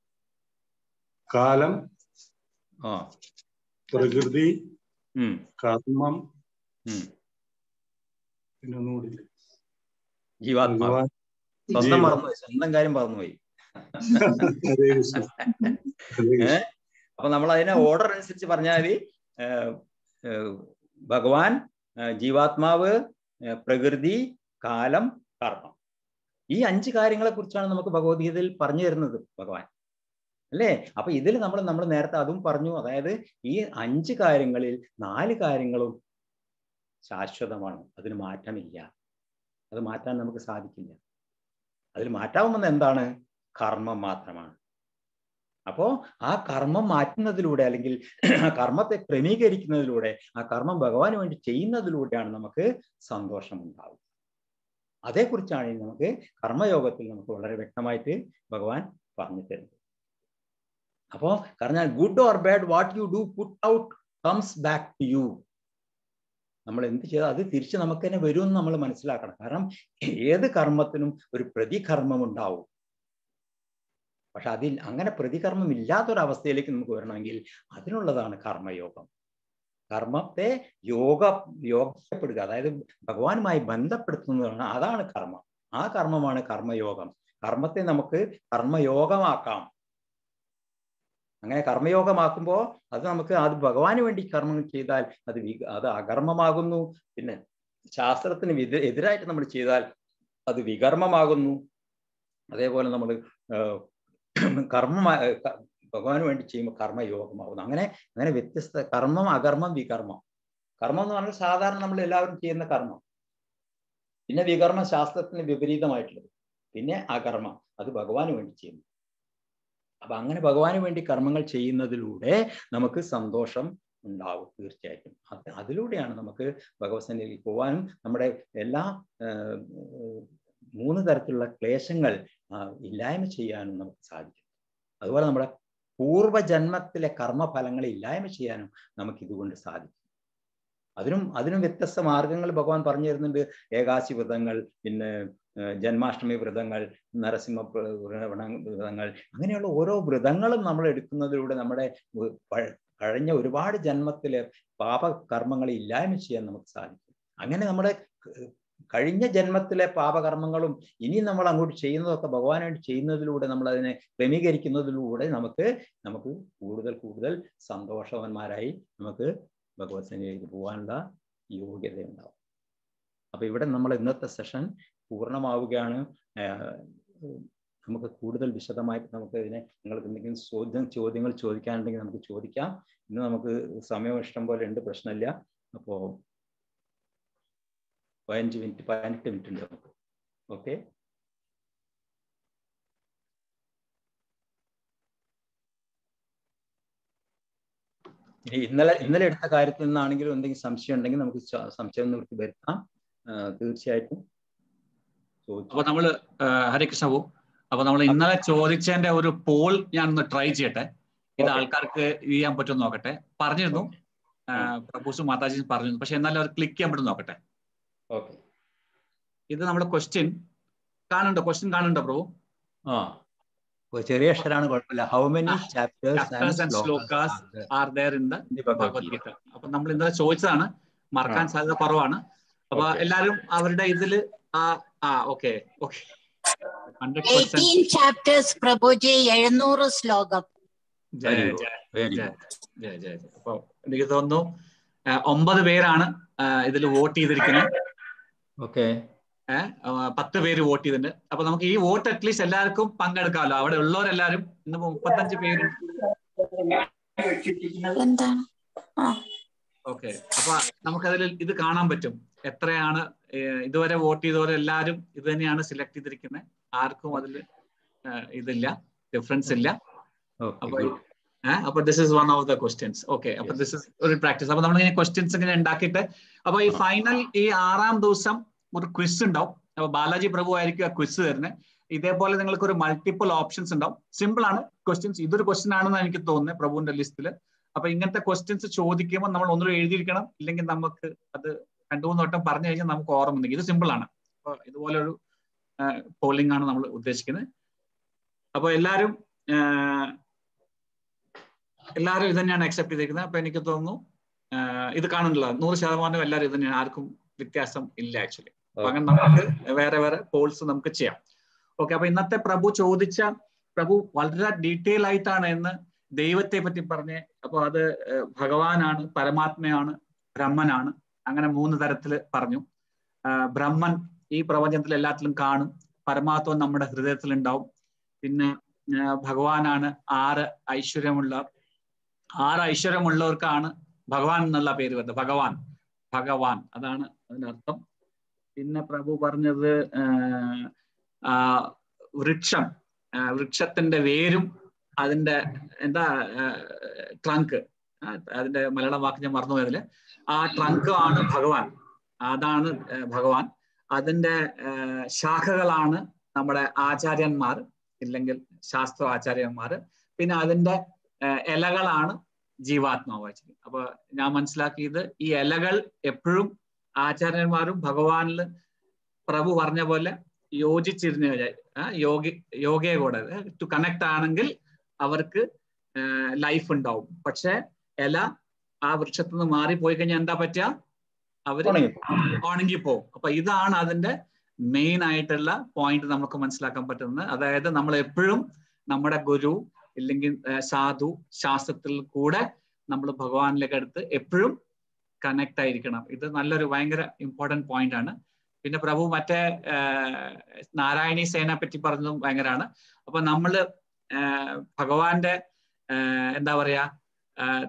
കാലം ആ പ്രകൃതി ഉം കർമ്മം ഉം പിന്നെ ഒന്നുകൂടി ജീവാത്മാവ് ഭഗവാൻ സ്വന്തം ജീവൻ. മറന്നുപോയി സ്വന്തം കാര്യം മറന്നുപോയി ഹരേ കൃഷ്ണ ഹരേ കൃഷ്ണ. ഏഹ് അപ്പൊ നമ്മൾ അതിനെ ഓർഡർ അനുസരിച്ച് പറഞ്ഞാൽ ഭഗവാൻ ഏഹ് ജീവാത്മാവ് ഏഹ് പ്രകൃതി കാലം കർമ്മം ഈ അഞ്ച് കാര്യങ്ങളെ കുറിച്ചാണ് നമുക്ക് ഭഗവത്ഗീതയിൽ പറഞ്ഞു തരുന്നത് ഭഗവാൻ അല്ലേ അപ്പൊ ഇതിൽ നമ്മൾ നമ്മൾ നേരത്തെ അതും പറഞ്ഞു അതായത് ഈ അഞ്ച് കാര്യങ്ങളിൽ നാല് കാര്യങ്ങളും ശാശ്വതമാണ് അതിന് മാറ്റമില്ല അത് മാറ്റാൻ നമുക്ക് സാധിക്കില്ല അതിൽ മാറ്റാവുന്നത് എന്താണ് കർമ്മം മാത്രമാണ് അപ്പോ ആ കർമ്മം മാറ്റുന്നതിലൂടെ അല്ലെങ്കിൽ ആ കർമ്മത്തെ ക്രമീകരിക്കുന്നതിലൂടെ ആ കർമ്മം ഭഗവാന് വേണ്ടി ചെയ്യുന്നതിലൂടെയാണ് നമുക്ക് സന്തോഷം ഉണ്ടാവുക അതേക്കുറിച്ചാണ് ഇനി നമുക്ക് കർമ്മയോഗത്തിൽ നമുക്ക് വളരെ വ്യക്തമായിട്ട് ഭഗവാൻ പറഞ്ഞു തരുന്നത് അപ്പോ പറഞ്ഞാൽ good or bad what you do put out comes back to you നമ്മൾ എന്ത് ചെയ്താൽ അത് തിരിച്ച് നമുക്ക് തന്നെ വരുമെന്ന് നമ്മൾ മനസ്സിലാക്കണം കാരണം ഏത് കർമ്മത്തിനും ഒരു പ്രതികർമ്മം ഉണ്ടാവും പക്ഷെ അതിൽ അങ്ങനെ പ്രതികർമ്മം ഇല്ലാത്തൊരവസ്ഥയിലേക്ക് നമുക്ക് വരണമെങ്കിൽ അതിനുള്ളതാണ് കർമ്മയോഗം കർമ്മത്തെ യോഗ യോഗപ്പെടുക അതായത് ഭഗവാനുമായി ബന്ധപ്പെടുത്തുന്നതാണ് അതാണ് കർമ്മം ആ കർമ്മമാണ് കർമ്മയോഗം കർമ്മത്തെ നമുക്ക് കർമ്മയോഗമാക്കാം അങ്ങനെ കർമ്മയോഗമാക്കുമ്പോൾ അത് നമുക്ക് അത് ഭഗവാന് വേണ്ടി കർമ്മം ചെയ്താൽ അത് വി അത് അകർമ്മമാകുന്നു പിന്നെ ശാസ്ത്രത്തിന് വിത എതിരായിട്ട് നമ്മൾ ചെയ്താൽ അത് വികർമ്മമാകുന്നു അതേപോലെ നമ്മൾ കർമ്മ ഭഗവാന് വേണ്ടി ചെയ്യുമ്പോൾ കർമ്മയോഗമാകുന്നു അങ്ങനെ അങ്ങനെ വ്യത്യസ്ത കർമ്മം അകർമ്മം വികർമ്മം കർമ്മം എന്ന് പറഞ്ഞാൽ സാധാരണ നമ്മൾ എല്ലാവരും ചെയ്യുന്ന കർമ്മം പിന്നെ വികർമ്മ ശാസ്ത്രത്തിന് വിപരീതമായിട്ടുള്ളത് പിന്നെ അകർമ്മം അത് ഭഗവാന് വേണ്ടി ചെയ്യുന്നു അപ്പൊ അങ്ങനെ ഭഗവാന് വേണ്ടി കർമ്മങ്ങൾ ചെയ്യുന്നതിലൂടെ നമുക്ക് സന്തോഷം ഉണ്ടാവും തീർച്ചയായിട്ടും അത് അതിലൂടെയാണ് നമുക്ക് ഭഗവത് സന്നിധിയിൽ പോകാനും നമ്മുടെ എല്ലാ മൂന്ന് തരത്തിലുള്ള ക്ലേശങ്ങൾ ഇല്ലായ്മ ചെയ്യാനും നമുക്ക് സാധിക്കും അതുപോലെ നമ്മുടെ പൂർവ്വജന്മത്തിലെ കർമ്മഫലങ്ങളെ ഇല്ലായ്മ ചെയ്യാനും നമുക്ക് ഇതുകൊണ്ട് സാധിക്കും അതിനും അതിനും വ്യത്യസ്ത മാർഗങ്ങൾ ഭഗവാൻ പറഞ്ഞു തരുന്നുണ്ട് ഏകാശി വ്രതങ്ങൾ പിന്നെ ജന്മാഷ്ടമി വ്രതങ്ങൾ നരസിംഹ വ്രതങ്ങൾ അങ്ങനെയുള്ള ഓരോ വ്രതങ്ങളും നമ്മൾ എടുക്കുന്നതിലൂടെ നമ്മുടെ കഴിഞ്ഞ ഒരുപാട് ജന്മത്തിലെ പാപകർമ്മങ്ങളെ ഇല്ലായ്മ ചെയ്യാൻ നമുക്ക് സാധിക്കും അങ്ങനെ നമ്മുടെ കഴിഞ്ഞ ജന്മത്തിലെ പാപകർമ്മങ്ങളും ഇനി നമ്മൾ അങ്ങോട്ട് ചെയ്യുന്നതൊക്കെ ഭഗവാൻ വേണ്ടി ചെയ്യുന്നതിലൂടെ നമ്മൾ അതിനെ ക്രമീകരിക്കുന്നതിലൂടെ നമുക്ക് നമുക്ക് കൂടുതൽ കൂടുതൽ സന്തോഷവാന്മാരായി നമുക്ക് ഭഗവത് സന്നിധിയിലേക്ക് പോകാനുള്ള യോഗ്യത ഉണ്ടാവും അപ്പൊ ഇവിടെ നമ്മൾ ഇന്നത്തെ സെഷൻ പൂർണ്ണമാവുകയാണ് നമുക്ക് കൂടുതൽ വിശദമായിട്ട് നമുക്ക് ഇതിനെ നിങ്ങൾക്ക് എന്തെങ്കിലും ചോദ്യം ചോദ്യങ്ങൾ ചോദിക്കാനുണ്ടെങ്കിൽ നമുക്ക് ചോദിക്കാം ഇന്ന് നമുക്ക് സമയം ഇഷ്ടം പോലെ ഉണ്ട് പ്രശ്നമില്ല അപ്പോ പതിനഞ്ച് മിനിറ്റ് പതിനെട്ട് മിനിറ്റ് ഉണ്ട് നമുക്ക് ഓക്കെ ഇനി ഇന്നലെ ഇന്നലെ എടുത്ത കാര്യത്തിൽ നിന്നാണെങ്കിലും എന്തെങ്കിലും സംശയം ഉണ്ടെങ്കിൽ നമുക്ക് സംശയം നിവൃത്തി വരുത്താം തീർച്ചയായിട്ടും അപ്പൊ നമ്മള് ഹരേ കൃഷ്ണ പോ അപ്പൊ നമ്മൾ ഇന്നലെ ചോദിച്ചതിന്റെ ഒരു പോൾ ഞാൻ ഒന്ന് ട്രൈ ചെയ്യട്ടെ ഇത് ആൾക്കാർക്ക് ചെയ്യാൻ പറ്റുമെന്ന് നോക്കട്ടെ പറഞ്ഞിരുന്നു പ്രഭൂസും മാതാജി പറഞ്ഞിരുന്നു പക്ഷെ എന്നാലും അവർ ക്ലിക്ക് ചെയ്യാൻ പറ്റും നോക്കട്ടെ ഓക്കെ ഇത് നമ്മുടെ ക്വസ്റ്റ്യൻ കാണുന്നുണ്ടോ ക്വസ്റ്റ്യൻ കാണുന്നുണ്ടോ പ്രഭു ആ ഒരു ചെറിയ അക്ഷരാണ് കുഴപ്പമില്ല how many chapters chapters and shlokas are there in the Bhagavad Gita അപ്പൊ നമ്മൾ ഇന്നലെ ചോദിച്ചതാണ് മറക്കാൻ സാധ്യത കുറവാണ് അപ്പൊ Okay. എല്ലാരും അവരുടെ ഇതില് ആ ആ okay okay hundred percent eighteen chapters Prabhuji എഴുന്നൂറ് ശ്ലോകം ജയ Very good. ജയ വെരി ജയ ജയ ജയ ജയ. അപ്പൊ എനിക്ക് തോന്നുന്നു ആ, ഒമ്പത് പേരാണ് ഇതിൽ വോട്ട് ചെയ്തിരിക്കുന്നത് ഓക്കെ ഏഹ് പത്ത് പേര് വോട്ട് ചെയ്തിട്ടുണ്ട് അപ്പൊ നമുക്ക് ഈ വോട്ട് അറ്റ്ലീസ്റ്റ് എല്ലാവർക്കും പങ്കെടുക്കാമല്ലോ അവിടെ ഉള്ളവരെല്ലാരും ഇന്ന് മുപ്പത്തഞ്ച് പേര് എന്താണ് ഓക്കെ അപ്പൊ നമുക്കതിൽ ഇത് കാണാൻ പറ്റും എത്രയാണ് ഏഹ് ഇതുവരെ വോട്ട് ചെയ്തവരെ എല്ലാരും ഇത് തന്നെയാണ് സെലക്ട് ചെയ്തിരിക്കുന്നത് ആർക്കും അതിൽ ഇതില്ല ഡിഫറൻസ് ഇല്ല അപ്പൊ ഏഹ് അപ്പൊ this is one of the questions okay അപ്പൊ ദിസ് ഇസ് ഒരു പ്രാക്ടീസ് അപ്പൊ നമ്മൾ ഇങ്ങനെ ക്വസ്റ്റ്യൻസ് ഇങ്ങനെ ഉണ്ടാക്കിയിട്ട് അപ്പൊ ഈ ഫൈനൽ ഈ ആറാം ദിവസം ഒരു ക്വിസ് ഉണ്ടാവും അപ്പൊ ബാലാജി പ്രഭു ആയിരിക്കും ആ ക്വിസ് തരുന്നത് ഇതേപോലെ നിങ്ങൾക്ക് ഒരു മൾട്ടിപ്പിൾ ഓപ്ഷൻസ് ഉണ്ടാവും സിമ്പിൾ ആണ് ക്വസ്റ്റ്യൻസ് ഇതൊരു ക്വസ്റ്റ്യൻ ആണെന്ന് എനിക്ക് തോന്നുന്നത് പ്രഭുവിന്റെ ലിസ്റ്റിൽ അപ്പൊ ഇങ്ങനത്തെ ക്വസ്റ്റ്യൻസ് ചോദിക്കുമ്പോൾ നമ്മൾ ഒന്നുകൂടി എഴുതിയിരിക്കണം ഇല്ലെങ്കിൽ നമുക്ക് അത് രണ്ടു മൂന്ന് വട്ടം പറഞ്ഞു കഴിഞ്ഞാൽ നമുക്ക് ഓർമ്മ ഉണ്ടെങ്കിൽ ഇത് സിമ്പിൾ ആണ് അപ്പൊ ഇതുപോലെ ഒരു പോളിംഗ് ആണ് നമ്മൾ ഉദ്ദേശിക്കുന്നത് അപ്പൊ എല്ലാരും ആഹ് എല്ലാവരും ഇത് തന്നെയാണ് അക്സെപ്റ്റ് ചെയ്തിരിക്കുന്നത് അപ്പൊ എനിക്ക് തോന്നുന്നു ആഹ് ഇത് കാണുന്നില്ല നൂറ് ശതമാനം എല്ലാവരും ഇത് തന്നെയാണ് ആർക്കും വ്യത്യാസം ഇല്ല ആക്ച്വലി അപ്പൊ അങ്ങനെ നമുക്ക് വേറെ വേറെ പോൾസ് നമുക്ക് ചെയ്യാം ഓക്കെ അപ്പൊ ഇന്നത്തെ പ്രഭു ചോദിച്ച പ്രഭു വളരെ ഡീറ്റെയിൽ ആയിട്ടാണ് എന്ന് ദൈവത്തെ പറ്റി പറഞ്ഞ് അപ്പൊ അത് ഏഹ് ഭഗവാനാണ് പരമാത്മയാണ് ബ്രഹ്മനാണ് അങ്ങനെ മൂന്ന് തരത്തിൽ പറഞ്ഞു ആഹ് ബ്രഹ്മൻ ഈ പ്രപഞ്ചത്തിൽ എല്ലാത്തിലും കാണും പരമാത്മം നമ്മുടെ ഹൃദയത്തിൽ ഉണ്ടാവും പിന്നെ ആഹ് ഭഗവാനാണ് ആറ് ഐശ്വര്യമുള്ള ആറ് ഐശ്വര്യമുള്ളവർക്കാണ് ഭഗവാൻ എന്നുള്ള പേര് വരുന്നത് ഭഗവാൻ ഭഗവാൻ അതാണ് അതിന്റെ അർത്ഥം പിന്നെ പ്രഭു പറഞ്ഞത് ആഹ് ആ വൃക്ഷം ആ വൃക്ഷത്തിന്റെ വേരും അതിന്റെ എന്താ ട്രങ്ക് അതിന്റെ മലയാളം വാക്ക് ഞാൻ മറന്നു പോയതില് ആ ട്രങ്ക് ആണ് ഭഗവാൻ അതാണ് ഏർ ഭഗവാൻ അതിന്റെ ഏർ ശാഖകളാണ് നമ്മുടെ ആചാര്യന്മാർ ഇല്ലെങ്കിൽ ശാസ്ത്ര ആചാര്യന്മാർ പിന്നെ അതിന്റെ ഏർ ഇലകളാണ് ജീവാത്മാവ് ആക്ച്വലി അപ്പൊ ഞാൻ മനസ്സിലാക്കിയത് ഈ ഇലകൾ എപ്പോഴും ആചാര്യന്മാരും ഭഗവാനിൽ പ്രഭു പറഞ്ഞ പോലെ യോജിച്ചിരുന്നു കഴിഞ്ഞാൽ ആ, യോഗി യോഗയെ കൂടെ ടു കണക്ട് ആണെങ്കിൽ അവർക്ക് ലൈഫ് ഉണ്ടാവും പക്ഷെ ഇല ആ വൃക്ഷത്തിൽ നിന്ന് മാറിപ്പോയി കഴിഞ്ഞാൽ എന്താ പറ്റുക അവര് ഉണങ്ങിപ്പോവും അപ്പൊ ഇതാണ് അതിന്റെ മെയിൻ ആയിട്ടുള്ള പോയിന്റ് നമുക്ക് മനസ്സിലാക്കാൻ പറ്റുന്നത് അതായത് നമ്മൾ എപ്പോഴും നമ്മുടെ ഗുരു ഇല്ലെങ്കിൽ ഏർ സാധു ശാസ്ത്രത്തിൽ കൂടെ നമ്മൾ ഭഗവാനിലേക്ക് അടുത്ത് എപ്പോഴും കണക്ട് ആയിരിക്കണം ഇത് നല്ലൊരു ഭയങ്കര ഇമ്പോർട്ടന്റ് പോയിന്റ് ആണ് പിന്നെ പ്രഭു മറ്റേ ഏർ നാരായണി സേന പറ്റി പറഞ്ഞതും ഭയങ്കരമാണ് അപ്പൊ നമ്മള് ഏർ ഭഗവാന്റെ ഏർ എന്താ പറയാ ഏർ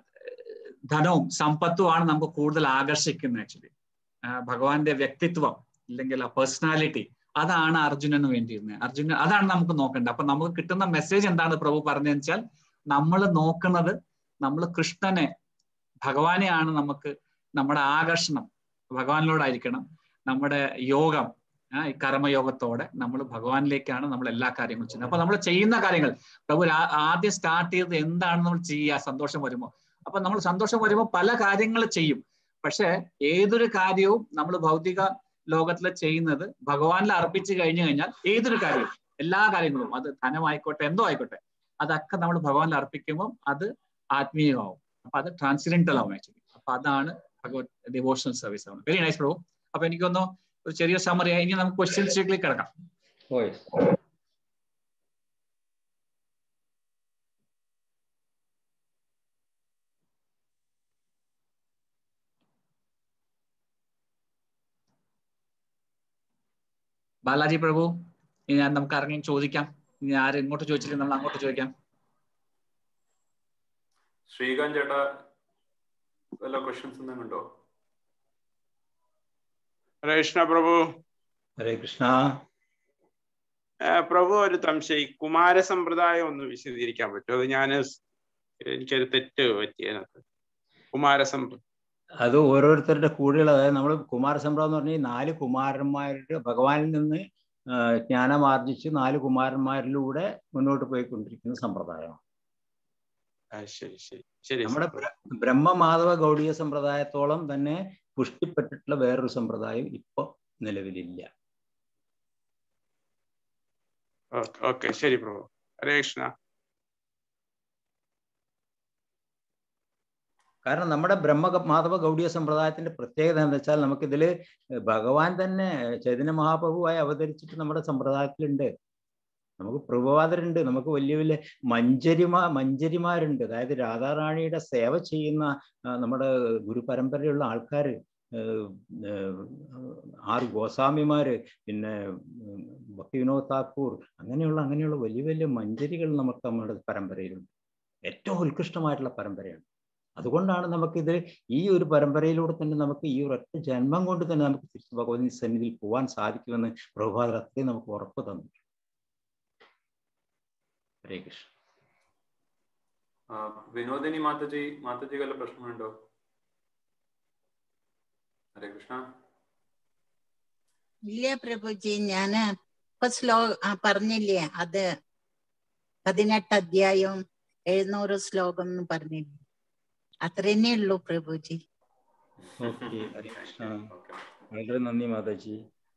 ധനവും സമ്പത്തുമാണ് നമുക്ക് കൂടുതൽ ആകർഷിക്കുന്നത് ആക്ച്വലി ഭഗവാന്റെ വ്യക്തിത്വം ഇല്ലെങ്കിൽ ആ പേഴ്സണാലിറ്റി അതാണ് അർജുനന് വേണ്ടിയിരുന്നത് അർജുനൻ അതാണ് നമുക്ക് നോക്കേണ്ടത് അപ്പൊ നമുക്ക് കിട്ടുന്ന മെസ്സേജ് എന്താണ് പ്രഭു പറഞ്ഞതെന്ന് വെച്ചാൽ നമ്മൾ നോക്കുന്നത് നമ്മൾ കൃഷ്ണനെ ഭഗവാനെയാണ് നമുക്ക് നമ്മുടെ ആകർഷണം ഭഗവാനിലോടായിരിക്കണം നമ്മുടെ യോഗം ആ, ഈ കർമ്മയോഗത്തോടെ നമ്മൾ ഭഗവാനിലേക്കാണ് നമ്മൾ എല്ലാ കാര്യങ്ങളും ചെയ്യുന്നത് അപ്പൊ നമ്മൾ ചെയ്യുന്ന കാര്യങ്ങൾ പ്രഭു ആ- ആദ്യം സ്റ്റാർട്ട് ചെയ്തത് എന്താണ് നമ്മൾ ചെയ്യുക സന്തോഷം വരുമ്പോ അപ്പൊ നമ്മൾ സന്തോഷം വരുമ്പോൾ പല കാര്യങ്ങൾ ചെയ്യും പക്ഷെ ഏതൊരു കാര്യവും നമ്മൾ ഭൗതിക ലോകത്തിൽ ചെയ്യുന്നത് ഭഗവാനിൽ അർപ്പിച്ചു കഴിഞ്ഞു കഴിഞ്ഞാൽ ഏതൊരു കാര്യവും എല്ലാ കാര്യങ്ങളും അത് ധനമായിക്കോട്ടെ എന്തോ ആയിക്കോട്ടെ അതൊക്കെ നമ്മൾ ഭഗവാനിൽ അർപ്പിക്കുമ്പോൾ അത് ആത്മീയമാവും അപ്പൊ അത് ട്രാൻസിഡന്റൽ ആവും ആക്ച്വലി അപ്പൊ അതാണ് ഭഗവത് ഡിവോഷണൽ സർവീസ് ആണ് വെരി നൈസ് പ്രഭു അപ്പൊ എനിക്കൊന്ന് ഒരു ചെറിയ സമറി ഇനി നമുക്ക് ക്വസ്റ്റ്യൻസിലേക്ക് കിടക്കാം പോയി ബാലാജി പ്രഭു ഇനി ഞാൻ നമുക്ക് ഇറങ്ങി ചോദിക്കാം ഇനി ആര് ഇങ്ങോട്ട് ചോദിച്ചില്ല നമ്മൾ അങ്ങോട്ട് ചോദിക്കാം ശ്രീകാന്ത് ചേട്ടാ വല്ല ക്വസ്റ്റ്യൻസ് എന്തെങ്കിലും ഉണ്ടോ ഹരേ കൃഷ്ണ പ്രഭു ഹരേ കൃഷ്ണ ആ, പ്രഭു ഒരു സംശയം കുമാര സമ്പ്രദായം ഒന്ന് വിശദീകരിക്കാൻ പറ്റുമോ അത് ഞാൻ എനിക്കൊരു തെറ്റ് പറ്റിയതിനകത്ത് കുമാര സമ്പ്രദായം അത് ഓരോരുത്തരുടെ കൂടെയുള്ള അതായത് നമ്മൾ കുമാരസംഭ്രമം എന്ന് പറഞ്ഞാൽ ഈ നാല് കുമാരന്മാരുടെ ഭഗവാനിൽ നിന്ന് ആ, ജ്ഞാനം ആർജിച്ച് നാല് കുമാരന്മാരിലൂടെ മുന്നോട്ട് പോയിക്കൊണ്ടിരിക്കുന്ന സമ്പ്രദായമാണ് ആ, ശരി ശരി ശരി നമ്മുടെ ബ്ര- ബ്രഹ്മമാധവ ഗൗഡീയ സമ്പ്രദായത്തോളം തന്നെ പുഷ്ടിപ്പെട്ടിട്ടുള്ള വേറൊരു സമ്പ്രദായം ഇപ്പൊ നിലവിലില്ല ഓക്കെ ശരി പ്രഭു ഹരേ കൃഷ്ണ കാരണം നമ്മുടെ ബ്രഹ്മ മാധവ ഗൗഡിയ സമ്പ്രദായത്തിന്റെ പ്രത്യേകത എന്താ വെച്ചാൽ നമുക്കിതില് ഭഗവാൻ തന്നെ ചൈതന്യ മഹാപ്രഭുവായി അവതരിച്ചിട്ട് നമ്മുടെ സമ്പ്രദായത്തിലുണ്ട് നമുക്ക് പ്രഭുവാദരുണ്ട് നമുക്ക് വലിയ വലിയ മഞ്ചരിമാ മഞ്ചരിമാരുണ്ട് അതായത് രാധാറാണിയുടെ സേവ ചെയ്യുന്ന ആ, നമ്മുടെ ഗുരു പരമ്പരയുള്ള ആൾക്കാർ ആറ് ഗോസ്വാമിമാര് പിന്നെ ഉം, ഭക്തി വിനോദ് താക്കൂർ അങ്ങനെയുള്ള അങ്ങനെയുള്ള വലിയ വലിയ മഞ്ചരികൾ നമുക്ക് നമ്മുടെ പരമ്പരയിലുണ്ട് ഏറ്റവും ഉത്കൃഷ്ടമായിട്ടുള്ള പരമ്പരയാണ് അതുകൊണ്ടാണ് നമുക്കിത് ഈ ഒരു പരമ്പരയിലൂടെ തന്നെ നമുക്ക് ഈ ഒരൊറ്റ ജന്മം കൊണ്ട് തന്നെ നമുക്ക് തിരിച്ച് ഭഗവതി സന്നിധിയിൽ പോകാൻ സാധിക്കുമെന്ന് പ്രഭുപാദർ അത്രയും നമുക്ക് ഉറപ്പ് തന്നു ഹരേ കൃഷ്ണ ആ, വിനോദിനി മാതജി മാതജി വല്ല പ്രശ്നമുണ്ടോ ഹരേ കൃഷ്ണ ഇല്ല പ്രഭുജി ഞാന് ഇപ്പൊ ശ്ലോ ആ, പറഞ്ഞില്ലേ അത് പതിനെട്ട് അധ്യായവും എഴുന്നൂറ് ശ്ലോകം എന്ന് പറഞ്ഞില്ലേ അത്രന്നെ ഉള്ളൂ പ്രഭുജി ഓക്കെ ഹരേ കൃഷ്ണ ഓക്കെ വളരെ നന്ദി മാതാജി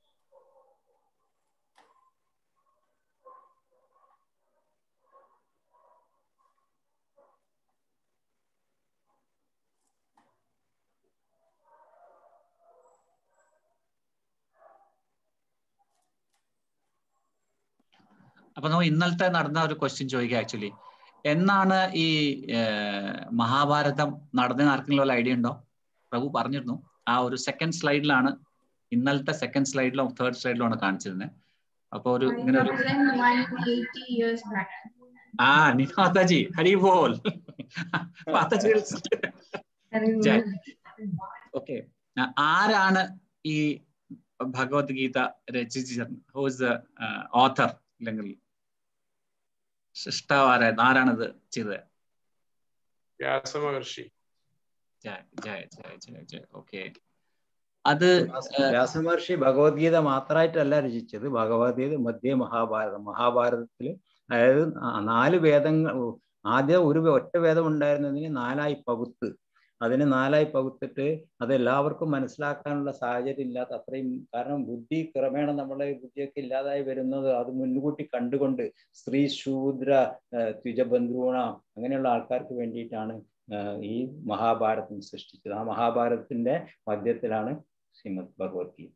അപ്പൊ നമ്മൾ ഇന്നലത്തെ നടന്ന ഒരു ക്വസ്റ്റ്യൻ ചോദിക്കുക ആക്ച്വലി എന്നാണ് ഈ ഏർ, മഹാഭാരതം നടന്ന ആർക്കെങ്കിലും വല്ല ഐഡിയ ഉണ്ടോ പ്രഭു പറഞ്ഞിരുന്നു ആ ഒരു സെക്കൻഡ് സ്ലൈഡിലാണ് ഇന്നലത്തെ സെക്കൻഡ് സ്ലൈഡിലോ തേർഡ് സ്ലൈഡിലോ ആണ് കാണിച്ചിരുന്നത് അപ്പൊ ഒരു ഇങ്ങനെ ഒരു 180 years back. ആ നിന മാതാജി ഹരി ബോൾ മാതാജി ജയ്. ഓക്കെ ആരാണ് ഈ ഭഗവത്ഗീത രചിച്ചത് ഹൂസ് ഓഥർ അല്ലെങ്കിൽ സൃഷ്ടാവാരായത് ആരാണിത് ചെയ്തത് വ്യാസമഹർഷി ജയ ജയ ജയ ജയ ജയ ഓക്കെ അത് ഏർ, വ്യാസമഹർഷി ഭഗവത്ഗീത മാത്രമായിട്ടല്ല രചിച്ചത് ഭഗവത്ഗീത മധ്യ മഹാഭാരതം മഹാഭാരതത്തില് അതായത് ആ- നാല് വേദങ്ങൾ ആദ്യം ഒരു വേ- ഒറ്റ വേദം ഉണ്ടായിരുന്നതിന് നാലായി പകുത്ത് അതിന് നാലായി പകുത്തിട്ട് അത് എല്ലാവർക്കും മനസ്സിലാക്കാനുള്ള സാഹചര്യം ഇല്ലാത്ത അത്രയും കാരണം ബുദ്ധി ക്രമേണ നമ്മളെ ബുദ്ധിയൊക്കെ ഇല്ലാതായി വരുന്നത് അത് മുൻകൂട്ടി കണ്ടുകൊണ്ട് സ്ത്രീ ശൂദ്ര ഏർ ദ്വിജബന്ധുണ അങ്ങനെയുള്ള ആൾക്കാർക്ക് വേണ്ടിയിട്ടാണ് ഏർ ഈ മഹാഭാരതം സൃഷ്ടിച്ചത് ആ മഹാഭാരതത്തിന്റെ മധ്യത്തിലാണ് Shrimad Bhagavad Gita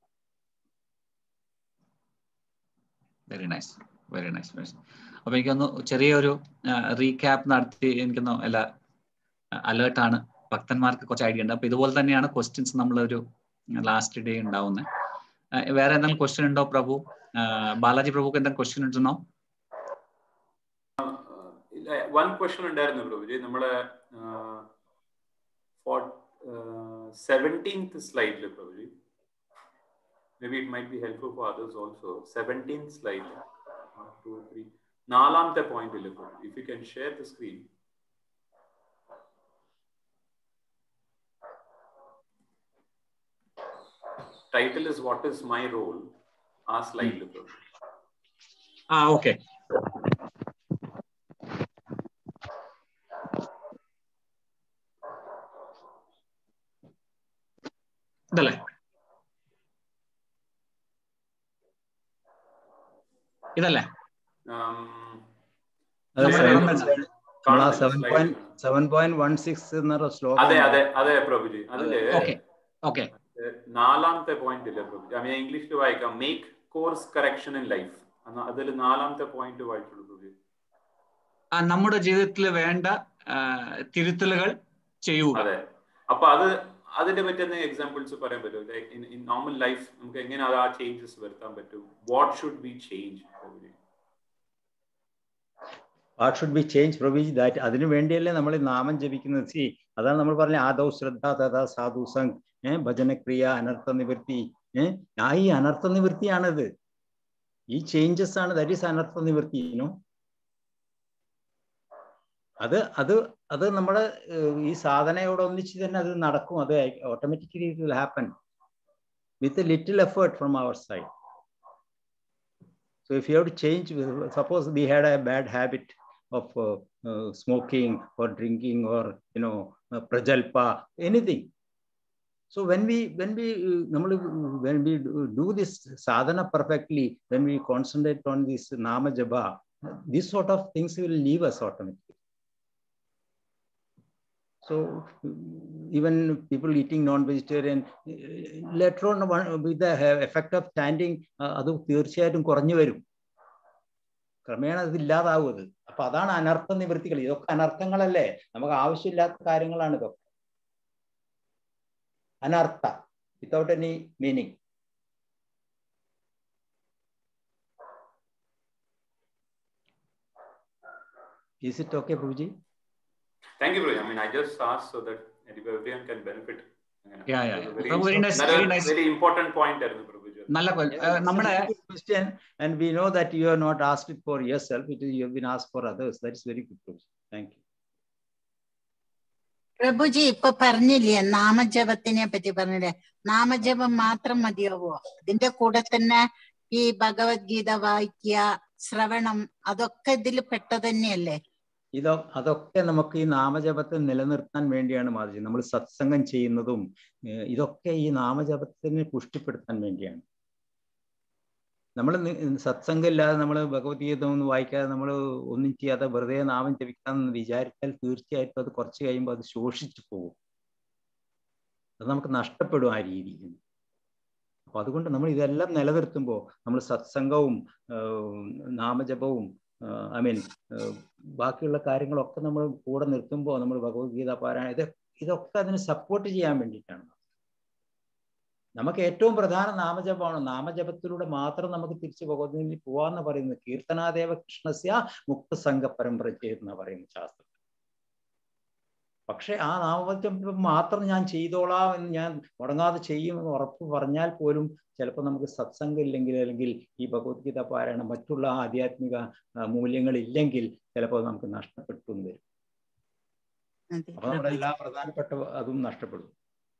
very nice very nice അപ്പൊ എനിക്കൊന്ന് ചെറിയൊരു റീക്യാപ്പ് നടത്തി എനിക്കൊന്ന് എല്ലാ അലേർട്ട് ആണ് ഭക്തന്മാർക്ക് കുറച്ച് ഐഡിയ ഉണ്ട് അപ്പൊ ഇതുപോലെ തന്നെയാണ് ക്വസ്റ്റ്യൻസ് നമ്മളൊരു ലാസ്റ്റ് ഡേ ഉണ്ടാവുന്നത് വേറെ എന്തെങ്കിലും ക്വസ്റ്റ്യൻ ഉണ്ടോ പ്രഭു ആ, ബാലാജി പ്രഭുക്ക് എന്തെങ്കിലും ക്വസ്റ്റ്യൻ ഉണ്ടെന്നോ വൺ ക്വസ്റ്റൻ ഉണ്ടായിരുന്നു പ്രഭുജി നമ്മളെ സെവൻറ്റീൻത്ത് സ്ലൈഡിൽ Prabhuji may be it might be helpful for others also seventeenth slide two three നാലാമത്തെ പോയിന്റിൽ if you can share the screen title is what is my role ആ സ്ലൈഡിൽ പ്രഭുജി ആ ഓക്കെ ഇതല്ലേ ഇതല്ലേ അത് നമ്മുടെ seven- കാണുന്നുണ്ട്. നമ്മൾ ആ കാണുന്നില്ല seven slide. Point seven point one six എന്നുള്ള ശ്ലോകം അതെ അതെ അതെ പ്രഭുജി അതില് ഓക്കെ ഓക്കെ ഏഹ്, നാലാമത്തെ പോയിന്റ് ഇല്ലേ പ്രഭുജി ഞാൻ ഇംഗ്ലീഷിൽ വായിക്കാം make course correction in life അതിൽ നാലാമത്തെ പോയിന്റ് വായിച്ചുള്ളൂ പ്രഭുജി ആ, നമ്മുടെ ജീവിതത്തിൽ വേണ്ട ആ, തിരുത്തലുകൾ ചെയ്യുക അതെ അപ്പൊ അത് അതിന്റെ പറ്റി എന്തെങ്കിലും എക്സാമ്പിൾസ് പറയാൻ പറ്റുമോ ഇൻ നോർമൽ ലൈഫ് നമുക്ക് എങ്ങനെ അത് ആ ചേഞ്ചസ് വരുത്താൻ പറ്റും what should be change Prabhuji what should be change provided that അതിനു വേണ്ടിയല്ലേ നമ്മൾ ഈ നാമം ജപിക്കുന്നത് സി അതാണ് നമ്മൾ പറഞ്ഞ ആദൗ ശ്രദ്ധ തഥാ സാധു സംഘ് ഏഹ് ഭജനക്രിയ അനർത്ഥ നിവൃത്തി ഏഹ് ആ ഈ അനർത്ഥ നിവൃത്തിയാണിത് ഈ ചേഞ്ചസ് ആണ് ദാറ്റ് ഈസ് അനർത്ഥ നിവൃത്തി യുനോ അത് അത് അത് നമ്മുടെ ഏഹ്, ഈ സാധനയോട് ഒന്നിച്ച് തന്നെ അത് നടക്കും അത് automatically it will happen with little effort from our side So if you have to change, suppose we had a bad habit of uh, uh, smoking or drinking or you know uh, prajalpa, anything. So when we when we uh, normally when we do do this sadhana perfectly, when we concentrate on this nama japa, these sort of things will leave us automatically. So even people eating non-vegetarian, later on with the effect of standing, അത് തീർച്ചയായിട്ടും കുറഞ്ഞു വരും ക്രമേണ അത് ഇല്ലാതാവും അത് അപ്പൊ അതാണ് അനർത്ഥ നിവൃത്തികൾ ഇതൊക്കെ അനർത്ഥങ്ങളല്ലേ നമുക്ക് ആവശ്യമില്ലാത്ത കാര്യങ്ങളാണ് ഇതൊക്കെ അനർത്ഥ without any meaning Is it okay, Prabhuji? Thank you, Prabhuji. I mean, I just asked so that everyone can benefit. Yeah, yeah, yeah. Very, Prabhu, very nice, another very nice. very important point ആയിരുന്നു Prabhuji. നല്ല നമ്മുടെ question and we know that you have not asked it for yourself it is you have been asked for others that is very good Prabhuji. thank you പ്രഭുജി ഇപ്പൊ പറഞ്ഞില്ലേ നാമജപത്തിനെ പറ്റി പറഞ്ഞില്ലേ നാമജപം മാത്രം മതിയാവോ അതിന്റെ കൂടെ തന്നെ ഈ ഭഗവത്ഗീത വായിക്കുക ശ്രവണം അതൊക്കെ ഇതിൽ പെട്ട തന്നെയല്ലേ ഇതോ അതൊക്കെ നമുക്ക് ഈ നാമജപത്തെ നിലനിർത്താൻ വേണ്ടിയാണ് മാതാജി നമ്മൾ സത്സംഗം ചെയ്യുന്നതും ഇതൊക്കെ ഈ നാമജപത്തിനെ പുഷ്ടിപ്പെടുത്താൻ വേണ്ടിയാണ് നമ്മൾ സത്സംഗം ഇല്ലാതെ നമ്മൾ ഭഗവത്ഗീത ഒന്നും വായിക്കാതെ നമ്മൾ ഒന്നും ചെയ്യാതെ വെറുതെ നാമം ജപിക്കാമെന്ന് വിചാരിച്ചാൽ തീർച്ചയായിട്ടും അത് കുറച്ച് കഴിയുമ്പോൾ അത് ശോഷിച്ചു പോകും അത് നമുക്ക് നഷ്ടപ്പെടും ആ രീതിയിൽ അപ്പൊ അതുകൊണ്ട് നമ്മൾ ഇതെല്ലാം നിലനിർത്തുമ്പോൾ നമ്മൾ സത്സംഗവും നാമജപവും ഐ മീൻ ബാക്കിയുള്ള കാര്യങ്ങളൊക്കെ നമ്മൾ കൂടെ നിർത്തുമ്പോൾ നമ്മൾ ഭഗവത്ഗീത പാരായണം ഇത് ഇതൊക്കെ അതിന് സപ്പോർട്ട് ചെയ്യാൻ വേണ്ടിയിട്ടാണ് നമുക്ക് ഏറ്റവും പ്രധാന നാമജപമാണ് നാമജപത്തിലൂടെ മാത്രം നമുക്ക് തിരിച്ച് ഭഗവത്ഗീതയിൽ പോവാന്ന് പറയുന്നത് കീർത്തനാദേവ കൃഷ്ണസ്യ മുക്തസംഘ പരമ്പര ചെയ്യുന്ന പറയുന്ന ശാസ്ത്രം പക്ഷെ ആ നാമജപം മാത്രം ഞാൻ ചെയ്തോളാം എന്ന് ഞാൻ മുടങ്ങാതെ ചെയ്യുമെന്ന് ഉറപ്പ് പറഞ്ഞാൽ പോലും ചിലപ്പോൾ നമുക്ക് സത്സംഗം ഇല്ലെങ്കിൽ അല്ലെങ്കിൽ ഈ ഭഗവത്ഗീത പാരായണം മറ്റുള്ള ആധ്യാത്മിക മൂല്യങ്ങൾ ഇല്ലെങ്കിൽ ചിലപ്പോൾ നമുക്ക് നഷ്ടപ്പെട്ടു വരും അപ്പൊ നമ്മുടെ എല്ലാ പ്രധാനപ്പെട്ട അതും നഷ്ടപ്പെടും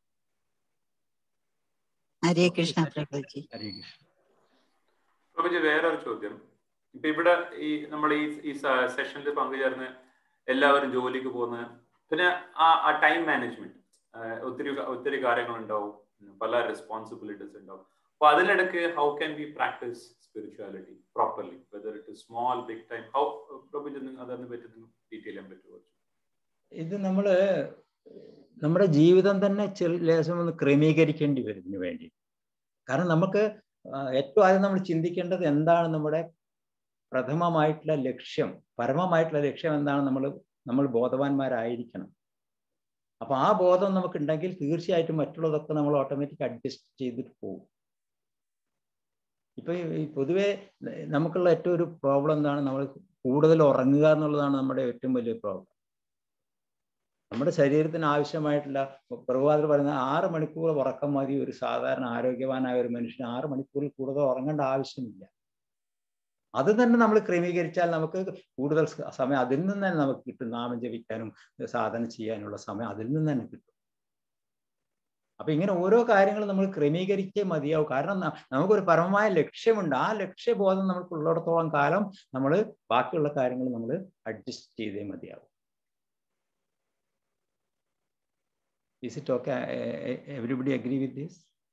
ഹരേ കൃഷ്ണ പ്രഭുജി ഹരേ കൃഷ്ണ പ്രഭുജി വേറൊരു ചോദ്യം ഇപ്പൊ ഇവിടെ ഈ നമ്മൾ ഈ ഈ സെഷനിൽ പങ്കുചേർന്ന് എല്ലാവരും ജോലിക്ക് പോകുന്ന പിന്നെ ആ ആ ടൈം മാനേജ്മെന്റ് ഒത്തിരി ഒത്തിരി കാര്യങ്ങളുണ്ടാവും പല റെസ്പോൺസിബിലിറ്റീസ് ഉണ്ടാവും അപ്പൊ അതിനിടയ്ക്ക് how can be practice spirituality properly whether it is small big time how Prabhuji അതിനെ പറ്റി ഡീറ്റെയിൽ ചെയ്യാൻ പറ്റുമോ ഇത് നമ്മള് നമ്മുടെ ജീവിതം തന്നെ ലേശം ഒന്ന് ക്രമീകരിക്കേണ്ടി വരും ഇതിനു വേണ്ടി കാരണം നമുക്ക് ഏറ്റവും ആദ്യം നമ്മൾ ചിന്തിക്കേണ്ടത് എന്താണ് നമ്മുടെ പ്രഥമമായിട്ടുള്ള ലക്ഷ്യം പരമമായിട്ടുള്ള ലക്ഷ്യം എന്താണ് നമ്മൾ നമ്മൾ ബോധവാന്മാരായിരിക്കണം അപ്പൊ ആ ബോധം നമുക്ക് ഉണ്ടെങ്കിൽ തീർച്ചയായിട്ടും മറ്റുള്ളതൊക്കെ നമ്മൾ ഓട്ടോമാറ്റിക് അഡ്ജസ്റ്റ് ചെയ്തിട്ട് പോകും ഇപ്പൊ ഈ പൊതുവെ നമുക്കുള്ള ഏറ്റവും ഒരു പ്രോബ്ലം എന്താണ് നമ്മൾ കൂടുതൽ ഉറങ്ങുക എന്നുള്ളതാണ് നമ്മുടെ ഏറ്റവും വലിയ പ്രോബ്ലം നമ്മുടെ ശരീരത്തിന് ആവശ്യമായിട്ടുള്ള പ്രഭാതർ പറയുന്ന ആറ് മണിക്കൂർ ഉറക്കം മതി ഒരു സാധാരണ ആരോഗ്യവാനായ ഒരു മനുഷ്യന് ആറ് മണിക്കൂറിൽ കൂടുതൽ ഉറങ്ങേണ്ട ആവശ്യമില്ല അത് തന്നെ നമ്മൾ ക്രമീകരിച്ചാൽ നമുക്ക് കൂടുതൽ സമയം അതിൽ നിന്ന് തന്നെ നമുക്ക് കിട്ടും നാമം ജപിക്കാനും സാധന ചെയ്യാനുള്ള സമയം അതിൽ നിന്ന് തന്നെ കിട്ടും അപ്പൊ ഇങ്ങനെ ഓരോ കാര്യങ്ങളും നമ്മൾ ക്രമീകരിച്ചേ മതിയാവും കാരണം നമുക്കൊരു പരമമായ ലക്ഷ്യമുണ്ട് ആ ലക്ഷ്യബോധം നമുക്ക് ഉള്ളിടത്തോളം കാലം നമ്മൾ ബാക്കിയുള്ള കാര്യങ്ങൾ നമ്മൾ അഡ്ജസ്റ്റ് ചെയ്തേ മതിയാവും Is it okay? Everybody agree with this?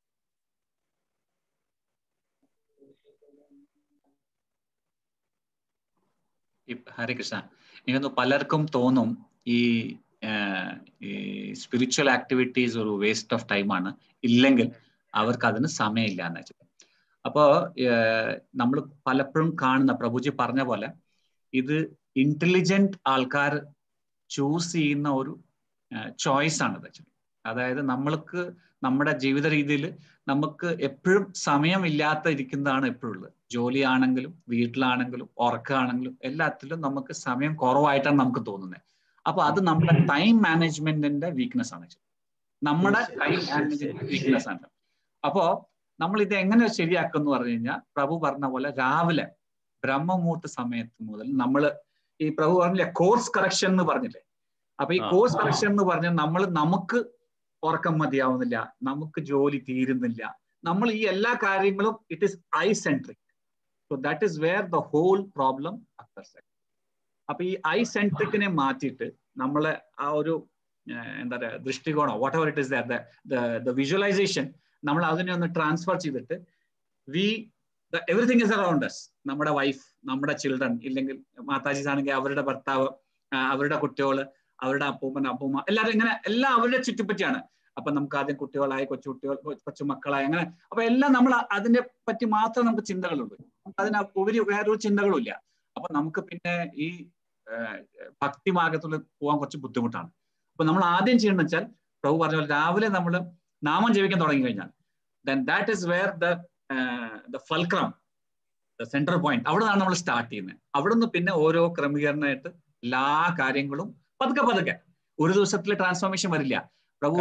ഹരേ കൃഷ്ണ എനിക്കൊന്ന് പലർക്കും തോന്നും ഈ ഈ സ്പിരിച്വൽ ആക്ടിവിറ്റീസ് ഒരു വേസ്റ്റ് ഓഫ് ടൈമാണ് ഇല്ലെങ്കിൽ അവർക്ക് അതിന് സമയമില്ല എന്ന് വെച്ചിട്ട് അപ്പോ നമ്മൾ പലപ്പോഴും കാണുന്ന പ്രഭുജി പറഞ്ഞ പോലെ ഇത് ഇന്റലിജന്റ് ആൾക്കാർ ചൂസ് ചെയ്യുന്ന ഒരു ചോയ്സ് ആണ് വെച്ചത് അതായത് നമ്മൾക്ക് നമ്മുടെ ജീവിത രീതിയിൽ നമുക്ക് എപ്പോഴും സമയമില്ലാത്ത ഇരിക്കുന്നതാണ് എപ്പോഴും ഉള്ളത് ജോലിയാണെങ്കിലും വീട്ടിലാണെങ്കിലും ഉറക്കമാണെങ്കിലും എല്ലാത്തിലും നമുക്ക് സമയം കുറവായിട്ടാണ് നമുക്ക് തോന്നുന്നത് അപ്പൊ അത് നമ്മുടെ ടൈം മാനേജ്മെന്റിന്റെ വീക്ക്നെസ് ആണ് നമ്മുടെ ടൈം മാനേജ്മെന്റ് വീക്ക്നെസ് ആണ് അപ്പോ നമ്മൾ ഇത് എങ്ങനെ ശരിയാക്കും പറഞ്ഞു കഴിഞ്ഞാൽ പ്രഭു പറഞ്ഞ പോലെ രാവിലെ ബ്രഹ്മമുഹൂർത്ത സമയത്ത് മുതൽ നമ്മൾ ഈ പ്രഭു പറഞ്ഞില്ലേ കോഴ്സ് കറക്ഷൻ എന്ന് പറഞ്ഞില്ലേ അപ്പൊ ഈ കോഴ്സ് കറക്ഷൻ എന്ന് പറഞ്ഞാൽ നമ്മൾ നമുക്ക് ഉറക്കം മതിയാവുന്നില്ല നമുക്ക് ജോലി തീരുന്നില്ല നമ്മൾ ഈ എല്ലാ കാര്യങ്ങളും it is I centric so that is where the whole problem occurs അപ്പൊ ഈ ഐ സെൻട്രിക്കിനെ മാറ്റിയിട്ട് നമ്മളെ ആ ഒരു എന്താ പറയുക ദൃഷ്ടികോണം whatever it is the visualization നമ്മൾ അതിനെ ഒന്ന് ട്രാൻസ്ഫർ ചെയ്തിട്ട് we everything is around us നമ്മുടെ വൈഫ് നമ്മുടെ ചിൽഡ്രൻ ഇല്ലെങ്കിൽ മാതാജീസ് ആണെങ്കിൽ അവരുടെ ഭർത്താവ് ആ, അവരുടെ കുട്ടികള് അവരുടെ അപ്പൂപ്പൻ അപ്പൂമ്മ എല്ലാവരും ഇങ്ങനെ എല്ലാം അവരുടെ ചുറ്റിപ്പറ്റിയാണ് അപ്പൊ നമുക്ക് ആദ്യം കുട്ടികളായി കൊച്ചു കുട്ടികൾ കൊച്ചു മക്കളായി അങ്ങനെ അപ്പൊ എല്ലാം നമ്മൾ അതിനെ പറ്റി മാത്രം നമുക്ക് ചിന്തകളുള്ളൂ നമുക്ക് അതിന് ഉപരി വേറൊരു ചിന്തകളും ഇല്ല അപ്പൊ നമുക്ക് പിന്നെ ഈ ഏഹ്, ഭക്തി മാർഗത്തിൽ പോകാൻ കുറച്ച് ബുദ്ധിമുട്ടാണ് അപ്പൊ നമ്മൾ ആദ്യം ചെയ്യേണ്ടത് വെച്ചാൽ പ്രഭു പറഞ്ഞ പോലെ രാവിലെ നമ്മൾ നാമം ജപിക്കാൻ തുടങ്ങി കഴിഞ്ഞാൽ then that is where the the fulcrum the central point അവിടെ നിന്നാണ് നമ്മൾ സ്റ്റാർട്ട് ചെയ്യുന്നത് അവിടെ നിന്ന് പിന്നെ ഓരോ ക്രമീകരണമായിട്ട് എല്ലാ കാര്യങ്ങളും പതുക്കെ പതുക്കെ ഒരു ദിവസത്തിൽ ട്രാൻസ്ഫോർമേഷൻ വരില്ല പ്രഭു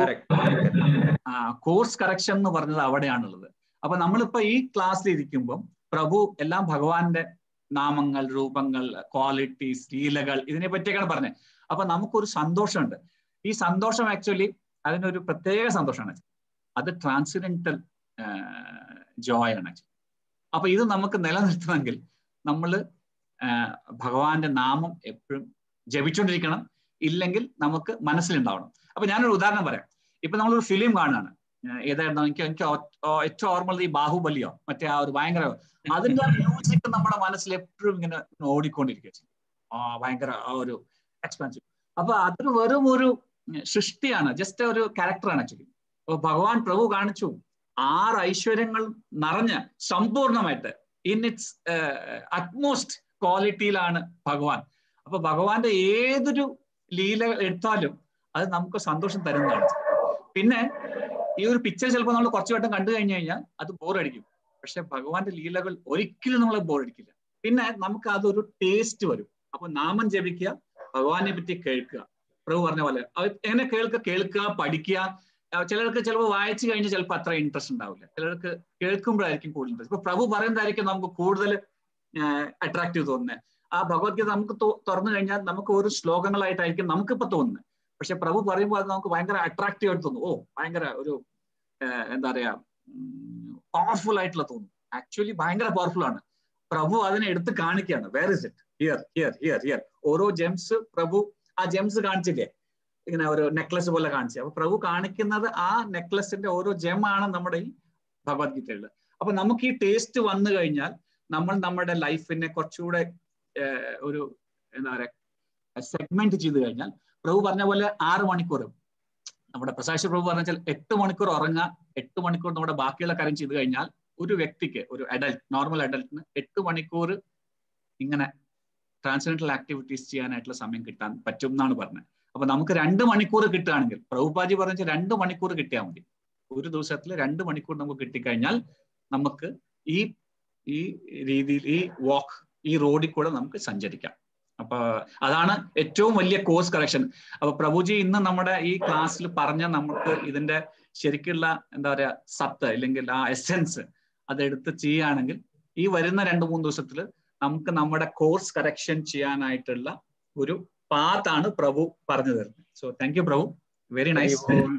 കോഴ്സ് കറക്ഷൻ എന്ന് പറഞ്ഞത് അവിടെയാണുള്ളത് അപ്പൊ നമ്മളിപ്പോ ഈ ക്ലാസ്സിൽ ഇരിക്കുമ്പോൾ പ്രഭു എല്ലാം ഭഗവാന്റെ നാമങ്ങൾ രൂപങ്ങൾ ക്വാളിറ്റീസ് ലീലകൾ ഇതിനെ പറ്റിയൊക്കെയാണ് പറഞ്ഞത് അപ്പൊ നമുക്കൊരു സന്തോഷമുണ്ട് ഈ സന്തോഷം ആക്ച്വലി അതിനൊരു പ്രത്യേക സന്തോഷമാണ് അത് ട്രാൻസിഡന്റൽ ജോയ് ആണ് ആക്ച്വലി അപ്പൊ ഇത് നമുക്ക് നിലനിർത്തണമെങ്കിൽ നമ്മൾ ഭഗവാന്റെ നാമം എപ്പോഴും ജപിച്ചുകൊണ്ടിരിക്കണം ഇല്ലെങ്കിൽ നമുക്ക് മനസ്സിലുണ്ടാവണം അപ്പൊ ഞാനൊരു ഉദാഹരണം പറയാം ഇപ്പൊ നമ്മളൊരു ഫിലിം കാണുകയാണ് ഏഹ് ഏതായിരുന്നു എനിക്ക് എനിക്ക് ഒ- ഓ- ഏറ്റവും ഓർമ്മ ഈ ബാഹുബലിയോ മറ്റേ ആ ഒരു ഭയങ്കര അതിന്റെ മ്യൂസിക് നമ്മുടെ മനസ്സിൽ എപ്പോഴും ഇങ്ങനെ ഓടിക്കൊണ്ടിരിക്കുക ആ ഭയങ്കര ആ ഒരു എക്സ്പെൻസീവ് അപ്പൊ അതൊരു വെറും ഒരു സൃഷ്ടിയാണ് ജസ്റ്റ് ഒരു ക്യാരക്ടറാണ് ആക്ച്വലി അപ്പൊ ഭഗവാൻ പ്രഭു കാണിച്ചു ആറ് ഐശ്വര്യങ്ങൾ നിറഞ്ഞ സമ്പൂർണമായിട്ട് ഇൻ ഇറ്റ്സ് അറ്റ്മോസ്റ്റ് ക്വാളിറ്റിയിലാണ് ഭഗവാൻ അപ്പൊ ഭഗവാന്റെ ഏതൊരു ലീല എടുത്താലും അത് നമുക്ക് സന്തോഷം തരുന്നതാണ് പിന്നെ ഈ ഒരു പിക്ചർ ചിലപ്പോൾ നമ്മൾ കുറച്ചു വട്ടം കണ്ടു കഴിഞ്ഞു കഴിഞ്ഞാൽ അത് ബോറടിക്കും പക്ഷെ ഭഗവാന്റെ ലീലകൾ ഒരിക്കലും നമ്മളെ ബോറടിക്കില്ല പിന്നെ നമുക്ക് അതൊരു ടേസ്റ്റ് വരും അപ്പൊ നാമം ജപിക്കുക ഭഗവാനെ പറ്റി കേൾക്കുക പ്രഭു പറഞ്ഞ പോലെ അത് എങ്ങനെ കേൾക്കുക കേൾക്കുക പഠിക്കുക ആ, ചിലർക്ക് ചിലപ്പോൾ വായിച്ചു കഴിഞ്ഞാൽ ചിലപ്പോൾ അത്ര ഇൻട്രസ്റ്റ് ഉണ്ടാവില്ല ചിലർക്ക് കേൾക്കുമ്പോഴായിരിക്കും കൂടുതൽ ഇൻട്രസ്റ്റ് ഇപ്പൊ പ്രഭു പറയുന്നതായിരിക്കും നമുക്ക് കൂടുതൽ അട്രാക്റ്റീവ് തോന്നുന്നത് ആ ഭഗവത്ഗീത നമുക്ക് തൊ- തുറന്നു കഴിഞ്ഞാൽ നമുക്ക് ഒരു ശ്ലോകങ്ങളായിട്ടായിരിക്കും നമുക്കിപ്പോ തോന്നുന്നത് പക്ഷെ പ്രഭു പറയുമ്പോൾ അത് നമുക്ക് ഭയങ്കര അട്രാക്റ്റീവ് ആയിട്ട് തോന്നും ഓ ഭയങ്കര ഒരു ഏഹ്, എന്താ പറയാ പവർഫുൾ ആയിട്ടുള്ള തോന്നും ആക്ച്വലി ഭയങ്കര പവർഫുൾ ആണ് പ്രഭു അതിനെ എടുത്ത് കാണിക്കുകയാണ് where is it here here here here ഓരോ ജെംസ് പ്രഭു ആ ജെംസ് കാണിച്ചില്ലേ ഇങ്ങനെ ഒരു നെക്ലസ് പോലെ കാണിച്ചു അപ്പൊ പ്രഭു കാണിക്കുന്നത് ആ നെക്ലസിന്റെ ഓരോ ജെം ആണ് നമ്മുടെ ഈ ഭഗവത്ഗീതയിൽ അപ്പൊ നമുക്ക് ഈ ടേസ്റ്റ് വന്നു കഴിഞ്ഞാൽ നമ്മൾ നമ്മുടെ ലൈഫിനെ കുറച്ചുകൂടെ ഏഹ്, ഒരു എന്താ പറയാ സെഗ്മെന്റ് ചെയ്ത് കഴിഞ്ഞാൽ പ്രഭു പറഞ്ഞ പോലെ ആറ് മണിക്കൂർ നമ്മുടെ പ്രസാശ് പ്രഭു പറഞ്ഞ വെച്ചാൽ എട്ട് മണിക്കൂർ ഉറങ്ങുക എട്ട് മണിക്കൂർ നമ്മുടെ ബാക്കിയുള്ള കാര്യം ചെയ്തു കഴിഞ്ഞാൽ ഒരു വ്യക്തിക്ക് ഒരു അഡൽട്ട് നോർമൽ അഡൽട്ടിന് എട്ട് മണിക്കൂർ ഇങ്ങനെ ട്രാൻസ്ജെൻഡറൽ ആക്ടിവിറ്റീസ് ചെയ്യാനായിട്ടുള്ള സമയം കിട്ടാൻ പറ്റും എന്നാണ് പറഞ്ഞത് അപ്പൊ നമുക്ക് രണ്ട് മണിക്കൂർ കിട്ടുകയാണെങ്കിൽ പ്രഭുപാജി പറഞ്ഞ രണ്ട് മണിക്കൂർ കിട്ടിയാൽ മതി ഒരു ദിവസത്തിൽ രണ്ട് മണിക്കൂർ നമുക്ക് കിട്ടിക്കഴിഞ്ഞാൽ നമുക്ക് ഈ ഈ രീതിയിൽ ഈ വാക്ക് ഈ റോഡിൽ കൂടെ നമുക്ക് സഞ്ചരിക്കാം അപ്പൊ അതാണ് ഏറ്റവും വലിയ കോഴ്സ് കറക്ഷൻ അപ്പൊ പ്രഭുജി ഇന്ന് നമ്മുടെ ഈ ക്ലാസ്സിൽ പറഞ്ഞ നമുക്ക് ഇതിന്റെ ശരിക്കുള്ള എന്താ പറയാ സത്ത് അല്ലെങ്കിൽ ആ എസെൻസ് അതെടുത്ത് ചെയ്യുകയാണെങ്കിൽ ഈ വരുന്ന രണ്ട് മൂന്ന് ദിവസത്തിൽ നമുക്ക് നമ്മുടെ കോഴ്സ് കറക്ഷൻ ചെയ്യാനായിട്ടുള്ള ഒരു പാത്താണ് പ്രഭു പറഞ്ഞു തരുന്നത് സോ താങ്ക് യു പ്രഭു വെരി നൈസ്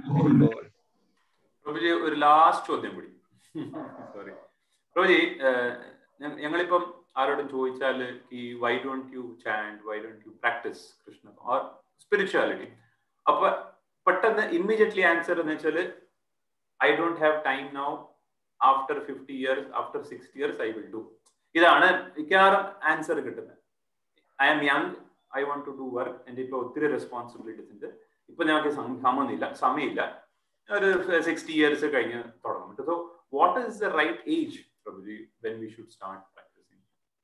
പ്രഭുജി ഒരു ലാസ്റ്റ് ചോദ്യം കൂടി സോറി പ്രഭുജി ഞ- ഞങ്ങളിപ്പം ആരോടും ചോദിച്ചാൽ ഈ why don't you chant why don't you practice Krishna or spirituality അപ്പൊ പെട്ടെന്ന് ഇമ്മീഡിയറ്റ്ലി ആൻസർ എന്ന് വെച്ചാൽ I don't have time now after fifty years after sixty years I will do ഇതാണ് മിക്കവാറും ആൻസർ കിട്ടുന്നത് I am young I want to do work എൻ്റെ ഇപ്പൊ ഒത്തിരി റെസ്പോൺസിബിലിറ്റീസ് ഉണ്ട് ഇപ്പൊ ഞങ്ങൾക്ക് സം- സമയമില്ല സമയമില്ല ഒരു സിക്സ്റ്റി ഇയേഴ്സ് കഴിഞ്ഞ് തുടങ്ങും so what is the right age പ്രഭുജി when we should start practicing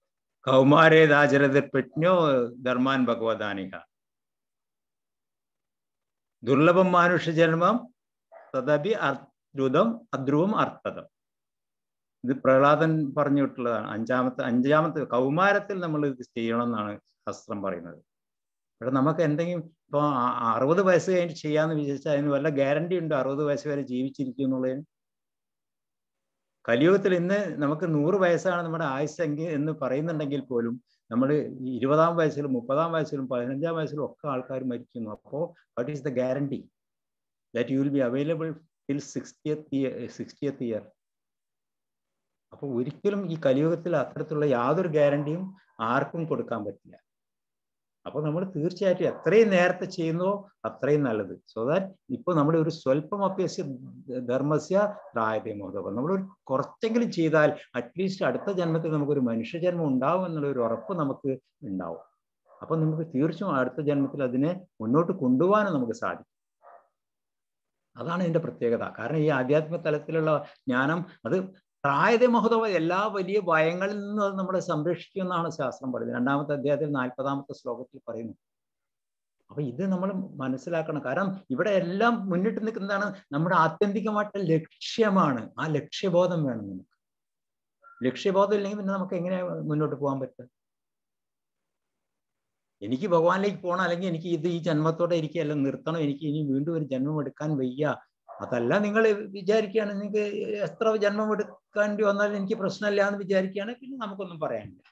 കൗമാരേതാചരതിർപ്രജ്ഞോ ധർമാൻ ഭഗവതാനിഹ ദുർലഭം മാനുഷ്യജന്മം തദപി ദ്രുതം അധ്രുവം അർത്ഥതം ഇത് പ്രഹ്ലാദൻ പറഞ്ഞിട്ടുള്ളതാണ് അഞ്ചാമത്തെ അഞ്ചാമത്തെ കൗമാരത്തിൽ നമ്മൾ ഇത് ചെയ്യണം എന്നാണ് ശാസ്ത്രം പറയുന്നത് ഇവിടെ നമുക്ക് എന്തെങ്കിലും ഇപ്പോൾ അറുപത് വയസ്സ് കഴിഞ്ഞിട്ട് ചെയ്യാന്ന് വിചാരിച്ചാൽ അതിന് വല്ല ഗ്യാരണ്ടി ഉണ്ടോ അറുപത് വയസ്സ് വരെ ജീവിച്ചിരിക്കും എന്നുള്ളതിന് കലിയുഗത്തിൽ ഇന്ന് നമുക്ക് നൂറ് വയസ്സാണ് നമ്മുടെ ആയുസ് എങ്കിൽ എന്ന് പറയുന്നുണ്ടെങ്കിൽ പോലും നമ്മൾ ഇരുപതാം വയസ്സിലും മുപ്പതാം വയസ്സിലും പതിനഞ്ചാം വയസ്സിലും ഒക്കെ ആൾക്കാർ മരിക്കുന്നു അപ്പോൾ what is the guarantee that you will be available till sixtieth year sixtieth year അപ്പോൾ ഒരിക്കലും ഈ കലിയുഗത്തിൽ അത്തരത്തിലുള്ള യാതൊരു ഗ്യാരണ്ടിയും ആർക്കും കൊടുക്കാൻ പറ്റില്ല അപ്പൊ നമ്മൾ തീർച്ചയായിട്ടും എത്രയും നേരത്തെ ചെയ്യുന്നോ അത്രയും നല്ലത് സോ ദാറ്റ് ഇപ്പൊ നമ്മൾ ഒരു സ്വല്പം അഭ്യസ്യ ധർമ്മസ്യ പ്രായത്തെ മോഹം നമ്മൾ ഒരു കുറച്ചെങ്കിലും ചെയ്താൽ അറ്റ്ലീസ്റ്റ് അടുത്ത ജന്മത്തിൽ നമുക്കൊരു മനുഷ്യജന്മം ഉണ്ടാവും എന്നുള്ള ഒരു ഉറപ്പ് നമുക്ക് ഉണ്ടാവും അപ്പൊ നമുക്ക് തീർച്ചയായും അടുത്ത ജന്മത്തിൽ അതിനെ മുന്നോട്ട് കൊണ്ടുപോകാനും നമുക്ക് സാധിക്കും അതാണ് ഇതിന്റെ പ്രത്യേകത കാരണം ഈ ആധ്യാത്മിക തലത്തിലുള്ള ജ്ഞാനം അത് പ്രായത മഹോദവ എല്ലാ വലിയ ഭയങ്ങളിൽ നിന്നും അത് നമ്മളെ സംരക്ഷിക്കുമെന്നാണ് ശാസ്ത്രം പറയുന്നത് രണ്ടാമത്തെ അധ്യായത്തിൽ നാൽപ്പതാമത്തെ ശ്ലോകത്തിൽ പറയുന്നു അപ്പൊ ഇത് നമ്മൾ മനസ്സിലാക്കണം കാരണം ഇവിടെ എല്ലാം മുന്നിട്ട് നിൽക്കുന്നതാണ് നമ്മുടെ ആത്യന്തികമായിട്ടുള്ള ലക്ഷ്യമാണ് ആ ലക്ഷ്യബോധം വേണം നമുക്ക് ലക്ഷ്യബോധം ഇല്ലെങ്കിൽ പിന്നെ നമുക്ക് എങ്ങനെ മുന്നോട്ട് പോകാൻ പറ്റുക എനിക്ക് ഭഗവാനിലേക്ക് പോകണം അല്ലെങ്കിൽ എനിക്ക് ഇത് ഈ ജന്മത്തോടെ ഇരിക്കുകയല്ല നിർത്തണം എനിക്ക് ഇനി വീണ്ടും ഒരു ജന്മം എടുക്കാൻ വയ്യ അതല്ല നിങ്ങൾ വിചാരിക്കുകയാണ് നിങ്ങൾക്ക് എത്ര ജന്മം എടുക്കേണ്ടി വന്നാലും എനിക്ക് പ്രശ്നമില്ല എന്ന് വിചാരിക്കുകയാണെങ്കിൽ പിന്നെ നമുക്കൊന്നും പറയാനില്ല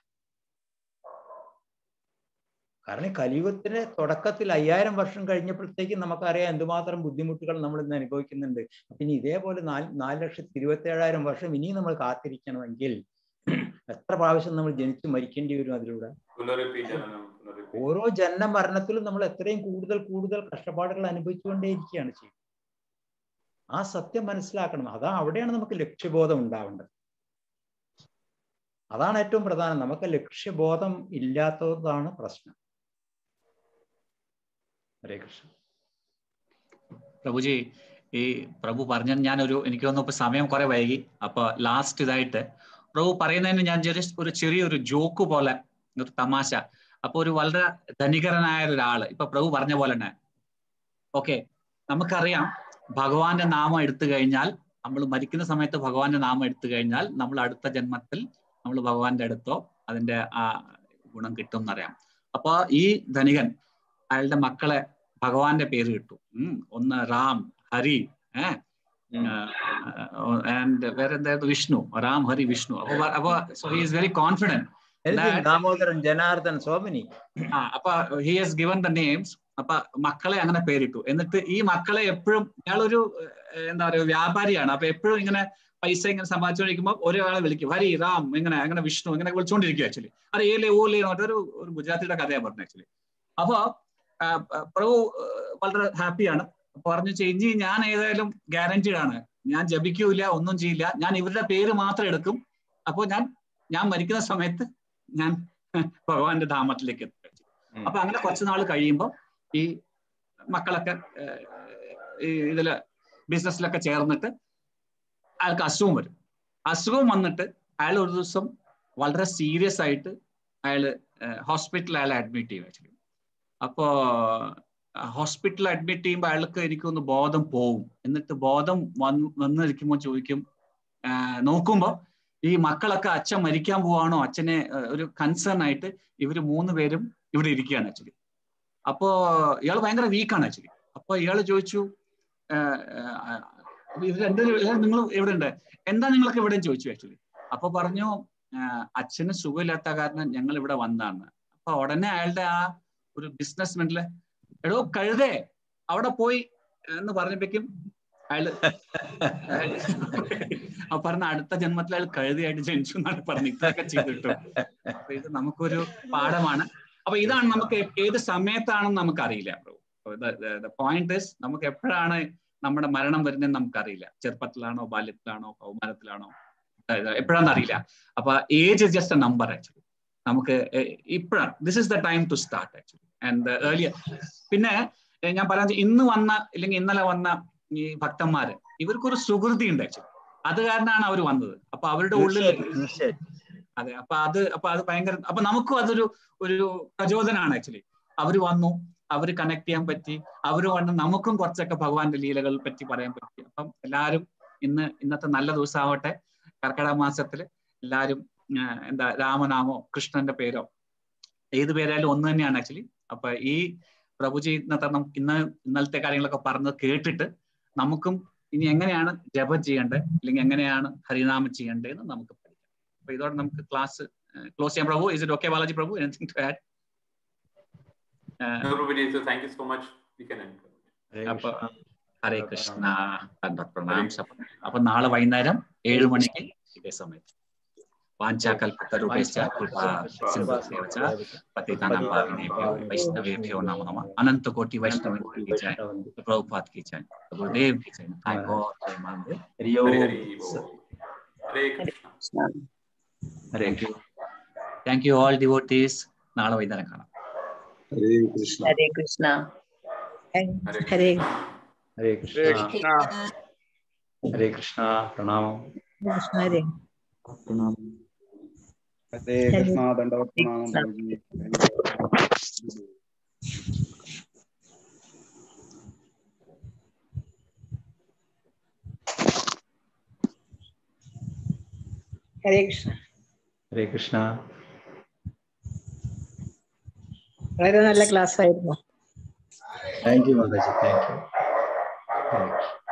കാരണം കലിയുഗത്തിന്റെ തുടക്കത്തിൽ അയ്യായിരം വർഷം കഴിഞ്ഞപ്പോഴത്തേക്ക് നമുക്കറിയാം എന്തുമാത്രം ബുദ്ധിമുട്ടുകൾ നമ്മൾ ഇന്ന് അനുഭവിക്കുന്നുണ്ട് അപ്പൊ ഇനി ഇതേപോലെ നാല് നാല് ലക്ഷത്തി ഇരുപത്തി ഏഴായിരം വർഷം ഇനിയും നമ്മൾ കാത്തിരിക്കണമെങ്കിൽ എത്ര പ്രാവശ്യം നമ്മൾ ജനിച്ച് മരിക്കേണ്ടി വരും അതിലൂടെ ഓരോ ജന്മ മരണത്തിലും നമ്മൾ എത്രയും കൂടുതൽ കൂടുതൽ കഷ്ടപ്പാടുകൾ അനുഭവിച്ചുകൊണ്ടേയിരിക്കുകയാണ് ചെയ്യുന്നത് ആ സത്യം മനസ്സിലാക്കണം അതാ അവിടെയാണ് നമുക്ക് ലക്ഷ്യബോധം ഉണ്ടാവേണ്ടത് അതാണ് ഏറ്റവും പ്രധാനം നമുക്ക് ലക്ഷ്യബോധം ഇല്ലാത്തതാണ് പ്രശ്നം ഹരേ കൃഷ്ണ പ്രഭുജി ഈ പ്രഭു പറഞ്ഞ ഞാനൊരു എനിക്ക് തോന്നുന്നു ഇപ്പൊ സമയം കുറെ വൈകി അപ്പൊ ലാസ്റ്റ് ഇതായിട്ട് പ്രഭു പറയുന്നതിന് ഞാൻ ജസ്റ്റ് ഒരു ചെറിയൊരു ജോക്ക് പോലെ ഒരു തമാശ അപ്പൊ ഒരു വളരെ ധനികരനായ ഒരാള് ഇപ്പൊ പ്രഭു പറഞ്ഞ പോലെ തന്നെ ഓക്കെ നമുക്കറിയാം ഭഗവാന്റെ നാമം എടുത്തു കഴിഞ്ഞാൽ നമ്മൾ മരിക്കുന്ന സമയത്ത് ഭഗവാന്റെ നാമം എടുത്തു കഴിഞ്ഞാൽ നമ്മൾ അടുത്ത ജന്മത്തിൽ നമ്മൾ ഭഗവാന്റെ അടുത്തോ അതിന്റെ ആ ഗുണം കിട്ടും എന്നറിയാം അപ്പൊ ഈ ധനികൻ അയാളുടെ മക്കളെ ഭഗവാന്റെ പേര് കിട്ടു ഉം ഒന്ന് റാം ഹരി ഏഹ് ആൻഡ് വേറെ എന്തായിരുന്നു വിഷ്ണു റാം ഹരി വിഷ്ണു അപ്പൊ അപ്പൊ so he is very confident Damodaran Janardhan സോമനി ആ അപ്പൊ he has given the names അപ്പൊ മക്കളെ അങ്ങനെ പേരിട്ടു എന്നിട്ട് ഈ മക്കളെ എപ്പോഴും ഇയാളൊരു എന്താ പറയുക വ്യാപാരിയാണ് അപ്പൊ എപ്പോഴും ഇങ്ങനെ പൈസ ഇങ്ങനെ സമ്പാദിച്ചുകൊണ്ടിരിക്കുമ്പോൾ ഒരാളെ വിളിക്കും ഹരി റാം ഇങ്ങനെ അങ്ങനെ വിഷ്ണു ഇങ്ങനെ വിളിച്ചുകൊണ്ടിരിക്കും ആക്ച്വലി അത് ഏലെ ഓലെ എന്ന് പറഞ്ഞ ഒരു ഗുജറാത്തിയുടെ കഥയാണ് പറഞ്ഞു ആക്ച്വലി അപ്പൊ പ്രഭു വളരെ ഹാപ്പിയാണ് പറഞ്ഞു ഇനി ഞാൻ ഏതായാലും ഗ്യാരണ്ടീഡ് ആണ് ഞാൻ ജപിക്കൂല ഒന്നും ചെയ്യില്ല ഞാൻ ഇവരുടെ പേര് മാത്രം എടുക്കും അപ്പോൾ ഞാൻ ഞാൻ മരിക്കുന്ന സമയത്ത് ഞാൻ ഭഗവാന്റെ ധാമത്തിലേക്ക് എത്തും അപ്പൊ അങ്ങനെ കുറച്ചു നാൾ കഴിയുമ്പോൾ ഈ മക്കളൊക്കെ ഈ ഇതില് ബിസിനസ്സിലൊക്കെ ചേർന്നിട്ട് അയാൾക്ക് അസുഖം വരും അസുഖം വന്നിട്ട് അയാൾ ഒരു ദിവസം വളരെ സീരിയസ് ആയിട്ട് അയാൾ ഹോസ്പിറ്റലിൽ അയാളെ അഡ്മിറ്റ് ചെയ്യും ആക്ച്വലി അപ്പോ ഹോസ്പിറ്റലിൽ അഡ്മിറ്റ് ചെയ്യുമ്പോൾ അയാൾക്ക് എനിക്കൊന്ന് ബോധം പോവും എന്നിട്ട് ബോധം വന്ന് വന്നിരിക്കുമ്പോൾ ചോദിക്കും നോക്കുമ്പോൾ ഈ മക്കളൊക്കെ അച്ഛൻ മരിക്കാൻ പോവാണോ അച്ഛനെ ഒരു കൺസേൺ ആയിട്ട് ഇവര് മൂന്ന് പേരും ഇവിടെ ഇരിക്കുകയാണ് ആക്ച്വലി അപ്പോ ഇയാൾ ഭയങ്കര വീക്കാണ് ആക്ച്വലി അപ്പൊ ഇയാൾ ചോദിച്ചു ഇവർ രണ്ടുപേരും നിങ്ങൾ എവിടെ ഉണ്ട് എന്താ നിങ്ങൾക്ക് ഇവിടെ ചോദിച്ചു ആക്ച്വലി അപ്പൊ പറഞ്ഞു അച്ഛന് സുഖമില്ലാത്ത കാരണം ഞങ്ങൾ ഇവിടെ വന്നതാണ് അപ്പൊ ഉടനെ അയാളുടെ ആ ഒരു ബിസിനസ് മെന്റില് എടോ കഴുതേ അവിടെ പോയി എന്ന് പറഞ്ഞപ്പോഴേക്കും അയാള് ആ പറഞ്ഞ അടുത്ത ജന്മത്തിൽ അയാൾ കഴുതയായിട്ട് ജനിച്ചു എന്നാണ് പറഞ്ഞു ഇത്രയൊക്കെ ചെയ്തിട്ടു അപ്പൊ ഇത് നമുക്കൊരു പാഠമാണ് അപ്പൊ ഇതാണ് നമുക്ക് ഏത് സമയത്താണെന്ന് നമുക്കറിയില്ല പോയിന്റ് ഇസ് നമുക്ക് എപ്പോഴാണ് നമ്മുടെ മരണം വരുന്നതെന്ന് നമുക്കറിയില്ല ചെറുപ്പത്തിലാണോ ബാല്യത്തിലാണോ കൗമാരത്തിലാണോ എപ്പോഴാണെന്ന് അറിയില്ല അപ്പൊ age is just a number actually നമുക്ക് ഇപ്പോഴാണ് this is the time to start actually and earlier പിന്നെ ഞാൻ പറയാൻ ഇന്ന് വന്ന ഇല്ലെങ്കിൽ ഇന്നലെ വന്ന ഈ ഭക്തന്മാര് ഇവർക്കൊരു സുഹൃതി ഉണ്ട് ആക്ച്വലി അത് കാരണമാണ് അവർ വന്നത് അപ്പൊ അവരുടെ ഉള്ളിൽ അതെ അപ്പൊ അത് അപ്പൊ അത് ഭയങ്കര അപ്പൊ നമുക്കും അതൊരു ഒരു പ്രചോദനമാണ് ആക്ച്വലി അവര് വന്നു അവര് കണക്ട് ചെയ്യാൻ പറ്റി അവര് വന്ന് നമുക്കും കുറച്ചൊക്കെ ഭഗവാന്റെ ലീലകൾ പറ്റി പറയാൻ പറ്റി അപ്പം എല്ലാവരും ഇന്ന് ഇന്നത്തെ നല്ല ദിവസമാവട്ടെ കർക്കിടക മാസത്തില് എല്ലാവരും എന്താ രാമനാമോ കൃഷ്ണന്റെ പേരോ ഏത് പേരായാലും ഒന്ന് തന്നെയാണ് ആക്ച്വലി അപ്പൊ ഈ പ്രഭുജി ഇന്നത്തെ നമുക്ക് ഇന്ന് ഇന്നലത്തെ കാര്യങ്ങളൊക്കെ പറഞ്ഞത് കേട്ടിട്ട് നമുക്കും ഇനി എങ്ങനെയാണ് ജപം ചെയ്യേണ്ടത് അല്ലെങ്കിൽ എങ്ങനെയാണ് ഹരിനാമം ചെയ്യേണ്ടതെന്ന് നമുക്ക് പഠിക്കാം അപ്പൊ ഇതോടെ നമുക്ക് ക്ലാസ് ക്ലോസ് ചെയ്യാം പ്രഭു ഇസ് ഇറ്റ് ഓക്കെ ബാലാജി പ്രഭു anything to add thank you so much we can അപ്പൊ ഹരേ കൃഷ്ണ പ്രണാം അപ്പൊ നാളെ വൈകുന്നേരം ഏഴു മണിക്ക് ഇതേ സമയത്ത് वाञ्छाकल्पतरुभ्यश्च कृपा सिन्धुभ्यः च पतितानां पावनेभ्यो वैष्णवेभ्यो नमो नमः अनंत कोटि वैष्णव की जय प्रभुपाद की जय गुरुदेव की जय थैंक गॉड जय मानदेव ഹരി ഹരി ഓം ഹരി ബോൾ. Hare Krishna Hare thank you thank you all devotees നാളെ വൈകുന്നേരം കാണാം ഹരേ കൃഷ്ണ ഹരേ കൃഷ്ണ ഹരേ ഹരേ ഹരേ ഹരേ കൃഷ്ണ കൃഷ്ണ ഹരേ കൃഷ്ണ പ്രണാമം കൃഷ്ണ ഹരേ ഹരേ കൃഷ്ണ ദണ്ഡവത് പ്രണാമം പ്രഭുജി ഹരേ കൃഷ്ണ ഹരേ കൃഷ്ണ വളരെ നല്ല ക്ലാസ് ആയിരുന്നു താങ്ക് യു മാതാജി താങ്ക് യു